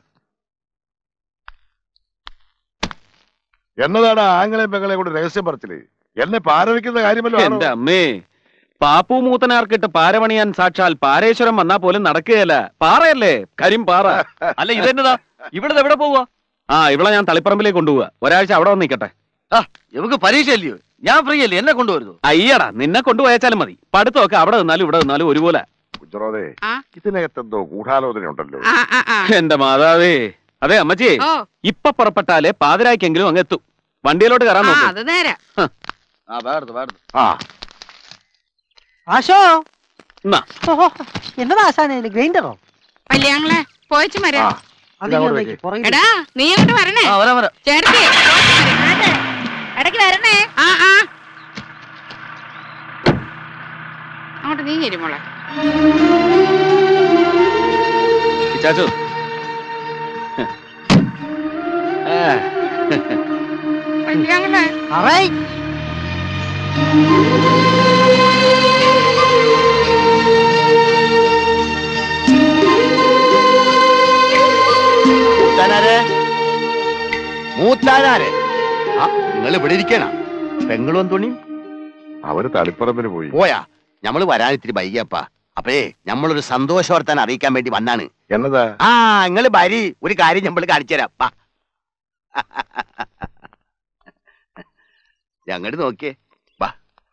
എന്നതാടാ ആങ്ങളെ പെങ്ങളെ കൂടി രഹസ്യം പറച്ചില് എന്നെ പാരവയ്ക്കുന്ന കാര്യമല്ലോ ആണോ? എന്റെ അമ്മേ പാപ്പു മൂത്തനാർക്കിട്ട് പാരപണിയാൻ സാക്ഷാൽ പാരേശ്വരം വന്നാ പോലും നടക്കുകയല്ല പാറയല്ലേ കരിം പാറ അല്ല ഇതെന്നതാ ഇവിടെ എവിടെ പോവാ ആ ഇവിടെ ഞാൻ തളിപ്പറമ്പിലേക്ക് കൊണ്ടുപോവാ ഒരാഴ്ച അവിടെ വന്ന് നിൽക്കട്ടെ ആ ഇവക്ക് പരീക്ഷ അല്ലയോ ഞാൻ ഫ്രീ അല്ലേ എന്നെ കൊണ്ടുവരുന്നു അയ്യടാ നിന്നെ കൊണ്ടുപോയാച്ചാലും മതി പഠിത്തമൊക്കെ അവിടെ നിന്നാലും ഇവിടെ നിന്നാലും ഒരുപോലെ കുഞ്ചറോദേ ഇതിനകത്തെന്തോ ഗൂഢാലോചന ഉണ്ടല്ലോ ആ ആ ആ എന്റെ മാതാവേ അതെ അമ്മച്ചി ഓ ഇപ്പൊ പുറപ്പെട്ടാലേ പാതിരായ്ക്കെങ്കിലും അങ്ങ് എത്തും വണ്ടിയിലോട്ട് കയറാൻ ആ നോക്കും അത് നേരെ ആ വേർത്ത് വേർത്ത് ആ ആശോ എന്നാ ഓഹോ എന്നതാ ആശാനെ ഗ്രൈൻഡറോ വല്യാങ്ങളെ പോയച്ചു മരാ ഇതങ്ങോട്ട് വെക്ക്. എടാ നീ അങ്ങോട്ട് വരണേ ആ വരാം വരാം ചേട്ടത്തി ഇടയ്ക്ക് വരണേ ആ ആ അങ്ങോട്ട് നീ മോളെ ചാച്ചു വല്യാങ്ങളെ അറേ മൂത്താനാരെ മൂത്താനാരെ ആ നിങ്ങൾ ഇവിടെ ഇരിക്കണ പെങ്ങളും തോണിയും അവര് തളിപ്പറമ്പിന് പോയി പോയാ ഞമ്മള് വരാൻ ഇത്തിരി വൈകിയപ്പാ അപ്പേ ഞമ്മളൊരു സന്തോഷവർത്താൻ അറിയിക്കാൻ വേണ്ടി വന്നാണ് എന്നതാ ആ നിങ്ങള് ഭാര്യ ഒരു കാര്യം നമ്മൾ കാണിച്ചു തരാം വാ. ഞങ്ങട് നോക്കിയേ വാ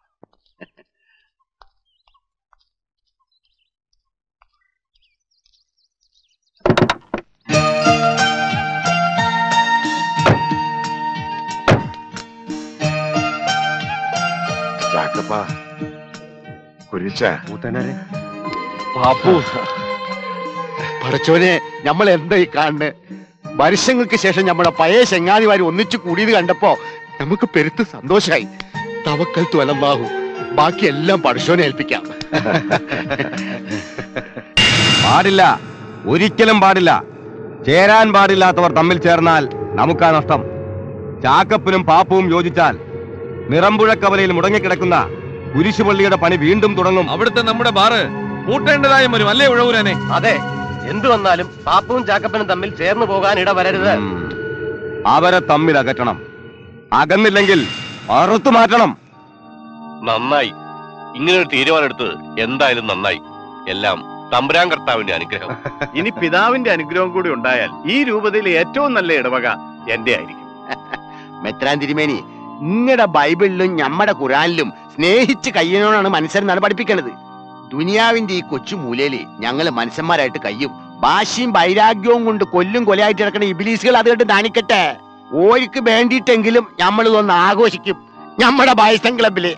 ചാക്കപ്പ കുരിച്ച പാപ്പു പടച്ചോനെ നമ്മൾ എന്താ ഈ കാണുന്നത് വർഷങ്ങൾക്ക് ശേഷം നമ്മുടെ പഴയ ചെങ്ങാതിമാര് ഒന്നിച്ചു കൂടിയത് കണ്ടപ്പോ നമുക്ക് പെരുത്ത് സന്തോഷായി തവക്കൽ തുലമ്പാഹു ബാക്കി എല്ലാം പടച്ചോനെ ഏൽപ്പിക്കാം പാടില്ല ഒരിക്കലും പാടില്ല ചേരാൻ പാടില്ലാത്തവർ തമ്മിൽ ചേർന്നാൽ നമുക്കാ നഷ്ടം ചാക്കപ്പനും പാപ്പവും യോജിച്ചാൽ നിറമ്പുഴക്കവലയിൽ മുടങ്ങിക്കിടക്കുന്ന കുരിശുപള്ളിയുടെ പണി വീണ്ടും തുടങ്ങും അവിടുത്തെ നമ്മുടെ ബാറ് പൂട്ടേണ്ടതായും വരും അല്ലേ ഉഴവൂരനെ അതെ എന്തു വന്നാലും പാപ്പവും ചാക്കപ്പനും തമ്മിൽ ചേർന്ന് പോകാൻ ഇടവരരുത് അവരെ തമ്മിൽ അകറ്റണം അകന്നില്ലെങ്കിൽ അറുത്തു മാറ്റണം നന്നായി ഇങ്ങനൊരു തീരുമാനമെടുത്തത് എന്തായാലും നന്നായി എല്ലാം തമ്പുരാൻ കർത്താവിന്റെ അനുഗ്രഹം ഇനി പിതാവിന്റെ അനുഗ്രഹം കൂടി ഉണ്ടായാൽ ഈ രൂപതയിൽ ഏറ്റവും നല്ല ഇടവക എന്റെ ആയിരിക്കും മെത്രാൻ തിരുമേനി നിങ്ങളുടെ ബൈബിളിലും ഞമ്മടെ ഖുറാനിലും സ്നേഹിച്ച് കയ്യനോടാണ് മനുഷ്യരെന്നാണ് പഠിപ്പിക്കണത് ദുനിയാവിന്റെ ഈ കൊച്ചു മൂലയില് ഞങ്ങള് മനുഷ്യന്മാരായിട്ട് കയ്യും ഭാഷയും വൈരാഗ്യവും കൊണ്ട് കൊല്ലും കൊലയായിട്ട് കിടക്കുന്ന ഇബിലീസുകൾ അത് കണ്ട് നാണിക്കട്ടെ ഓർക്ക് വേണ്ടിയിട്ടെങ്കിലും നമ്മൾ ഇതൊന്ന് ആഘോഷിക്കും ഞമ്മടെ ബായ്സൻ ക്ലബില്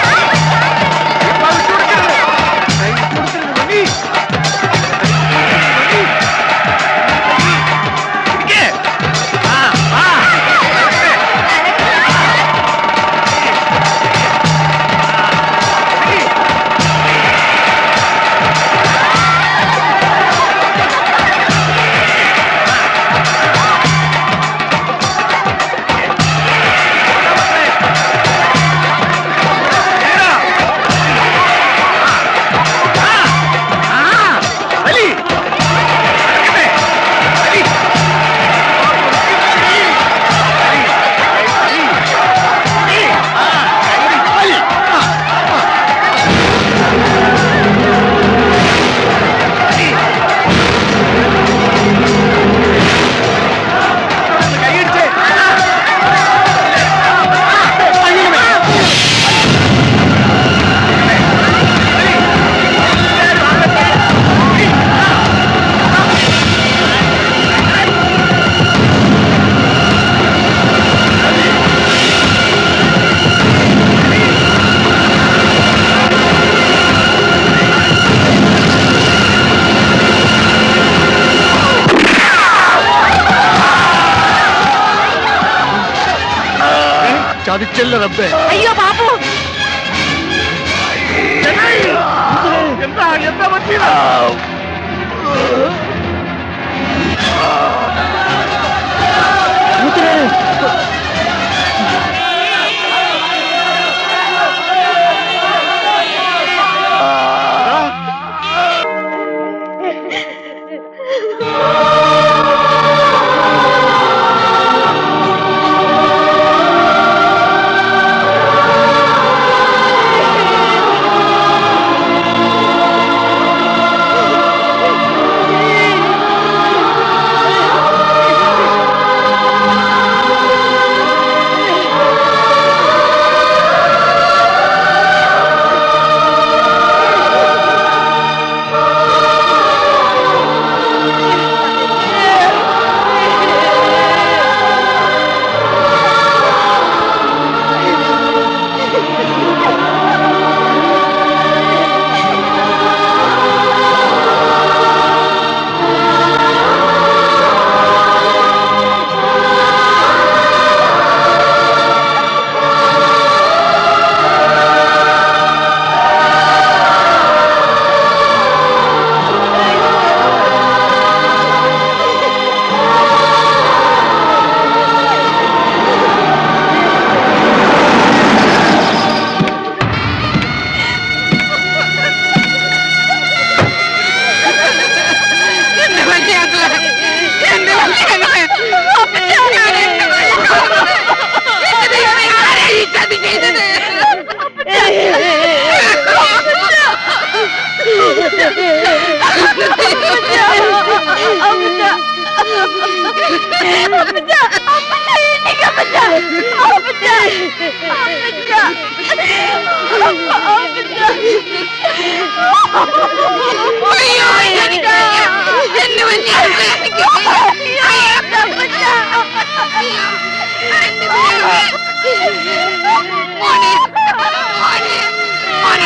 ആ ചതിച്ചല്ല റബ്ബേ അയ്യോ ബാബു എന്താ എന്താ പറ്റിയത് എന്റെ മനുഷ്യങ്ങളെ എന്റെ മനുഷ്യങ്ങളെ ഈ ചതി ചെയ്തത് അയ്യോ എനിക്ക് എന്റെ മനുഷ്യങ്ങളെ എനിക്ക് മോനെ മോനെ മോനെ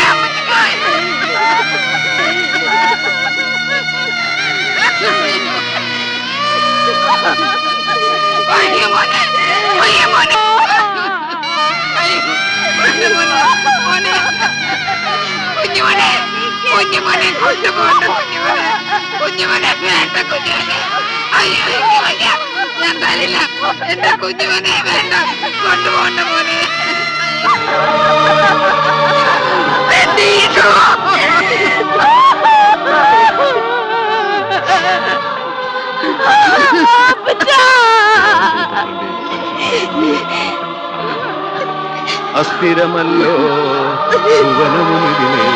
അയ്യോ മോനെ അയ്യോ മോനെ അയ്യോ മോനെ മോനെ കുഞ്ഞുമോനെ കുഞ്ഞുമോനെ കൊണ്ടുപോകണ്ട കുഞ്ഞുമോനെ കുഞ്ഞുമോനെ വേണ്ട കുഞ്ഞുമോനെ അയ്യോ എനിക്ക് വയ്യ ഞാൻ തരില്ല എന്റെ കുഞ്ഞുമോനെ വേണ്ട കൊണ്ടുപോകണ്ട മോനെ എന്റെ ഈശോ. അസ്ഥിരമല്ലോ ഭുവനവുമിതിലേ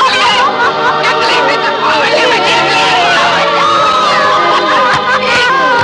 ഞങ്ങളെ വിട്ട് പോവല്ലേ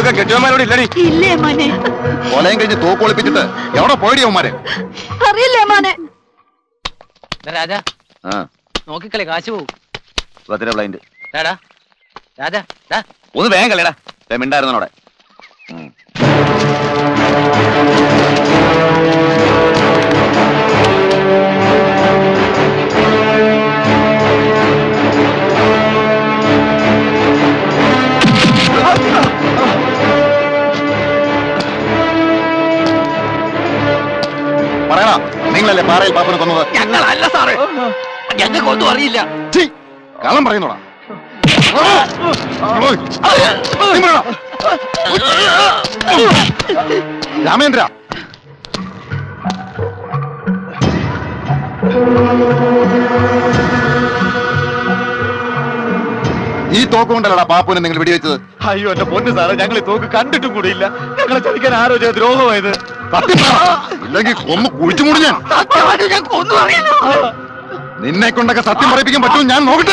ഒക്കെ കെട്ടിയന്മാരോട് ഇല്ലടി ഇല്ലേ മോനെ കൊലയും കഴിഞ്ഞ് തോക്ക് ഒളിപ്പിച്ചിട്ട് എവിടെ പോയടി അവന്മാരെ അറിയില്ലേ മോനെ രാജാ ആ നോക്കിക്കളി കാശ് പോവും ഭദ്ര ബ്ലൈൻഡ് രാടാ രാജാ ദാ. ഒന്ന് വേഗം കളിയടാ മിണ്ടായിരുന്നോടെ പറയണ നിങ്ങളല്ലേ പാറയിൽ പാപ്പനെ കൊന്നത് ഞങ്ങളല്ല സാറേ ഞങ്ങൾക്കൊന്നും അറിയില്ല ഛീ, കള്ളം പറയുന്നോടാ രാമേന്ദ്ര ഈ തോക്ക് കൊണ്ടല്ലടാ പാപ്പുവിനെ നിങ്ങൾ വെടിവെച്ചത് അയ്യോ എന്റെ പൊന്ന് സാറേ ഞങ്ങൾ ഈ തോക്ക് കണ്ടിട്ടും കൂടിയില്ല ഞങ്ങളെ ചതിക്കാൻ ആരോ ചെയ്ത ദ്രോഹമായത് ഇല്ലെങ്കിൽ കൊന്ന് കുഴിച്ചു മൂടി ഞാൻ ഞങ്ങൾക്കൊന്നും അറിയില്ല നിന്നെ കൊണ്ടൊക്കെ സത്യം പറയിപ്പിക്കാൻ പറ്റുമോ ഞാൻ നോക്കട്ടെ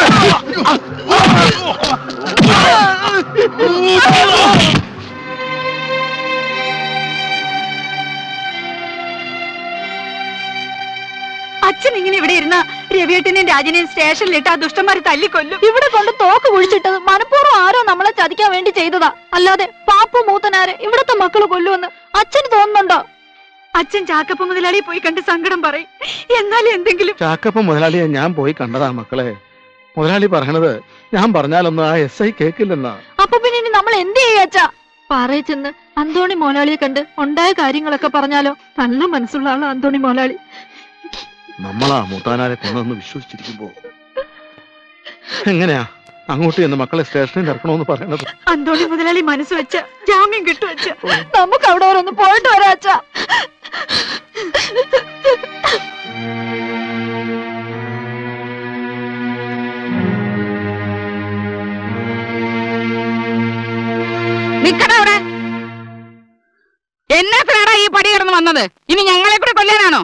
അച്ഛൻ ഇങ്ങനെ ഇവിടെ ഇരുന്ന രവിയേട്ടനെയും രാജനെയും സ്റ്റേഷനിലിട്ട് ആ ദുഷ്ടന്മാര് തല്ലിക്കൊല്ലും ഇവിടെ കൊണ്ട് തോക്ക് കുഴിച്ചിട്ടത് മനഃപൂർവ്വം ആരോ നമ്മളെ ചതിക്കാൻ വേണ്ടി ചെയ്തതാ അല്ലാതെ പാപ്പു മൂത്തനാരെ ഇവിടത്തെ മക്കള് കൊല്ലുമെന്ന് അച്ഛന് തോന്നുന്നുണ്ടോ അച്ഛൻ ചാക്കപ്പ മുതലാളി പോയി കണ്ട് സങ്കടം പറയും എന്നാലും എന്തെങ്കിലും ചാക്കപ്പ മുതലാളിയെ ഞാൻ പോയി കണ്ടതാ മക്കളെ മുതലാളി പറയണത് ഞാൻ പറഞ്ഞാലൊന്നും ആ എസ് ഐ കേക്കില്ലെന്നാ അപ്പൊ പിന്നെ ഇനി നമ്മൾ എന്ത് ചെയ്യാ അച്ഛാ പാറയിൽ ചെന്ന് അന്തോണി മോലാളിയെ കണ്ട് ഉണ്ടായ കാര്യങ്ങളൊക്കെ പറഞ്ഞാലോ നല്ല മനസ്സുള്ള ആളാ അന്തോണി മോലാളി നമ്മളാ മൂത്താനാരെ കൊന്നെന്ന് വിശ്വസിച്ചിരിക്കുമ്പോ എങ്ങനെയാ അങ്ങോട്ട് ചെന്ന് മക്കളെ സ്റ്റേഷനിൽ ഇറക്കണമെന്ന് പറയണത് അന്തോണി മുതലാളി മനസ്സ് വെച്ച ജാമ്യം കിട്ടും അച്ഛ നമുക്ക് അവിടെ വരെ ഒന്ന് പോയിട്ട് വരാം അച്ഛ നിക്കണ അവിടെ എന്നാത്തിനാടാ ഈ പടി കിടന്ന് വന്നത് ഇനി ഞങ്ങളെ കൂടെ കൊല്ലാനാണോ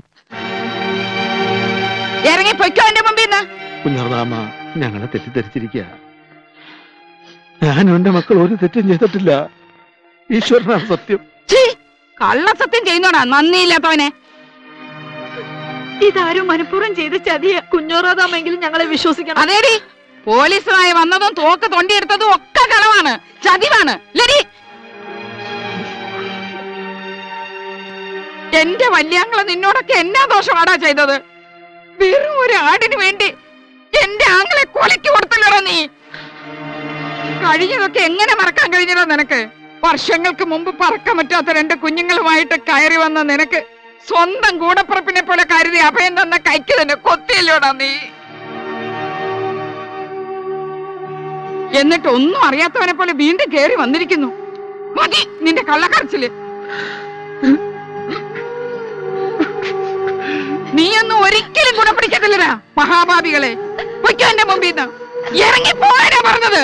ഇറങ്ങി പൊയ്ക്കോ എന്റെ മുമ്പിൽ നിന്ന് കുഞ്ഞർദാമ ഞങ്ങളെ തെറ്റിദ്ധരിച്ചിരിക്കുക ഞാനും എന്റെ മക്കൾ ഒരു തെറ്റും ചെയ്തിട്ടില്ല ഈശ്വരനാണ് സത്യം കള്ളസത്യം ചെയ്യുന്നോടാ നന്ദിയില്ലാത്തവനെ ഇതാരും മനഃപൂർവ്വം ചെയ്ത ചതിയ കുഞ്ഞോറാതാമെങ്കിലും ഞങ്ങളെ വിശ്വസിക്കണം അതേടി പോലീസുമായി വന്നതും തോക്ക് തൊണ്ടിയെടുത്തതും ഒക്കെ കളവാണ് ചതിവാണ് ലടി എന്റെ വല്യാങ്ങള് നിന്നോടൊക്കെ എന്നാ ദോഷമാടാ ചെയ്തത് വെറും ഒരു ആടിന് വേണ്ടി എന്റെ ആങ്ങളെ കൊലയ്ക്ക് കൊടുത്തല്ലോടാ നീ കഴിഞ്ഞതൊക്കെ എങ്ങനെ മറക്കാൻ കഴിഞ്ഞതാ നിനക്ക് വർഷങ്ങൾക്ക് മുമ്പ് പറക്കാൻ പറ്റാത്ത രണ്ട് കുഞ്ഞുങ്ങളുമായിട്ട് കയറി വന്ന നിനക്ക് സ്വന്തം കൂടപ്പുറപ്പിനെ പോലെ കരുതി അഭയം തന്ന കൈക്ക് തന്നെ കൊത്തിയല്ലോടാ നീ എന്നിട്ട് ഒന്നും അറിയാത്തവനെ പോലെ വീണ്ടും കേറി വന്നിരിക്കുന്നു മതി നിന്റെ കള്ളക്കരച്ചില് നീയൊന്നും ഒരിക്കലും ഗുണപിടിക്കത്തില്ലടാ മഹാഭാവികളെ പൊയ്ക്കോ എന്റെ മുമ്പിൽ നിന്ന് ഇറങ്ങി പോയാനാ പറഞ്ഞത്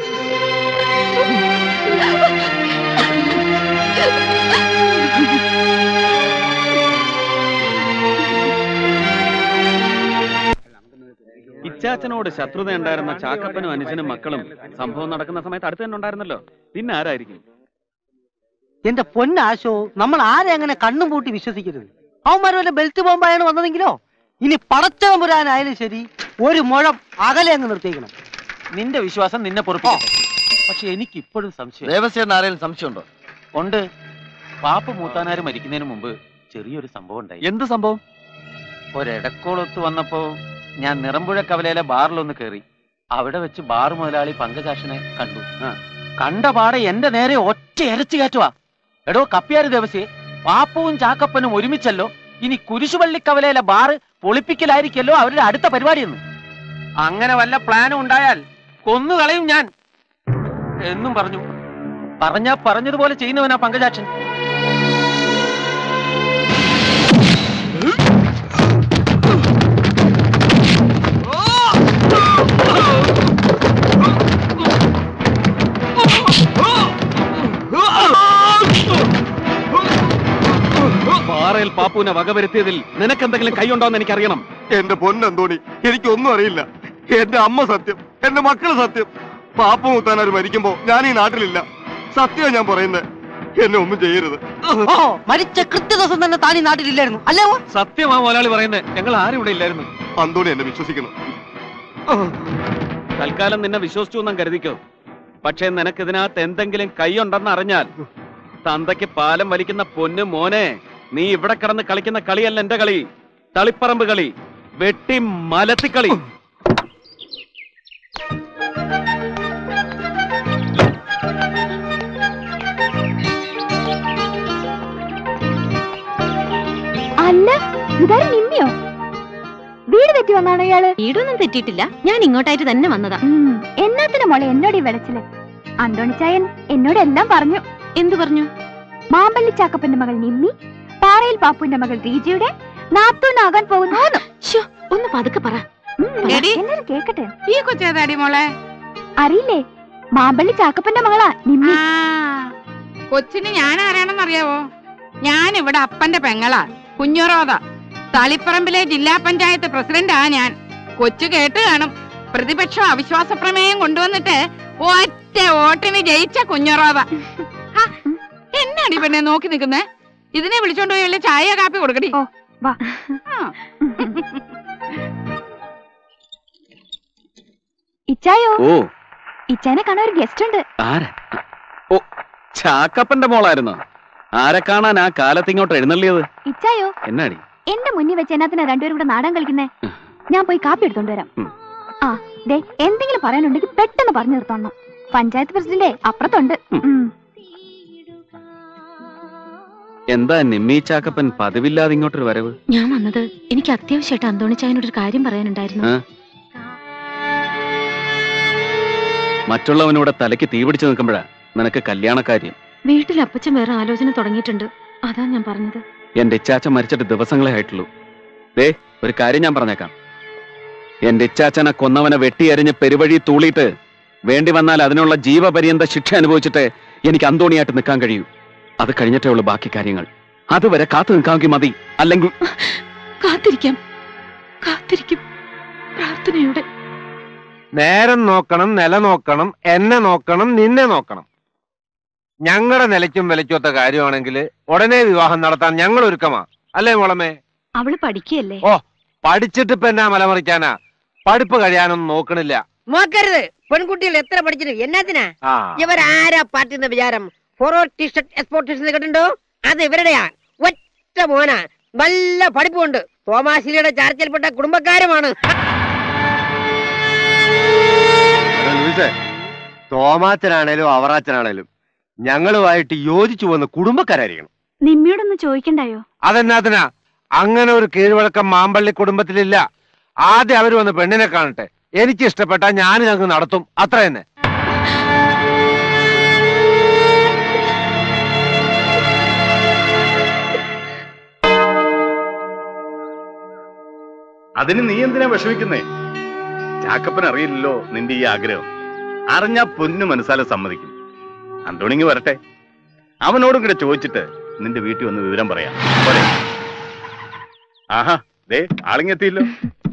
ഇച്ചാച്ചനോട് ശത്രുത ഉണ്ടായിരുന്ന ചാക്കപ്പനും അനുജനും മക്കളും സംഭവം നടക്കുന്ന സമയത്ത് അടുത്ത് തന്നെ ഉണ്ടായിരുന്നല്ലോ പിന്നെ ആരായിരിക്കും എന്റെ പൊന്നാശോ നമ്മൾ ആരെ അങ്ങനെ കണ്ണും പൂട്ടി വിശ്വസിക്കരുത് അവന്മാർ വല്ല ബെൽറ്റ് ബോംബായാണ് വന്നതെങ്കിലോ ഇനി പടച്ചതമ്പുരാനായാലും ശരി ഒരു മുഴം അകലെ അങ്ങ് നിർത്തിയേക്കണം നിന്റെ വിശ്വാസം നിന്നെ പൊറപ്പിക്കട്ടെ പക്ഷെ എനിക്ക് ഇപ്പോഴും സംശയം ദേവസ്വം ആരെങ്കിലും സംശയമുണ്ടോ ഉണ്ട് പാപ്പ മൂത്താനാര് മരിക്കുന്നതിന് മുമ്പ് ചെറിയൊരു സംഭവം ഉണ്ടായി എന്ത് സംഭവം ഒരിടക്കോളൊത്ത് വന്നപ്പോ ഞാൻ നിറമ്പുഴ കവലയിലെ ബാറിലൊന്ന് കയറി അവിടെ വെച്ച് ബാർ മുതലാളി പങ്കജാക്ഷനെ കണ്ടു കണ്ട പാടെ എന്റെ നേരെ ഒറ്റ എരച്ചു കയറ്റുവാ എടോ കപ്പിയാര് ദിവസേ പാപ്പവും ചാക്കപ്പനും ഒരുമിച്ചല്ലോ ഇനി കുരിശുപള്ളി കവലയിലെ ബാറ് പൊളിപ്പിക്കലായിരിക്കല്ലോ അവരുടെ അടുത്ത പരിപാടിയെന്ന് അങ്ങനെ വല്ല പ്ലാനും ഉണ്ടായാൽ കൊന്നുകളയും ഞാൻ എന്നും പറഞ്ഞു പറഞ്ഞാ പറഞ്ഞതുപോലെ ചെയ്യുന്നവനാ പങ്കജാക്ഷൻ പാറയിൽ പാപ്പുവിനെ വകവരുത്തിയതിൽ നിനക്കെന്തെങ്കിലും കൈയുണ്ടോന്ന് എനിക്കറിയണം എന്റെ പൊന്നെന്തോണി എനിക്കൊന്നും അറിയില്ല എന്റെ അമ്മ സത്യം എന്റെ മക്കള് സത്യം പാപ്പ മുത്താനാർ മരിക്കുമ്പോ ഞാൻ ഈ നാട്ടിലില്ല സത്യം ഞാൻ പറയുന്നത് എന്നെ ഒന്നും ചെയ്യരുത് ഓ മരിച്ച കൃത്യ ദിവസം തന്നെ താൻ ഈ നാട്ടിലില്ലായിരുന്നു അല്ലേ ഓ? സത്യമാ മുതലാളി പറയുന്നത് ഞങ്ങൾ ആരും ഇവിടെ ഇല്ലായിരുന്നു അന്തോണി എന്നെ വിശ്വസിക്കണം തൽക്കാലം നിന്നെ വിശ്വസിച്ചു എന്നും കരുതിക്കോ പക്ഷേ നിനക്ക് ഇതിനകത്ത് എന്തെങ്കിലും കൈയുണ്ടെന്ന് അറിഞ്ഞാൽ തന്തയ്ക്ക് പാലം വലിക്കുന്ന പൊന്നു മോനെ നീ ഇവിടെ കിടന്ന് കളിക്കുന്ന കളിയല്ല എന്റെ കളി തളിപ്പറമ്പ് കളി വെട്ടി മലത്തിക്കളി അല്ല ഇതാരും നിമ്മിയോ വീട് തെറ്റി വന്നാണോ ഇയാള് വീടൊന്നും തെറ്റിയിട്ടില്ല ഞാൻ ഇങ്ങോട്ടായിട്ട് തന്നെ വന്നതാ എന്നാത്തിന് മോളെ എന്നോട് ഈ വിളച്ചില് അന്തോണിച്ചായൻ എന്നോട് എല്ലാം പറഞ്ഞു എന്തു പറഞ്ഞു മാമ്പള്ളി ചാക്കപ്പന്റെ മകൾ നിമ്മി പാറയിൽ പാപ്പുവിന്റെ മകൾ റീജയുടെ നാത്തൂനാകാൻ പോകുന്നു ഒന്ന് പതുക്കെ പറ എടി. എല്ലാരും കേക്കട്ടെ ഈ കൊച്ചേതാടി മോളെ അറിയില്ലേ മാമ്പള്ളി ചാക്കപ്പന്റെ മകളാ നിമ്മി കൊച്ചിന് ഞാൻ ആരാണെന്ന് അറിയാവോ ഞാൻ ഇവിടെ അപ്പന്റെ പെങ്ങളാ കുഞ്ഞുറോത തളിപ്പറമ്പിലെ ജില്ലാ പഞ്ചായത്ത് പ്രസിഡന്റാ ഞാൻ കൊച്ചു കേട്ട് കാണും പ്രതിപക്ഷം അവിശ്വാസ പ്രമേയം കൊണ്ടുവന്നിട്ട് ഒറ്റ വോട്ടിന് ജയിച്ച കുഞ്ഞുറോത ഹാ, എന്നാടി പെണ്ണെ നോക്കി നിൽക്കുന്നേ ഇതിനെ വിളിച്ചോണ്ട് പോയി വല്ല ചായ കാപ്പി കൊടുക്കടി വാ ഇച്ചായോ ഓ ഇച്ചാനെ കാണാൻ ഒരു ഗസ്റ്റ് ഉണ്ട് ആരാ ഓ ചാക്കപ്പന്റെ മോളായിരുന്നു ആരെ കാണാൻ ആ കാലത്ത് ഇങ്ങോട്ട് എഴുന്നള്ളിയത് ഇച്ചായോ എന്നാടി എന്റെ മുന്നിൽ വെച്ച് എന്നാത്തിനാ രണ്ടുപേരും കൂടെ നാടൻ കളിക്കുന്നേ ഞാൻ പോയി കാപ്പി എടുത്തോണ്ട് വരാം ഉം. ആ ദേ എന്തെങ്കിലും പറയാനുണ്ടെങ്കിൽ പെട്ടെന്ന് പറഞ്ഞു നിർത്തോണം പഞ്ചായത്ത് പ്രസിഡന്റ് അപ്പുറത്തുണ്ട് ഉം. എന്താ നിമ്മി ചാക്കപ്പൻ പതിവില്ലാതെ ഇങ്ങോട്ടൊരു വരവ് ഞാൻ വന്നത് എനിക്ക് അത്യാവശ്യമായിട്ട് അന്തോണിച്ചായനോട് ഒരു കാര്യം പറയാനുണ്ടായിരുന്നു ആ? മറ്റുള്ളവനൂടെ തലയ്ക്ക് തീ പിടിച്ചു നിൽക്കുമ്പോഴാ നിനക്ക് കല്യാണക്കാര്യം വീട്ടിൽ അപ്പച്ചൻ വേറെ ആലോചന തുടങ്ങിയിട്ടുണ്ട് അതാ ഞാൻ പറഞ്ഞത് എന്റെ ഇച്ചാച്ചൻ മരിച്ചിട്ട് ദിവസങ്ങളെ ആയിട്ടുള്ളൂ ദേ ഒരു കാര്യം ഞാൻ പറഞ്ഞേക്കാം എന്റെ ഇച്ചാച്ചനെ കൊന്നവനെ വെട്ടിയരിഞ്ഞ് പെരുവഴി തൂളിയിട്ട് വേണ്ടി വന്നാൽ അതിനുള്ള ജീവപര്യന്ത ശിക്ഷ അനുഭവിച്ചിട്ട് എനിക്ക് അന്തോണിയായിട്ട് നിൽക്കാൻ കഴിയൂ അത് കഴിഞ്ഞിട്ടേ ഉള്ളൂ ബാക്കി കാര്യങ്ങൾ അതുവരെ കാത്തു നിൽക്കാമെങ്കിൽ മതി അല്ലെങ്കിൽ കാത്തിരിക്കാം കാത്തിരിക്കും പ്രാർത്ഥനയോടെ നേരം നോക്കണം നില നോക്കണം എന്നെ നോക്കണം നിന്നെ നോക്കണം ഞങ്ങളുടെ നിലയ്ക്കും വിലയ്ക്കൊത്ത കാര്യമാണെങ്കിൽ ഉടനെ വിവാഹം നടത്താൻ ഞങ്ങൾ ഒരുക്കമാ അല്ലേ മോളമ്മേ അവള് പഠിക്കുകയല്ലേ ഓ പഠിച്ചിട്ട് ഇപ്പൊ എന്നാ മലമറിക്കാനാ പഠിപ്പ് കഴിയാനൊന്നും നോക്കണില്ല നോക്കരുത് പെൺകുട്ടികൾ എത്ര പഠിച്ചിട്ട് എന്നാത്തിനാ ആ ഇവരാരാ പാർട്ടിന്റെ വിചാരം ഫോർവേഡ് ടീഷർട്ട് എക്സ്പോർട്ടേഷൻ കേട്ടിട്ടുണ്ടോ അത് ഇവരുടെയാ ഒറ്റ മോനാ നല്ല പഠിപ്പുണ്ട് തോമാശ്രീയുടെ ചാർച്ചയിൽപ്പെട്ട കുടുംബക്കാരുമാണ് എടാ ലൂയിസേ, തോമാച്ചനാണേലും അവറാച്ചനാണേലും ഞങ്ങളുമായിട്ട് യോജിച്ചു വന്ന് കുടുംബക്കാരായിരിക്കണം നിമ്മിയോടൊന്ന് ചോദിക്കണ്ടായോ അതെന്നാത്തിനാ അങ്ങനെ ഒരു കീഴ്വഴക്കം മാമ്പള്ളി കുടുംബത്തിലില്ല ആദ്യം അവര് വന്ന് പെണ്ണിനെ കാണട്ടെ എനിക്ക് ഇഷ്ടപ്പെട്ട ഞാൻ ഞങ്ങൾക്ക് നടത്തും അത്ര തന്നെ അതിന് നീ എന്തിനാ വിഷമിക്കുന്നേ ചാക്കപ്പൻ അറിയില്ലല്ലോ നിന്റെ ഈ ആഗ്രഹം അറിഞ്ഞാ പൊന്നു മനസ്സാലെ സമ്മതിക്കും അന്തോണിങ്ങി വരട്ടെ അവനോടും കൂടെ ചോദിച്ചിട്ട് നിന്റെ വീട്ടിൽ വന്ന് വിവരം പറയാം പോരെ ആഹാ ദേ ആളിങ്ങെത്തിയില്ലോ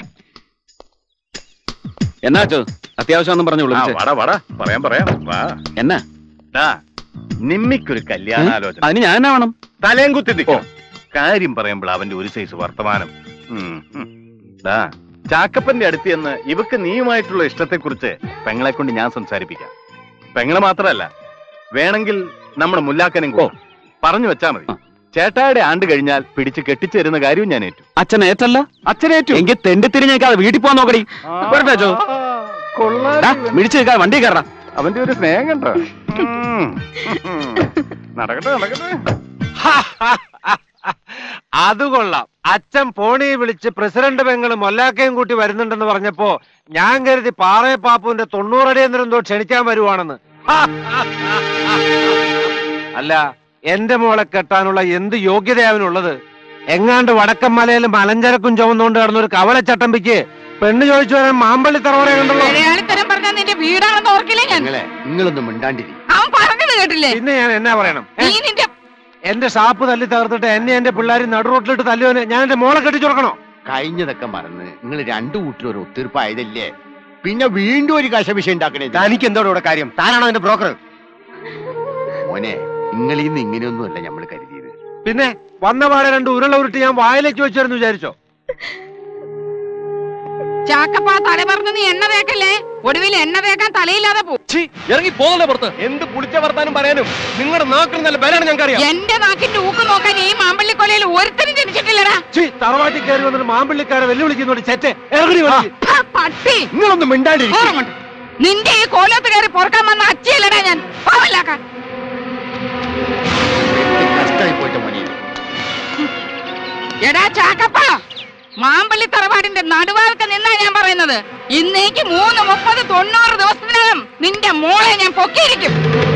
എന്നാച്ചോ അത്യാവശ്യം ഒന്നും പറഞ്ഞു ആ, വാടാ വാടാ പറയാം പറയാം വാ എന്നാ ദാ, നിമ്മിക്കൊരു കല്യാണാലോചന അതിന് ഞാൻ വേണം തലയും കുത്തി നിൽക്കും കാര്യം പറയുമ്പോൾ അവന്റെ ഒരു സൈസ് വർത്തമാനം ഉം, ഉം. ദാ, ചാക്കപ്പന്റെ അടുത്ത് ചെന്ന് ഇവക്ക് നീയുമായിട്ടുള്ള ഇഷ്ടത്തെക്കുറിച്ച് പെങ്ങളെ കൊണ്ട് ഞാൻ സംസാരിപ്പിക്കാം പെങ്ങളെ മാത്രമല്ല വേണമെങ്കിൽ നമ്മുടെ മുല്ലാക്കനും കോ പറഞ്ഞു വെച്ചാ മതി ചേട്ടായുടെ ആണ്ട് കഴിഞ്ഞാൽ പിടിച്ച് കെട്ടിച്ചേരുന്ന കാര്യവും ഞാൻ ഏറ്റു അച്ഛൻ ഏറ്റല്ല അച്ഛനേറ്റു എങ്കിൽ തെണ്ടി തിരിഞ്ഞേക്കാതെ വീട്ടിൽ പോകാൻ നോക്കടി വരട്ടെ അച്ചോ മിടിച്ചു നിൽക്കാതെ വണ്ടി കയറാം അവന്റെ ഒരു സ്നേഹം കണ്ടോ ഉം. നടക്കട്ടെ നടക്കട്ടെ അത് കൊള്ളാം അച്ഛൻ ഫോണി വിളിച്ച് പ്രസിഡന്റ് പെങ്ങള് മൊല്ലാക്കയും കൂട്ടി വരുന്നുണ്ടെന്ന് പറഞ്ഞപ്പോ ഞാൻ കരുതി പാറയെ പാപ്പുവിന്റെ തൊണ്ണൂറടി എന്തോ ക്ഷണിക്കാൻ വരുവാണെന്ന് അല്ല എന്റെ മോളെ കെട്ടാനുള്ള എന്ത് യോഗ്യത അവനുള്ളത് എങ്ങാണ്ട് വടക്കൻ മലയിൽ മലഞ്ചരക്കും ചുമന്നുകൊണ്ട് കിടന്ന ഒരു കവലച്ചട്ടമ്പിക്ക് പെണ്ണ് ചോദിച്ചു വരാൻ മാമ്പള്ളി തറവറ കണ്ടല്ലോ മലയാളിത്തരം പറഞ്ഞാൽ നിന്റെ വീടാണെന്ന് ഓർക്കില്ലേ ഞാൻ നിങ്ങളൊന്നും മിണ്ടാണ്ടിരി അവൻ പറഞ്ഞത് കേട്ടില്ലേ പിന്നെ ഞാൻ എന്നാ പറയണം ഏ? നീ നിന്റെ എന്റെ ഷാപ്പ് തല്ലി തകർത്തിട്ട് എന്നെ എന്റെ പിള്ളേർ നടുറോട്ടിലിട്ട് തല്ലുവന് ഞാൻ എന്റെ മോളെ കെട്ടിച്ചുറക്കണോ കഴിഞ്ഞതൊക്കെ മറന്ന് നിങ്ങൾ രണ്ടു കൂട്ടരും ഒരു ഒത്തീർപ്പായതല്ലേ പിന്നെ വീണ്ടും ഒരു കശ വിഷയം ഉണ്ടാക്കണേ തനിക്ക് എന്തോടെ ഇവിടെ കാര്യം താനാണോ എന്റെ ബ്രോക്കർ മോനെ നിങ്ങളിൽ നിന്ന് ഇങ്ങനെയൊന്നുമല്ല നമ്മൾ കരുതിയത് പിന്നെ വന്ന പാടെ രണ്ട് ഉരുള ഉരുട്ടി ഞാൻ വായിലേക്ക് വെച്ചായിരുന്നു വിചാരിച്ചോ ചാക്കപ്പ തല പറഞ്ഞ് നീ എണ്ണ തേക്കല്ലേ ഒടുവിൽ എണ്ണ തേക്കാൻ തലയില്ലാതെ പോ ഇറങ്ങി പോകുന്നേ പുറത്ത് എന്ത് പുളിച്ച വർത്താനം പറയാനും നിങ്ങളുടെ നാക്കിൽ നല്ല ബലാണ് ഞങ്ങൾക്കറിയാം എന്റെ നാക്കിന്റെ ഊക്ക് നോക്കാൻ ഈ മാമ്പള്ളിക്കൊലയിൽ ഒരുത്തരും ജനിച്ചിട്ടില്ലടാ ചീ തറവാട്ടിൽ കയറി വന്നിട്ട് മാമ്പിള്ളിക്കാരെ വെല്ലുവിളിക്കുന്നോട് ചെറ്റെ ഇറങ്ങി വെളിയിൽ. ആ, പട്ടി നിങ്ങളൊന്നും മിണ്ടാണ്ടിരിക്കും ഓർമ്മണ്ട്. നിന്റെ ഈ കോലത്ത് കയറി പൊറക്കാൻ വന്ന അച്ചിയല്ലടാ ഞാൻ പാവല്ലാക്കാൻ കഷ്ടായി പോയിട്ട് മോനെ എടാ ചാക്കപ്പ മാമ്പള്ളി തറവാടിന്റെ നടുവാൽക്ക് നിന്നാ ഞാൻ പറയുന്നത് ഇന്നേക്ക് മൂന്ന് മുപ്പത് തൊണ്ണൂറ് ദിവസത്തിനകം നിന്റെ മോളെ ഞാൻ പൊക്കിയിരിക്കും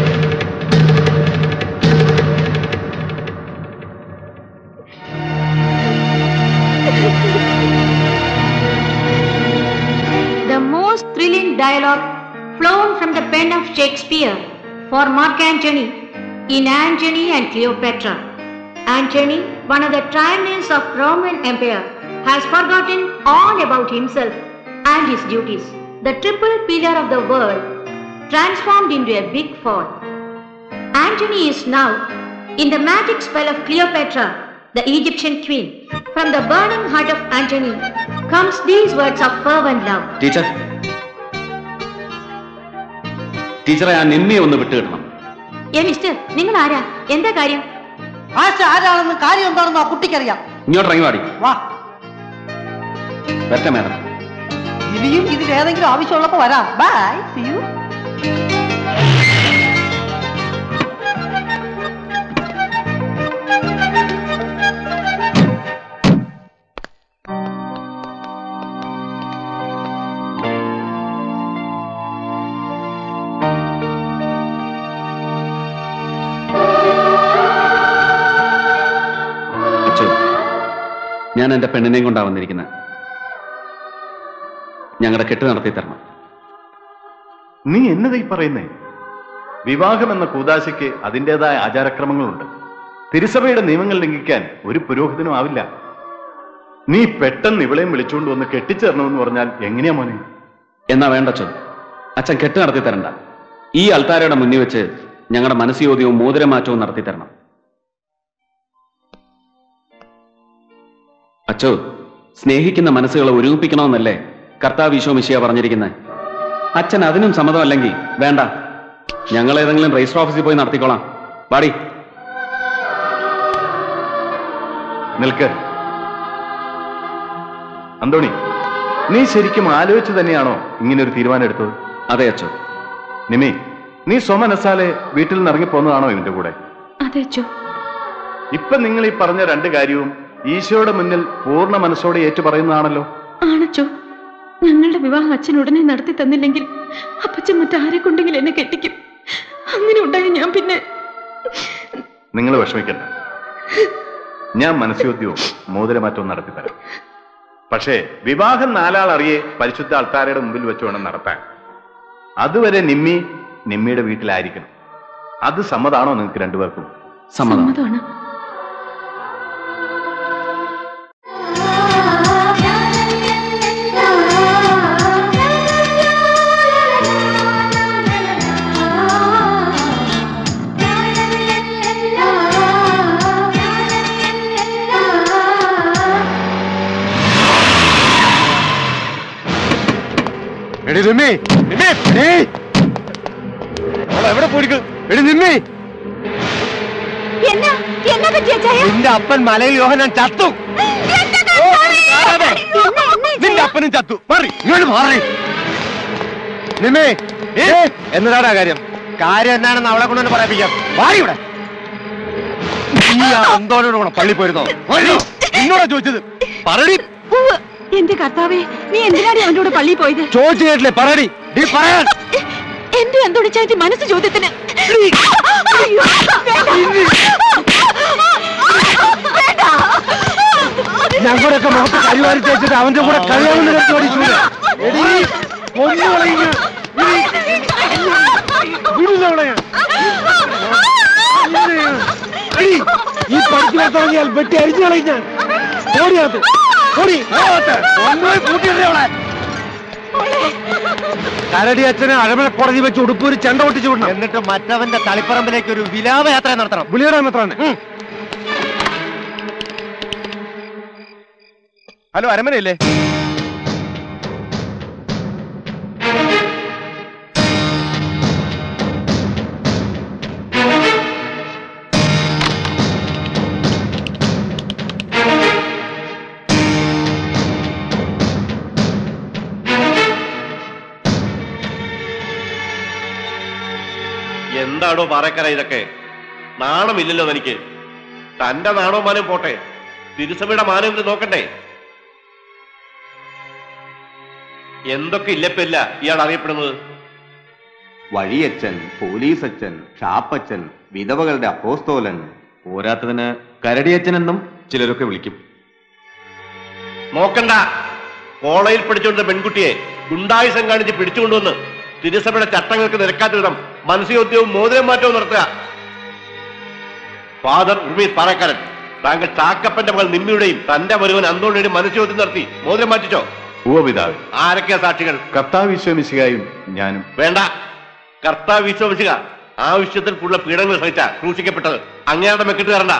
The most thrilling dialogue flown from the pen of Shakespeare for Mark Antony in Antony and Cleopatra. Antony, one of the tyrants of Roman Empire, has forgotten all about himself and his duties. The triple pillar of the world transformed into a big fall. Antony is now in the magic spell of Cleopatra, the Egyptian queen. From the burning heart of Antony comes these words of fervent love. Teacher ടീച്ചറെ ആ നിമ്മയെ ഒന്ന് വിട്ടുകിട്ടണം ഏ mister നിങ്ങൾ ആരാ എന്താ കാര്യം ആശ ആരാണെന്ന് കാര്യം എന്താണെന്ന് ആ കുട്ടിക്കറിയാം ഇങ്ങോട്ട് ഇറങ്ങി പാടി വാ വരട്ടെ മേഡം ഇനിയും ഇതിൽ ഏതെങ്കിലും ആവശ്യമുള്ളപ്പോ വരാം ബൈ സി യു അച്ഛോ ഞാൻ എന്റെ പെണ്ണിനെയും കൊണ്ടാ വന്നിരിക്കുന്നത് ഞങ്ങളുടെ കെട്ട് നടത്തി തരണം നീ എന്നതാ ഈ പറയുന്നേ വിവാഹം എന്ന കൂതാശയ്ക്ക് അതിൻ്റെതായ ആചാരക്രമങ്ങളുണ്ട് തിരുസഭയുടെ നിയമങ്ങൾ ലംഘിക്കാൻ ഒരു പുരോഹിതനും ആവില്ല നീ പെട്ടെന്ന് ഇവളെയും വിളിച്ചുകൊണ്ട് വന്ന് കെട്ടിച്ചേരണമെന്ന് പറഞ്ഞാൽ എങ്ങനെയാ മോനെ എന്നാ വേണ്ട അച്ഛൻ അച്ഛൻ കെട്ട് നടത്തി തരണ്ട ഈ അൾത്താരയുടെ മുന്നിൽ വെച്ച് ഞങ്ങളുടെ മനസ്സുയോദ്യവും മോതിരമാറ്റവും നടത്തി തരണം അച്ചോ സ്നേഹിക്കുന്ന മനസ്സുകളെ ഒരുമിപ്പിക്കണമെന്നല്ലേ കർത്താവ് ഈശോ മിശിയ പറഞ്ഞിരിക്കുന്നത് അച്ഛൻ അതിനും സമ്മതമല്ലെങ്കിൽ വേണ്ട ഞങ്ങൾ ഏതെങ്കിലും രജിസ്റ്റർ ഓഫീസിൽ പോയി നടത്തിക്കോളാം പാടി നിൽക്ക് അന്തോണി നീ ശരിക്കും ആലോചിച്ച് തന്നെയാണോ ഇങ്ങനെ ഒരു തീരുമാനം എടുത്തത് അതെ അച്ഛോ നിമി നീ സ്വമനസാലെ വീട്ടിൽ നിന്ന് ഇറങ്ങിപ്പോന്നതാണോ ഇവന്റെ കൂടെ അതെ അച്ഛോ ഇപ്പൊ നിങ്ങൾ ഈ പറഞ്ഞ രണ്ട് കാര്യവും ഈശോയുടെ മുന്നിൽ പൂർണ്ണ മനസ്സോടെ ഏറ്റു പറയുന്നതാണല്ലോ ആണച്ചോ ഞങ്ങളുടെ വിവാഹം അച്ഛൻ ഉടനെ നടത്തി തന്നില്ലെങ്കിൽ അപ്പച്ചൻ മറ്റാരെ കൊണ്ടെങ്കിലും എന്നെ കെട്ടിക്കും അങ്ങനെ ഉണ്ടായി ഞാൻ പിന്നെ നിങ്ങൾ വിഷമിക്കണ്ട ഞാൻ മനസ്സോദ്യവും മോതിരമാറ്റവും നടത്തിത്തരാം പക്ഷേ വിവാഹം നാലാൾ അറിയെ പരിശുദ്ധ ആൾക്കാരുടെ മുമ്പിൽ വെച്ച് വേണം നടത്താൻ അതുവരെ നിമ്മി നിമ്മിയുടെ വീട്ടിലായിരിക്കണം അത് സമ്മതാണോ നിങ്ങൾക്ക് രണ്ടുപേർക്കും സമ്മതമാണ് എടി നിമ്മി നിമ്മി എടീ. അവൾ എവിടെ പോയിരിക്കും എടി നിമ്മി എന്നാ എന്നാ പറ്റിയ ചായ നിന്റെ അപ്പൻ മലയിൽ യോഹനാൻ ചത്തു ഓ, നിനക്ക് കാണാതെ. നിന്റെ അപ്പനും ചത്തു മാറി ഇങ്ങോട്ട് മാറി നിമ്മി ഏ എന്നതാടാ കാര്യം കാര്യം എന്താണെന്ന് അവളെ കൊണ്ടൊന്ന് പറയിപ്പിക്കാം മാറി ഇവിടെ നീ ആ അന്തോനോട് കൂടെ പള്ളി പോയിരുന്നോ പോയിരുന്നോ? നിന്നോടാ ചോദിച്ചത് പറടി ഉവ്വ്. എന്റെ കർത്താവേ നീ എന്തിനാണ് അവന്റെ കൂടെ പള്ളിയിൽ പോയത് ചോദിച്ചു കേട്ടില്ലേ പറടി നീ പറയാൻ എന്റെ എന്തോടിച്ചായിട്ട് മനസ്സ് ചോദ്യത്തിന് അയ്യോ, ഞങ്ങളുടെയൊക്കെ മുഖത്ത് കരിവാരി തേച്ചിട്ട് അവന്റെ കൂടെ കഴിയാമെന്ന് കരുതി എടീ കൊന്നു കളയുക വിടുന്നവളെ എടീ, ഈ പഠിക്കാൻ തുടങ്ങിയാൽ വെട്ടി അരിഞ്ഞു കളയും ഞാൻ ഓടിയാത്ത് ഓടി ഒന്നുപോയി കൂട്ടിയിട്ടേ അവളെ കരടി അച്ഛനെ അഴമല കോടതി വെച്ച് ഉടുപ്പൂരി ചെണ്ട പൊട്ടിച്ചു വിടണം എന്നിട്ട് മറ്റവന്റെ തളിപ്പറമ്പിലേക്ക് ഒരു വിലാപ യാത്ര നടത്തണം വിളിയുടെ മെത്രാനെ ഹലോ അരമനയല്ലേ എന്താണോ പാറക്കര ഇതൊക്കെ നാണമില്ലല്ലോ തനിക്ക് തന്റെ നാണോ മാനം പോട്ടെ തിരുസഭയുടെ മാനം ഇത് നോക്കണ്ടേ എന്തൊക്കെ ഇല്ലപ്പില്ല ഇയാൾ അറിയപ്പെടുന്നത് വഴിയച്ഛൻ പോലീസ് അച്ഛൻ ഷാപ്പച്ചൻ വിധവകളുടെ അപ്പോസ്തോലൻ പോരാത്തതിന് കരടിയച്ഛനെന്നും ചിലരൊക്കെ വിളിക്കും നോക്കണ്ട കോളേജിൽ പഠിച്ചുകൊണ്ട പെൺകുട്ടിയെ ഗുണ്ടായുസം കാണിച്ച് പിടിച്ചുകൊണ്ടുവന്ന് തിരുസഭയുടെ ചട്ടങ്ങൾക്ക് നിരക്കാത്ത വിധം മനസ്സയോദ്യവും മോതിരം മാറ്റവും നടത്തുക ഫാദർ ഉർമീസ് പാറക്കാരൻ താങ്കൾ ചാക്കപ്പന്റെ മകൾ നിമ്മിയുടെയും തന്റെ ഒരുവൻ അന്തോണിയുടെയും മനസ്സയോദ്യം നടത്തി മോതിരം മാറ്റിച്ചോ ഉപപിതാവ് ആരൊക്കെയാ സാക്ഷികൾ കർത്താവ് വിശ്വമിശികായും ഞാനും വേണ്ട കർത്താവ് വിശ്വസിക്കുക ആവശ്യത്തിൽ കൂടുതൽ പീഡനങ്ങൾ സഹിച്ച ക്രൂശിക്കപ്പെട്ടത് അങ്ങയുടെ മെക്കിട്ട് കയറണ്ട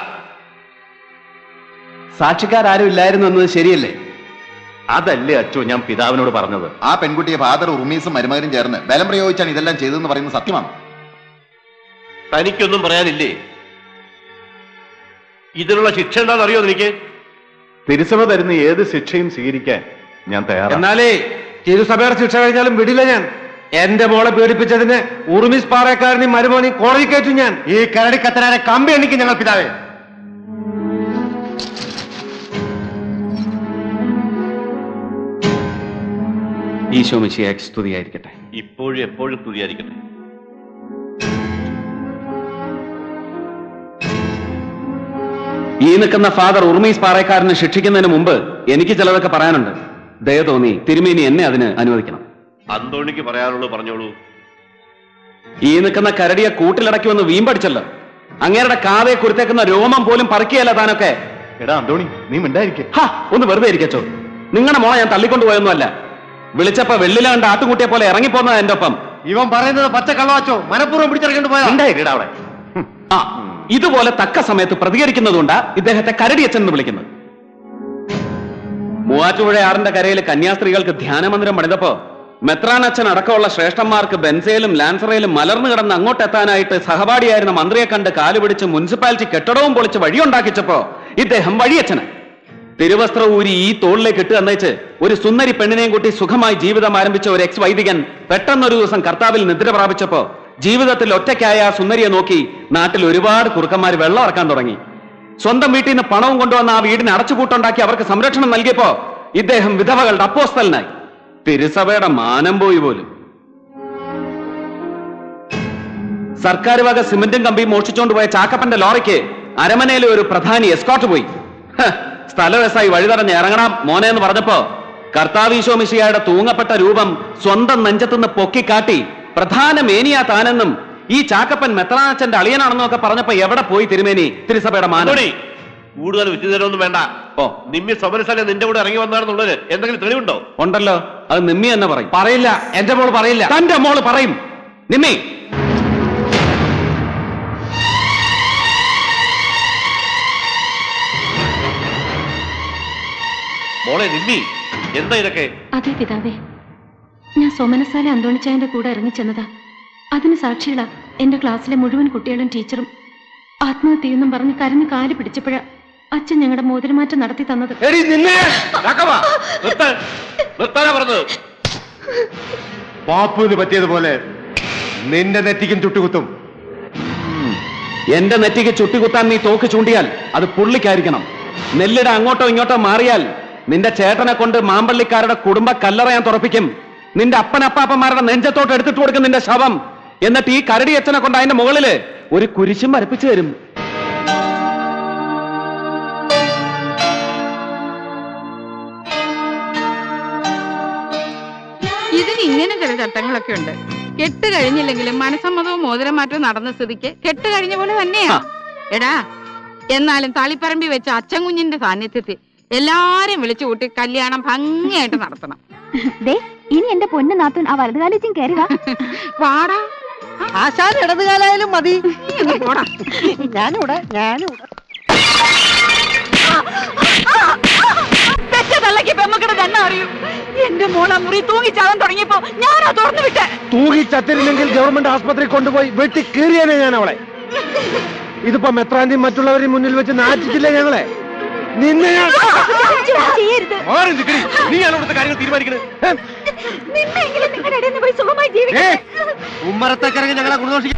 സാക്ഷിക്കാരും ഇല്ലായിരുന്നു എന്നത് ശരിയല്ലേ അതല്ലേ അച്ചോ ഞാൻ പിതാവിനോട് പറഞ്ഞത് ആ പെൺകുട്ടിയെ ഫാദർ ഉർമീസും മരുമകനും ചേർന്ന് ബലം പ്രയോഗിച്ചാണ് ഇതെല്ലാം ചെയ്തതെന്ന് പറയുന്നത് സത്യമാണ് തനിക്കൊന്നും പറയാനില്ലേ ഇതിനുള്ള ശിക്ഷ എന്താണെന്ന് അറിയോ എനിക്ക് തിരുസഭ തരുന്ന ഏത് ശിക്ഷയും സ്വീകരിക്കാൻ ഞാൻ തയ്യാറാണ് എന്നാലേ തിരുസഭയുടെ ശിക്ഷ കഴിഞ്ഞാലും വിടില്ല ഞാൻ എന്റെ മോളെ പീഡിപ്പിച്ചതിന് ഉറുമിസ് പാറക്കാരനെയും മരുമോനെയും കോടതി കയറ്റും ഞാൻ ഈ കരടിക്കത്തനാരെ കമ്പി എണ്ണിക്കും ഞങ്ങൾ പിതാവേ ഈശോ മിശിയായി സ്തുതിയായിരിക്കട്ടെ ഇപ്പോഴും എപ്പോഴും സ്തുതിയായിരിക്കട്ടെ ഈ നിൽക്കുന്ന ഫാദർ ഉർമീസ് പാറേക്കാരനെ ശിക്ഷിക്കുന്നതിന് മുമ്പ് എനിക്ക് ചിലതൊക്കെ പറയാനുണ്ട് ദയ തോന്നി തിരുമേനി എന്നെ അതിന് അനുവദിക്കണം അന്തോണിക്ക് പറയാനുള്ളത് പറഞ്ഞോളൂ ഈ നിൽക്കുന്ന കരടിയെ കൂട്ടിലടക്കി വന്ന് വീമ്പടിച്ചല്ലോ അങ്ങേരുടെ കാതെ കുരുത്തേക്കുന്ന രോമം പോലും പറിക്കുകയല്ല താനൊക്കെ എടാ അന്തോണി നീ മിണ്ടായിരിക്കെ ഹാ ഒന്ന് വെറുതെ ഇരിക്കച്ചോ നിങ്ങളുടെ മോളെ ഞാൻ തള്ളിക്കൊണ്ടുപോയൊന്നുമല്ല വിളിച്ചപ്പോ വെള്ളില കണ്ട ആട്ടുകുട്ടിയെ പോലെ ഇറങ്ങിപ്പോന്നതാ എന്റെ ഒപ്പം ഇവൻ പറയുന്നത് പച്ച കള്ളവാച്ചോ മനഃപൂർവ്വം പിടിച്ചിറക്കേണ്ടി പോയതാ ഉണ്ടായിരിക്കടാ അവിടെ ആ ഇതുപോലെ തക്ക സമയത്ത് പ്രതികരിക്കുന്നതുകൊണ്ടാ ഇദ്ദേഹത്തെ കരടിയച്ഛൻ എന്ന് വിളിക്കുന്നത് മൂവാറ്റുപുഴ ആറിന്റെ കരയിൽ കന്യാസ്ത്രീകൾക്ക് ധ്യാനമന്ദിരം പണിതപ്പോ മെത്രാൻ അച്ഛൻ അടക്കമുള്ള ശ്രേഷ്ഠന്മാർക്ക് ബെൻസയിലും ലാൻസറയിലും മലർന്നു കിടന്ന് അങ്ങോട്ടെത്താനായിട്ട് സഹപാഠിയായിരുന്ന മന്ത്രിയെ കണ്ട് കാലുപിടിച്ച് മുനിസിപ്പാലിറ്റി കെട്ടിടവും പൊളിച്ച് വഴിയുണ്ടാക്കിച്ചപ്പോ ഇദ്ദേഹം വഴിയച്ഛന് തിരുവസ്ത്ര ഊരി ഈ തോളിലേക്ക് ഇട്ട് തന്നേച്ച് ഒരു സുന്ദരി പെണ്ണിനെയും കൂട്ടി സുഖമായി ജീവിതം ആരംഭിച്ച ഒരു എക്സ് വൈദികൻ പെട്ടെന്നൊരു ദിവസം കർത്താവിൽ നിദ്ര പ്രാപിച്ചപ്പോ ജീവിതത്തിൽ ഒറ്റയ്ക്കായ ആ സുന്ദരിയെ നോക്കി നാട്ടിൽ ഒരുപാട് കുറുക്കന്മാർ വെള്ളം ഇറക്കാൻ തുടങ്ങി സ്വന്തം വീട്ടിൽ നിന്ന് പണവും കൊണ്ടുവന്ന ആ വീടിന് അടച്ചുപൂട്ടുണ്ടാക്കി അവർക്ക് സംരക്ഷണം നൽകിയപ്പോ ഇദ്ദേഹം വിധവകളുടെ അപ്പോസ്തലനായി തിരുസഭയുടെ മാനം പോയി പോലും സർക്കാർ വക സിമന്റും കമ്പിയും മോഷിച്ചുകൊണ്ട് പോയ ചാക്കപ്പന്റെ ലോറിക്ക് അരമനയിലെ ഒരു പ്രധാനി എസ്കോട്ട് പോയി ഹ, സ്ഥലവസായി വഴിതടഞ്ഞ് ഇറങ്ങണം മോനെ എന്ന് പറഞ്ഞപ്പോ കർത്താവീശോ മിശിയായുടെ തൂങ്ങപ്പെട്ട രൂപം സ്വന്തം നെഞ്ചത്തുനിന്ന് പൊക്കിക്കാട്ടി പ്രധാന മേനിയാ താനെന്നും ഈ ചാക്കപ്പൻ മെത്രാനച്ചന്റെ അളിയനാണെന്നും ഒക്കെ പറഞ്ഞപ്പോ എവിടെ പോയി തിരുമേനി തിരുസഭയുടെ മാനം അന്തോണി കൂടുതൽ വിദ്യുതരൊന്നും വേണ്ട ഓ നിമ്മി സമരസ്ഥലെ നിന്റെ കൂടെ ഇറങ്ങി വന്നാണെന്നുള്ളത് എന്തെങ്കിലും തെളിവുണ്ടോ ഉണ്ടല്ലോ അത് നിമ്മി തന്നെ പറയും പറയില്ല എന്റെ മോള് പറയില്ല തന്റെ മോള് പറയും നിമ്മി മോളെ നിമ്മി എന്താ ഇതൊക്കെ അതെ പിതാവേ ഞാൻ സോമനസാലെ അന്തോണിച്ചായന്റെ കൂടെ ഇറങ്ങിച്ചെന്നതാ അതിന് സാക്ഷികളാ എന്റെ ക്ലാസ്സിലെ മുഴുവൻ കുട്ടികളും ടീച്ചറും ആത്മഹത്യയെന്നും പറഞ്ഞ് കരഞ്ഞ് കാല് പിടിച്ചപ്പോഴാ അച്ഛൻ ഞങ്ങളുടെ മോതിരമാറ്റം നടത്തി തന്നത് എടി നിന്നെ നിർത്താൻ നിർത്താനാ പറഞ്ഞത് പാപ്പുവിന് പറ്റിയതുപോലെ നിന്റെ നെറ്റിക്കും ചുട്ടുകുത്തും എന്റെ നെറ്റിക്ക് ചുട്ടികുത്താൻ നീ തോക്ക് ചൂണ്ടിയാൽ അത് പുള്ളിക്കായിരിക്കണം നെല്ലിട അങ്ങോട്ടോ ഇങ്ങോട്ടോ മാറിയാൽ നിന്റെ ചേട്ടനെ കൊണ്ട് മാമ്പള്ളിക്കാരുടെ കുടുംബ കല്ലറ ഞാൻ തുറപ്പിക്കും നിന്റെ അപ്പനപ്പാപ്പന്മാരുടെ നെഞ്ചത്തോട്ട് എടുത്തിട്ട് കൊടുക്കും നിന്റെ ശവം എന്നിട്ട് ഈ കരടി അച്ഛനെ കൊണ്ട് അതിന്റെ മുകളില് ഒരു കുരിശും വരപ്പിച്ചു തരും ഇതിന് ഇങ്ങനെ ചില ചട്ടങ്ങളൊക്കെ ഉണ്ട് കെട്ട് കഴിഞ്ഞില്ലെങ്കിലും മനസമ്മതവും മോതിരമാറ്റവും നടന്ന സ്ഥിതിക്ക് കെട്ട് കഴിഞ്ഞ പോലെ തന്നെയാ എടാ എന്നാലും തളിപ്പറമ്പി വെച്ച അച്ഛൻ കുഞ്ഞിന്റെ സാന്നിധ്യത്തിൽ എല്ലാരെയും വിളിച്ചു കൂട്ടി കല്യാണം ഭംഗിയായിട്ട് നടത്തണം ദേ ഇനി എന്റെ പൊന്നു നാത്തൂൻ ആ വലതുകാലിച്ചും കയറി വാ വാടാ ആശാൻ ഇടതുകാലായാലും മതി ഞാനിവിടെ ഞാനിവിടെ പെറ്റ തള്ളക്ക് പെമ്മക്കടെ തന്നെ അറിയൂ എന്റെ മോള മുറി തൂങ്ങിച്ചാകാൻ തുടങ്ങിയപ്പോ ഞാനാ തുറന്നു വിട്ടെ തൂങ്ങി ചത്തിരുന്നെങ്കിൽ ഗവൺമെന്റ് ആസ്പത്രി കൊണ്ടുപോയി വെട്ടി കീറിയാനേ ഞാൻ അവളെ ഇതിപ്പോ മെത്രാന്റെയും മറ്റുള്ളവരെയും മുന്നിൽ വെച്ച് നാറ്റിച്ചില്ലേ ഞങ്ങളെ നിന്നെ ഞാൻ ചെയ്യരുത് മാറി നിൽക്കടി നീയാണ് ഇവിടുത്തെ കാര്യങ്ങൾ തീരുമാനിക്കുന്നത് നിന്നെങ്കിലും നിങ്ങളുടെ ഇടയിൽ നിന്ന് പോയി സുഖമായി ജീവിക്കട്ടെ ഉമ്മറത്തേക്കിറങ്ങി ഞങ്ങളെ കുടുംബം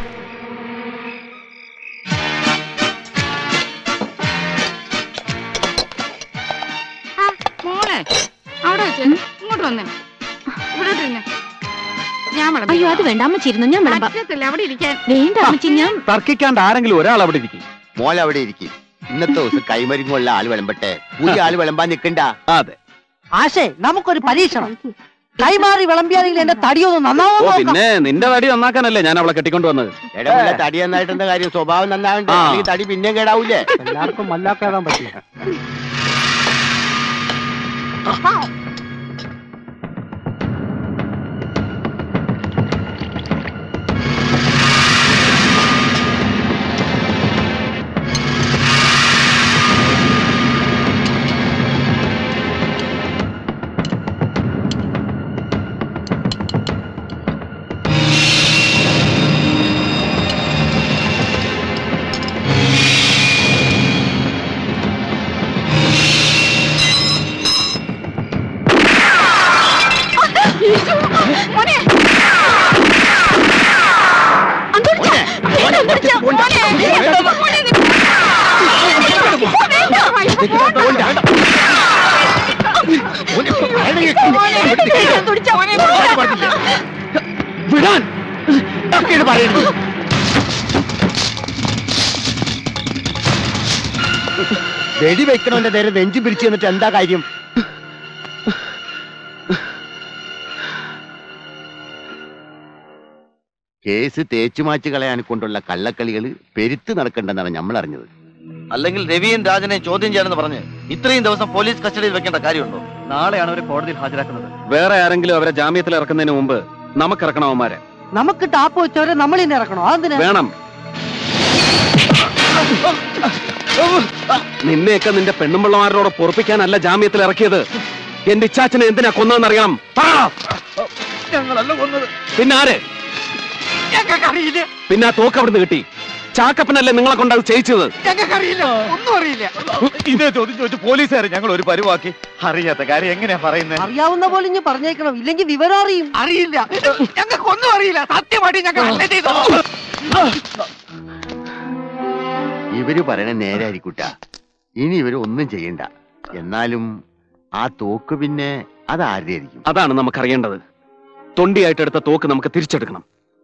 മോളെ അവിടെ വെച്ച് ഇങ്ങോട്ട് വന്നേ ഇവിടെ ഇരുന്നേ ഞാൻ വിളമ്പാം. അയ്യോ അത് വേണ്ട അമ്മച്ചിരുന്നു ഞാൻ വിളമ്പാം പറ്റത്തില്ല അവിടെ ഇരിക്കാൻ വേണ്ട അമ്മച്ചി ഞാൻ തർക്കിക്കാണ്ട് ആരെങ്കിലും ഒരാൾ അവിടെ ഇരിക്കും മോൾ അവിടെ ഇരിക്കും ഇന്നത്തെ ദിവസം കൈമരുങ്ങുള്ള ആള് വിളമ്പട്ടെ പുതിയ ആള് വിളമ്പാൻ നിൽക്കണ്ട അതെ ആശേ നമുക്കൊരു പരീക്ഷണം കൈമാറി വിളമ്പിയാണെങ്കിൽ എന്റെ തടിയൊന്നും ഓ നന്നാവോ പിന്നെ നിന്റെ തടി നന്നാക്കാനല്ലേ ഞാൻ അവളെ കെട്ടിക്കൊണ്ട് വന്നത് എടമുള്ള തടി നന്നായിട്ട് എന്താ കാര്യം സ്വഭാവം നന്നാവണ്ടേ ആ. അല്ലെങ്കിൽ തടി പിന്നെയും കേടാവൂലേ എല്ലാവർക്കും മല്ലാക്കാതാൻ പറ്റില്ല വിടാൻ പറയുന്നു വെടി വെക്കണോന്റെ നേരെ നെഞ്ചു പിരിച്ചു എന്നിട്ട് എന്താ കാര്യം കേസ് തേച്ചുമാച്ച് കളയാൻ കൊണ്ടുള്ള കള്ളക്കളികൾ പെരുത്ത് നടക്കണ്ടെന്നാണ് നമ്മൾ അറിഞ്ഞത് അല്ലെങ്കിൽ രവിയും രാജനെയും ചോദ്യം ചെയ്യാനെന്ന് പറഞ്ഞ് ഇത്രയും ദിവസം പോലീസ് കസ്റ്റഡിയിൽ വെക്കേണ്ട കാര്യമുണ്ടോ നാളെയാണ് അവരെ കോടതിയിൽ ഹാജരാക്കുന്നത് വേറെ ആരെങ്കിലും അവരെ ജാമ്യത്തിൽ ഇറക്കുന്നതിന് മുമ്പ് നമുക്കിറക്കണം അവന്മാരെ നമുക്ക് ടാപ്പ് വെച്ചവരെ നമ്മൾ ഇന്നെ ഇറക്കണോ അതെന്തിനാ വേണം നിന്നെയൊക്കെ നിന്റെ പെണ്ണുമ്പിള്ളമാരോട് പൊറപ്പിക്കാനല്ല ജാമ്യത്തിൽ ഇറക്കിയത് എന്റെ ഇച്ചാച്ചനെ എന്തിനാ കൊന്നതെന്നറിയണം പറ. ഞങ്ങളല്ല കൊന്നത് പിന്നെ ആര് ഞങ്ങൾക്കറിയില്ല പിന്നെ ആ തോക്ക് അവിടുന്ന് കിട്ടി ചാക്കപ്പനല്ലേ നിങ്ങളെ കൊണ്ടത് ചെയ്യിച്ചത് ഞങ്ങൾക്കറിയില്ല ഒന്നും അറിയില്ല ഇതേ ചോദ്യം ചോദിച്ചു പോലീസുകാർ ഞങ്ങൾ ഒരു പരുവാക്കി അറിയാത്ത കാര്യം എങ്ങനെയാ പറയുന്നത് അറിയാവുന്ന പോലെ ഇനി പറഞ്ഞേക്കണം ഇല്ലെങ്കിൽ വിവരം അറിയും അറിയില്ല ഞങ്ങൾക്കൊന്നും അറിയില്ല സത്യമായിട്ട് ഞങ്ങൾ അല്ല ചെയ്തോ ഇവര് പറയണ നേരായിരിക്കൂട്ട ഇനി ഇവര് ഒന്നും ചെയ്യണ്ട എന്നാലും ആ തോക്ക് പിന്നെ അത് ആരുടെ ആയിരിക്കും അതാണ് നമുക്കറിയേണ്ടത് തൊണ്ടിയായിട്ട് എടുത്ത തോക്ക് നമുക്ക് തിരിച്ചെടുക്കണം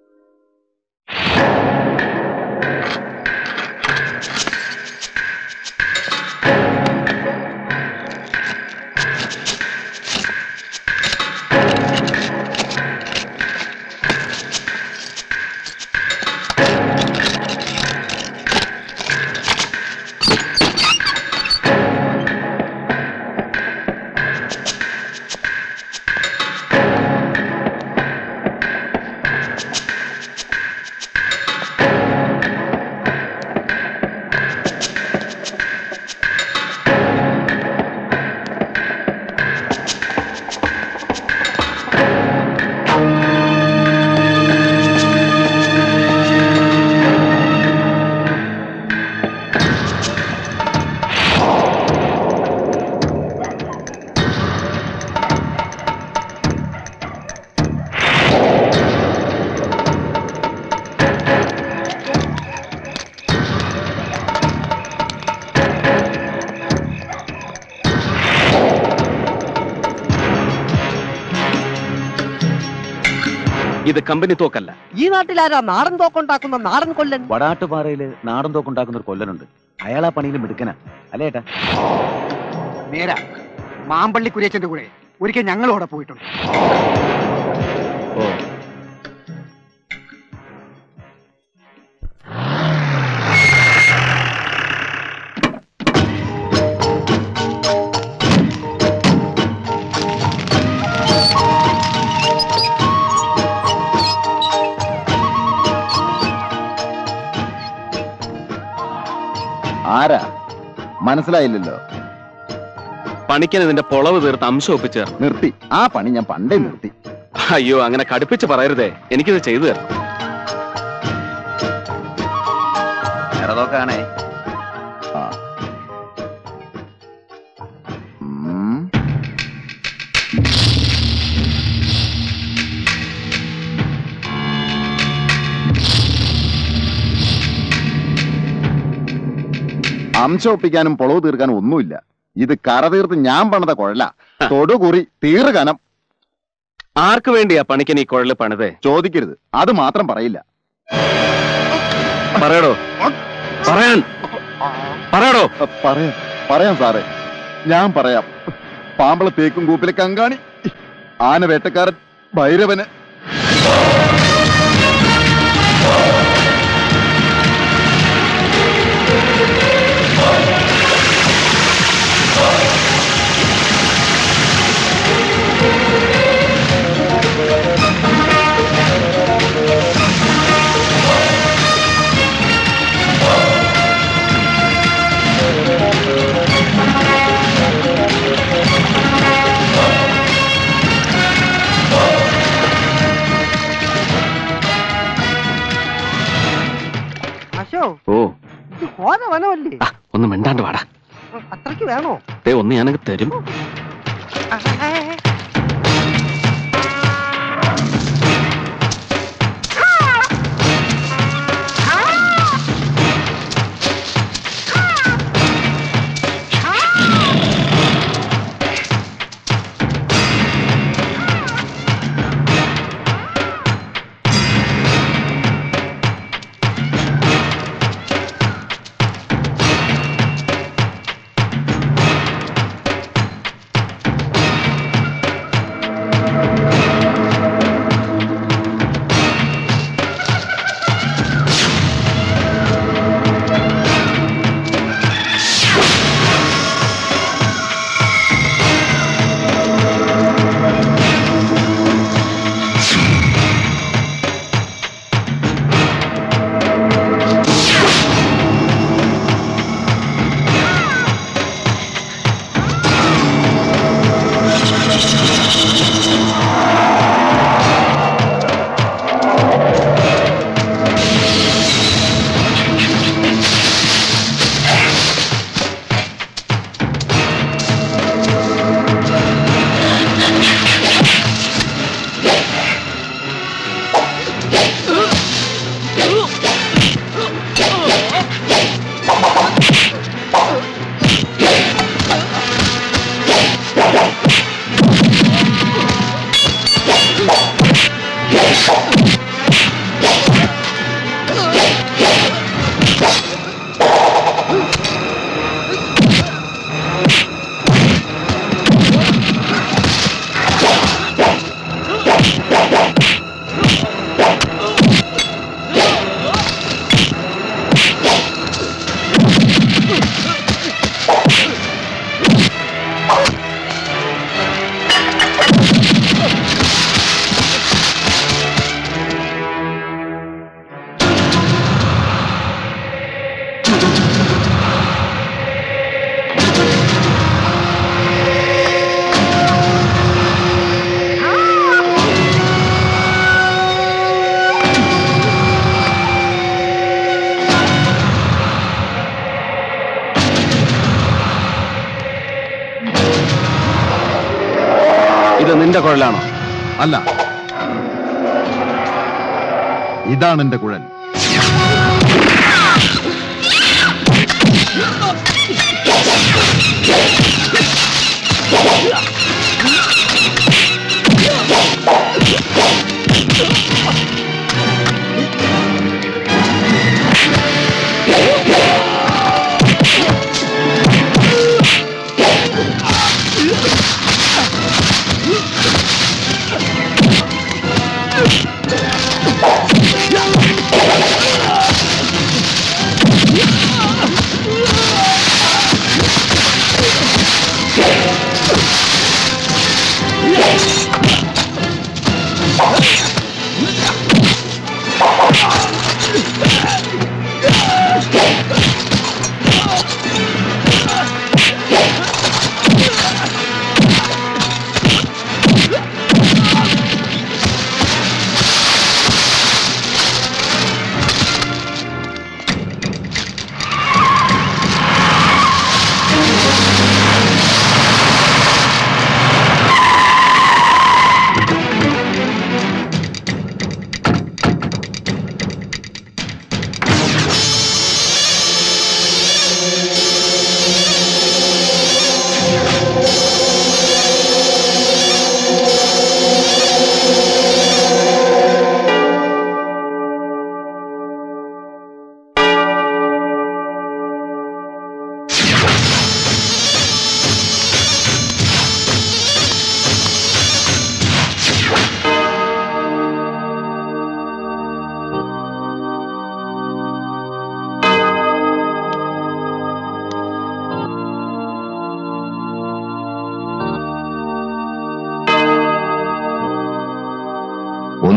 ഇത് കമ്പനി തോക്കല്ല ഈ നാട്ടിലാരാ നാടൻ തോക്കുണ്ടാക്കുന്ന നാടൻ കൊല്ലൻ വടാട്ടുപാറയില് നാടൻ തോക്കുണ്ടാക്കുന്ന ഒരു കൊല്ലനുണ്ട് അയാൾ ആ പണിയിൽ മിടുക്കനാ അല്ലേ ഏട്ടാ നേരാ മാമ്പള്ളി കുര്യച്ചന്റെ കൂടെ ഒരിക്കൽ ഞങ്ങളോടെ പോയിട്ടുണ്ട് ഓ ആ മനസ്സിലായില്ലല്ലോ പണിക്കൻ ഇതിന്റെ പൊളവ് തീർത്ത് അംശം ഒപ്പിച്ചേർ നിർത്തി ആ പണി ഞാൻ പണ്ടേ നിർത്തി അയ്യോ അങ്ങനെ കടുപ്പിച്ച് പറയരുതേ എനിക്കിത് ചെയ്തു തരണം നേരെ നോക്കാണേ ഉം. അംശം ഒപ്പിക്കാനും പൊളവ് തീർക്കാനും ഒന്നുമില്ല ഇത് കറ തീർത്ത് ഞാൻ പണിത കുഴല തൊടുകുറി തീറുകനം ആർക്ക് വേണ്ടിയാ പണിക്കൻ ഈ കുഴല് പണിതേ ചോദിക്കരുത് അത് മാത്രം പറയില്ല പറയടോ പറയാൻ പറയടോ പറയാം പറയാം സാറേ ഞാൻ പറയാം പാമ്പള തേക്കും കൂപ്പിലെ കങ്കാണി ആന വേട്ടക്കാരൻ ഭൈരവന് അശോ ഓ ഇത് ഹോര വനമല്ലേ ഒന്ന് മിണ്ടാണ്ട് വാടാ അത്രയ്ക്ക് വേണോ ദേ ഒന്ന് ഞാനങ്ങ് തരും ഇത് നിന്റെ കുഴലാണോ അല്ല ഇതാണ് എന്റെ കുഴൽ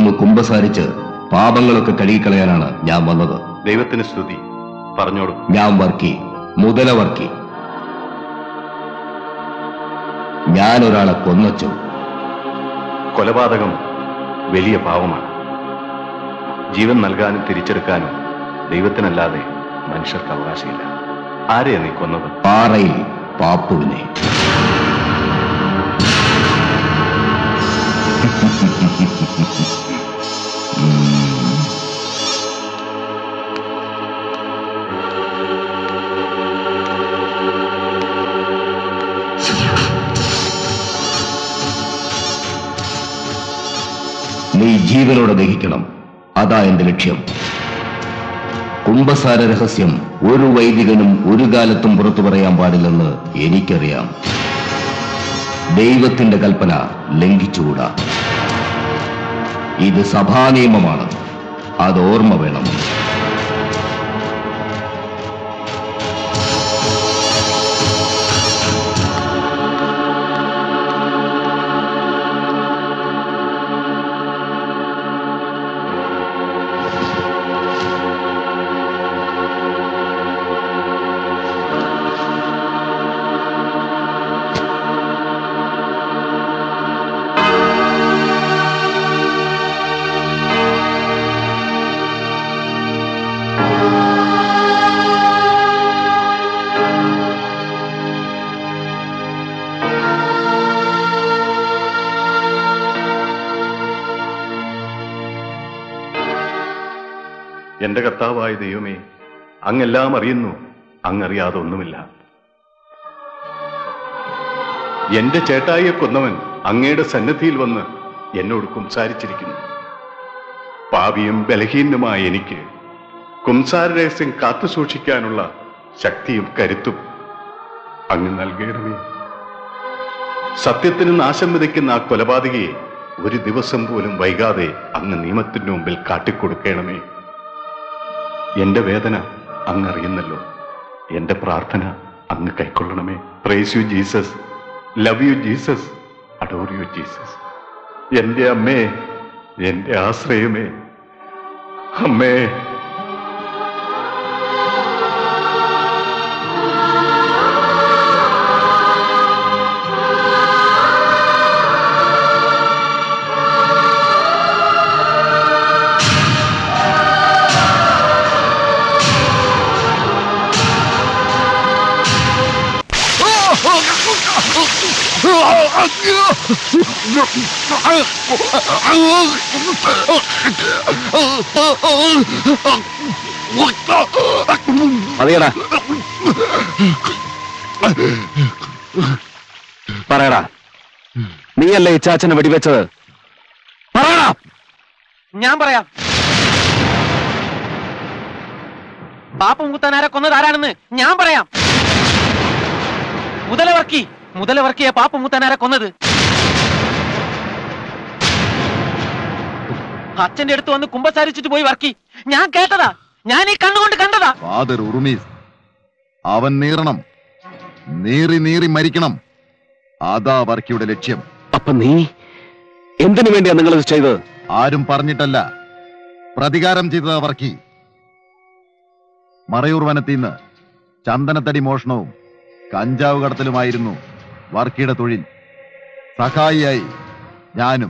ഒന്ന് കുമ്പസാരിച്ച് പാപങ്ങളൊക്കെ കഴുകിക്കളയാനാണ് ഞാൻ വന്നത് ദൈവത്തിന് സ്തുതി പറഞ്ഞോളൂ ഞാൻ വർക്കി മുതല വർക്കി ഞാൻ ഒരാളെ കൊന്നച്ചു കൊലപാതകം വലിയ പാവമാണ് ജീവൻ നൽകാനും തിരിച്ചെടുക്കാനും ദൈവത്തിനല്ലാതെ മനുഷ്യർക്ക് അവകാശമില്ല ആരെയാ നീ കൊന്നത് പാറയിൽ പാപ്പുവിനെ നീ ജീവനോടെ ദഹിക്കണം അതാ എന്റെ ലക്ഷ്യം കുംഭസാര രഹസ്യം ഒരു വൈദികനും ഒരു കാലത്തും പുറത്തു പറയാൻ പാടില്ലെന്ന് എനിക്കറിയാം ദൈവത്തിന്റെ കൽപ്പന ലംഘിച്ചുകൂടാ ഇത് സഭാനിയമമാണ് അത് ഓർമ്മ വേണം എന്റെ കർത്താവായ ദൈവമേ അങ്ങെല്ലാം അറിയുന്നു അങ്ങറിയാതെ ഒന്നുമില്ല എന്റെ ചേട്ടായിയെ കൊന്നവൻ അങ്ങയുടെ സന്നദ്ധിയിൽ വന്ന് എന്നോട് കുംസാരിച്ചിരിക്കുന്നു പാപിയും ബലഹീനനുമായ എനിക്ക് കുംസാര രഹസ്യം കാത്തു സൂക്ഷിക്കാനുള്ള ശക്തിയും കരുത്തും അങ്ങ് നൽകണമേ സത്യത്തിന് നാശം വിതയ്ക്കുന്ന ആ കൊലപാതകയെ ഒരു ദിവസം പോലും വൈകാതെ അങ്ങ് നിയമത്തിന് മുമ്പിൽ കാട്ടിക്കൊടുക്കണമേ എന്റെ വേദന അങ്ങ് അറിയുന്നല്ലോ എന്റെ പ്രാർത്ഥന അങ്ങ് കൈക്കൊള്ളണമേ praise you Jesus love you Jesus adore you Jesus എന്റെ അമ്മേ എന്റെ ആശ്രയമേ അമ്മേ മതിയടാ പറയടാ നീയല്ലേ ഇച്ചാച്ചനെ വെടിവെച്ചത് പറയടാ ഞാൻ പറയാം പാപ്പം കുത്താനാരെ കൊന്നത് ആരാണെന്ന് ഞാൻ പറയാം മുതലവർക്കി മുതലവർക്കിയെ പാപ്പം കുത്താനാരെ കൊന്നത് അച്ഛന്റെ അടുത്ത് വന്ന് കുമ്പസാരിച്ചിട്ട് പോയി വർക്കി ഞാൻ കേട്ടതാ ഞാൻ ഈ കണ്ണുകൊണ്ട് കണ്ടതാ ഫാദർ ഉറുമീസ് അവൻ നീറണം നീറി നീറി മരിക്കണം അതാ വർക്കിയുടെ ലക്ഷ്യം അപ്പൊ നീ എന്തിനു വേണ്ടിയാ നിങ്ങൾ ഇത് ചെയ്തത് ആരും പറഞ്ഞിട്ടല്ല പ്രതികാരം ചെയ്തതാ വർക്കി മറയൂർ വനത്തിന്ന് ചന്ദനത്തടി മോഷണവും കഞ്ചാവ് കടത്തലുമായിരുന്നു വർക്കിയുടെ തൊഴിൽ സഹായിയായി ഞാനും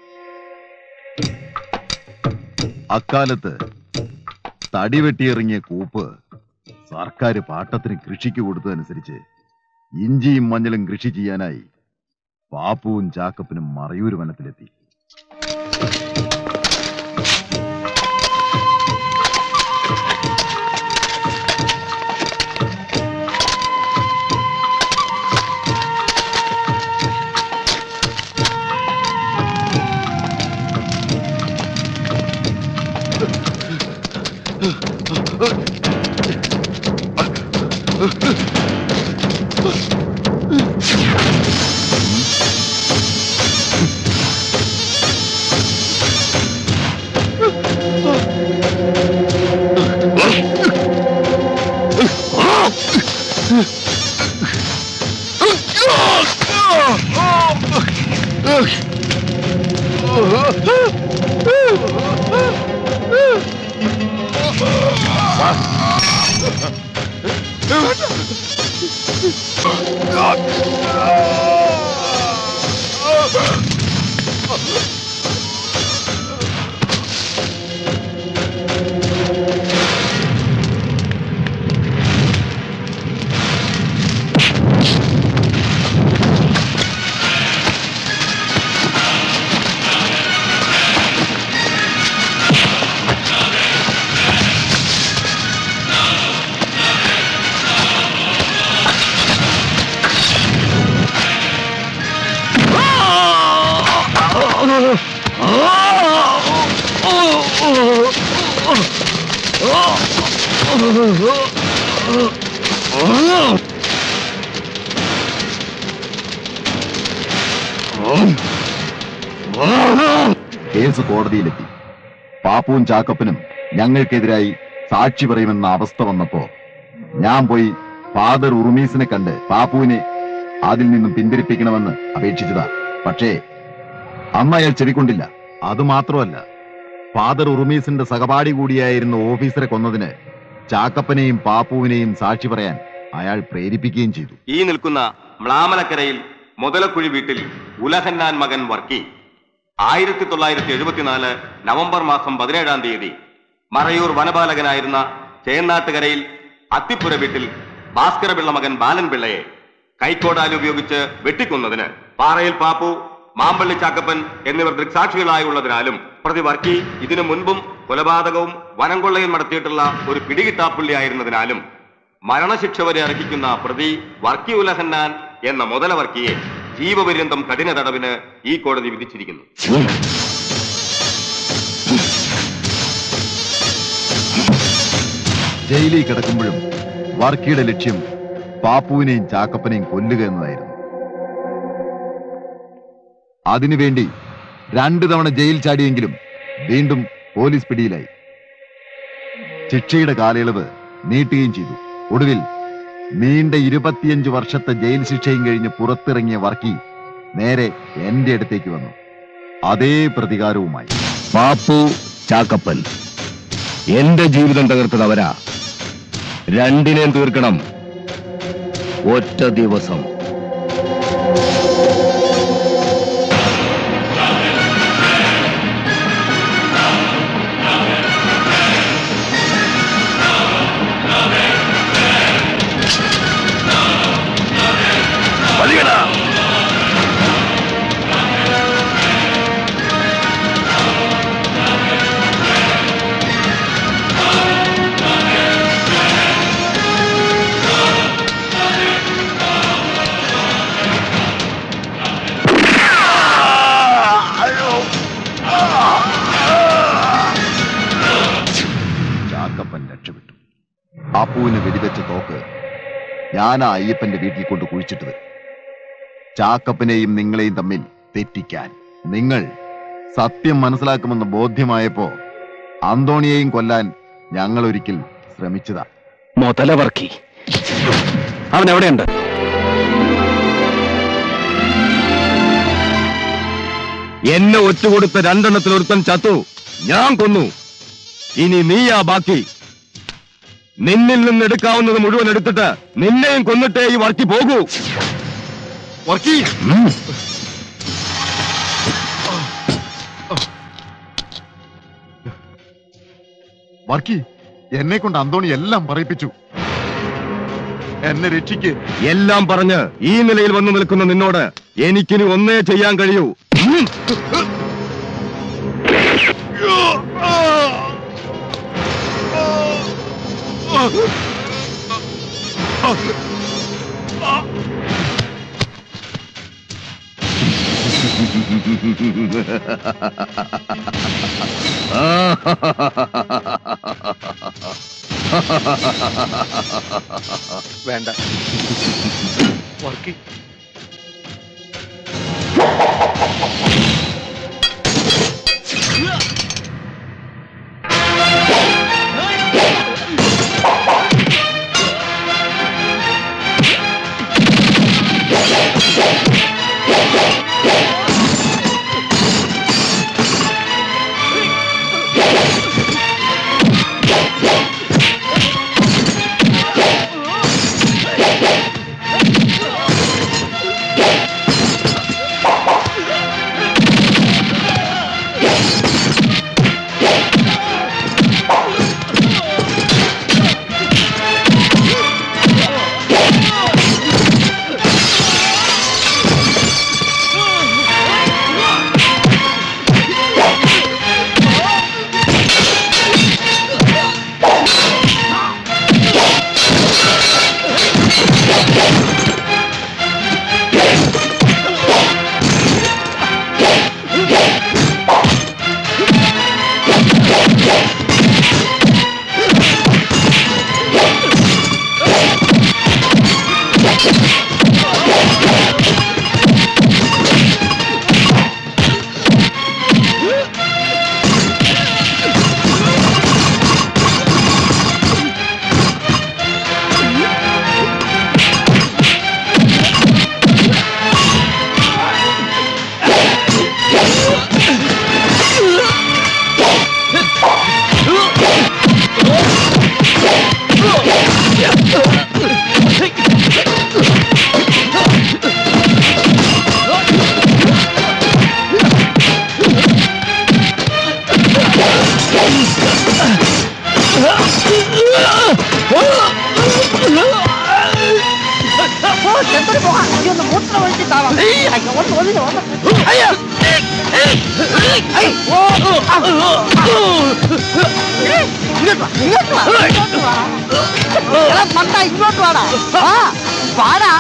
അക്കാലത്ത് തടി വെട്ടിയിറങ്ങിയ കൂപ്പ് സർക്കാർ പാട്ടത്തിന് കൃഷിക്ക് കൊടുത്തതനുസരിച്ച് ഇഞ്ചിയും മഞ്ഞളും കൃഷി ചെയ്യാനായി പാപ്പുവും ചാക്കപ്പനും മറയൂർ വനത്തിലെത്തി കേസ് കോടതിയിലെത്തി പാപ്പുവും ചാക്കപ്പനും ഞങ്ങൾക്കെതിരായി സാക്ഷി പറയുമെന്ന അവസ്ഥ വന്നപ്പോ ഞാൻ പോയി ഫാദർ ഉറുമീസിനെ കണ്ട് പാപ്പുവിനെ അതിൽ നിന്നും പിന്തിരിപ്പിക്കണമെന്ന് അപേക്ഷിച്ചതാ പക്ഷേ അന്ന് അയാൾ ചെവിക്കൊണ്ടില്ല അതുമാത്രമല്ല ഫാദർ ഉറുമീസിന്റെ സഹപാഠി കൂടിയായിരുന്ന ഓഫീസറെ കൊന്നതിന് ചാക്കപ്പനെയും പാപ്പുവിനെയും സാക്ഷി പറയാൻ അയാൾ പ്രേരിപ്പിക്കുകയും ചെയ്തു ഈ നിൽക്കുന്ന മ്ലാമലക്കരയിൽ മുതലക്കുഴി വീട്ടിൽ ഉലഹന്നാൻ മകൻ വർക്കി ആയിരത്തി തൊള്ളായിരത്തി എഴുപത്തിനാല് നവംബർ മാസം പതിനേഴാം തീയതി മറയൂർ വനപാലകനായിരുന്ന ചേന്നാട്ടുകരയിൽ അത്തിപ്പുര വീട്ടിൽ ഭാസ്കരപിള്ള മകൻ ബാലൻ പിള്ളയെ കൈക്കോടാലി ഉപയോഗിച്ച് വെട്ടിക്കൊന്നതിന് പാറയിൽ പാപ്പു മാമ്പള്ളി ചാക്കപ്പൻ എന്നിവർ ദൃക്സാക്ഷികളായുള്ളതിനാലും പ്രതി വർക്കി ഇതിനു മുൻപും കൊലപാതകവും വനം കൊള്ളയും നടത്തിയിട്ടുള്ള ഒരു പിടികിട്ടാപ്പുള്ളി ആയിരുന്നതിനാലും മരണശിക്ഷ വരെ അർഹിക്കുന്ന പ്രതി വർക്കി ഉലഹന്നാൻ എന്ന മുതല വർക്കിയെ ജീവപര്യന്തം കഠിന തടവിന് ഈ കോടതി വിധിച്ചിരിക്കുന്നു ജയിലിൽ കിടക്കുമ്പോഴും വർക്കിയുടെ ലക്ഷ്യം പാപ്പുവിനെയും ചാക്കപ്പനെയും കൊല്ലുക എന്നതായിരുന്നു അതിനുവേണ്ടി രണ്ടു തവണ ജയിൽ ചാടിയെങ്കിലും വീണ്ടും പോലീസ് പിടിയിലായി ശിക്ഷയുടെ കാലയളവ് നീട്ടുകയും ചെയ്തു ഒടുവിൽ നീണ്ട ഇരുപത്തിയഞ്ച് വർഷത്തെ ജയിൽ ശിക്ഷയും കഴിഞ്ഞ് പുറത്തിറങ്ങിയ വർക്കി നേരെ എന്റെ അടുത്തേക്ക് വന്നു അതേ പ്രതികാരവുമായി പാപ്പു ചാക്കപ്പൻ എന്റെ ജീവിതം തകർത്തത് അവരാ രണ്ടിനെയും തീർക്കണം ഒറ്റ ദിവസം ചാക്കപ്പൻ രക്ഷപ്പെട്ടു പാപ്പുവിന് വെടിവെച്ച തോക്ക് ഞാനാ അയ്യപ്പന്റെ വീട്ടിൽ കൊണ്ട് കുഴിച്ചിട്ടത് ചാക്കപ്പനെയും നിങ്ങളെയും തമ്മിൽ തെറ്റിക്കാൻ നിങ്ങൾ സത്യം മനസ്സിലാക്കുമെന്ന് ബോധ്യമായപ്പോ അന്തോണിയെയും കൊല്ലാൻ ഞങ്ങൾ ഒരിക്കൽ ശ്രമിച്ചതാ മുതലവർക്കി അവൻ എവിടെയുണ്ട് എന്നെ ഒറ്റുകൊടുത്ത രണ്ടെണ്ണത്തിൽ ഒരുത്തൻ ചത്തു ഞാൻ കൊന്നു ഇനി നീയാ ബാക്കി നിന്നിൽ നിന്ന് എടുക്കാവുന്നത് മുഴുവൻ എടുത്തിട്ട് നിന്നെയും കൊന്നിട്ടേ ഈ വർക്കി പോകൂ വർക്കി വർക്കി എന്നെ കൊണ്ട് അന്തോണി എല്ലാം പറയിപ്പിച്ചു എന്നെ രക്ഷിക്ക് എല്ലാം പറഞ്ഞ് ഈ നിലയിൽ വന്നു നിൽക്കുന്ന നിന്നോട് എനിക്കിനി ഒന്നേ ചെയ്യാൻ കഴിയൂ ഉം. വേണ്ട വർക്കി ആ മൂത്രം ഒഴിച്ച് താവാം അയ്യോ ഒന്ന് ഒന്നിന് ഒന്ന് അയ്യോ അയ്യോ ഇങ്ങോട്ട് വാ ഇങ്ങോട്ട് വാ ഇങ്ങോട്ട് വാ എടാ മണ്ട ഇങ്ങോട്ട് വാടാ വാ വാടാ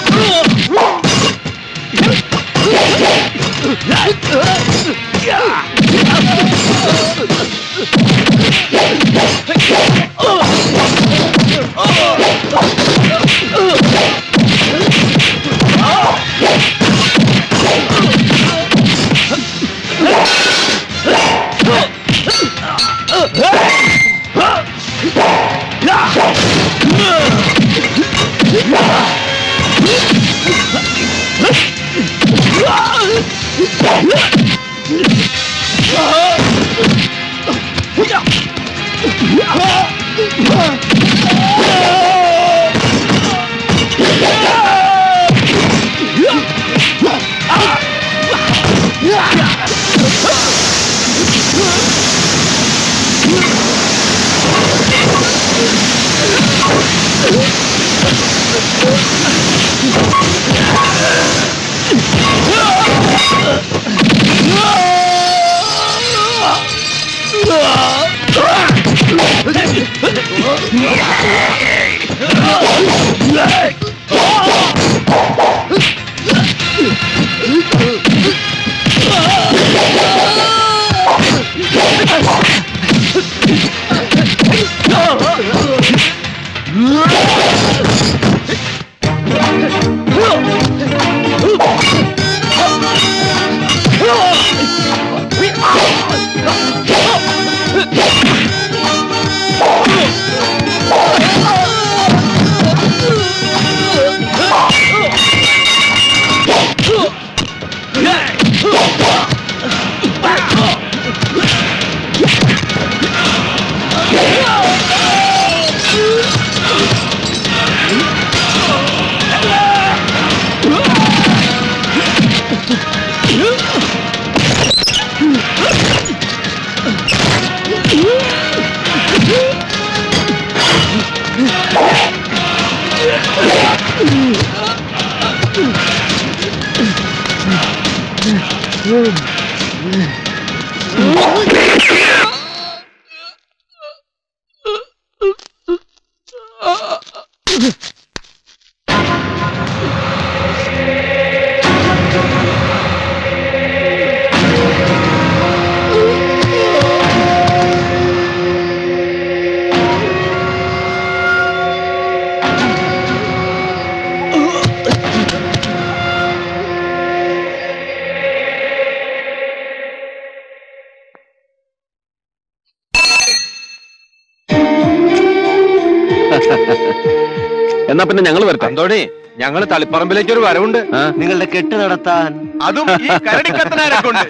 എന്നാ പിന്നെ ഞങ്ങൾ വരട്ടെ അന്തോണി ഞങ്ങൾ തളിപ്പറമ്പിലേക്ക് ഒരു വരവുണ്ട് നിങ്ങളുടെ കെട്ട് നടത്താൻ അതും ഈ കരടിക്കത്തനാരെ കൊണ്ട്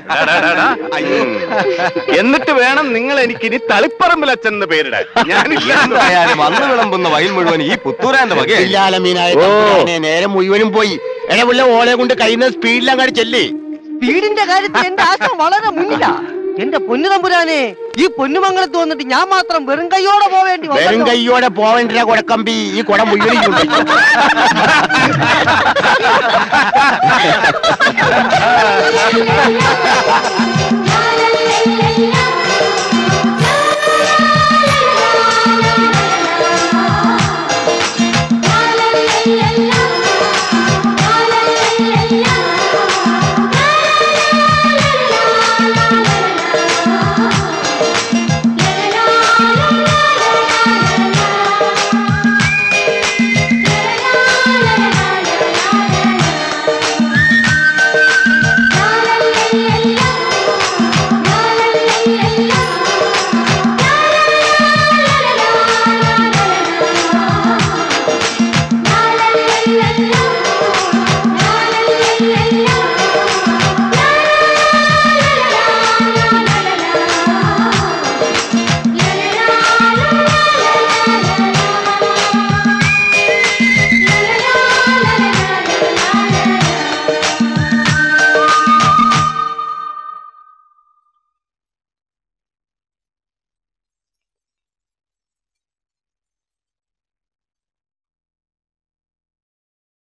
അയ്യോ എന്നിട്ട് വേണം നിങ്ങൾ എനിക്ക് ഇനി തളിപ്പറമ്പിൽ അച്ഛൻ എന്ന് പേരിടാൻ ഞാനില്ല എന്തായാലും അന്ന് വിളമ്പുന്ന വയൽ മുഴുവൻ ഈ പുത്തൂരാന്റെ വകയായി ഇല്ലാലമീനായ ഓ. തമ്പുരാനെ നേരം മുഴുവനും പോയി ഇടവുള്ള ഓളെ കൊണ്ട് കഴിയുന്ന സ്പീഡിൽ അങ്ങോട്ട് ചെല്ലേ വീടിന്റെ കാര്യത്തിൽ എന്റെ ആശ വളരെ മുന്നിലാ എന്റെ പൊന്നു തമ്പുരാനെ ഈ പൊന്നുമംഗലത്ത് വന്നിട്ട് ഞാൻ മാത്രം വെറും കൈയോടെ പോവേണ്ടി വെറും വന്നല്ലോ. കൈയോടെ പോവേണ്ട കുടക്കമ്പി ഈ കുടം മുഴുവനും ആ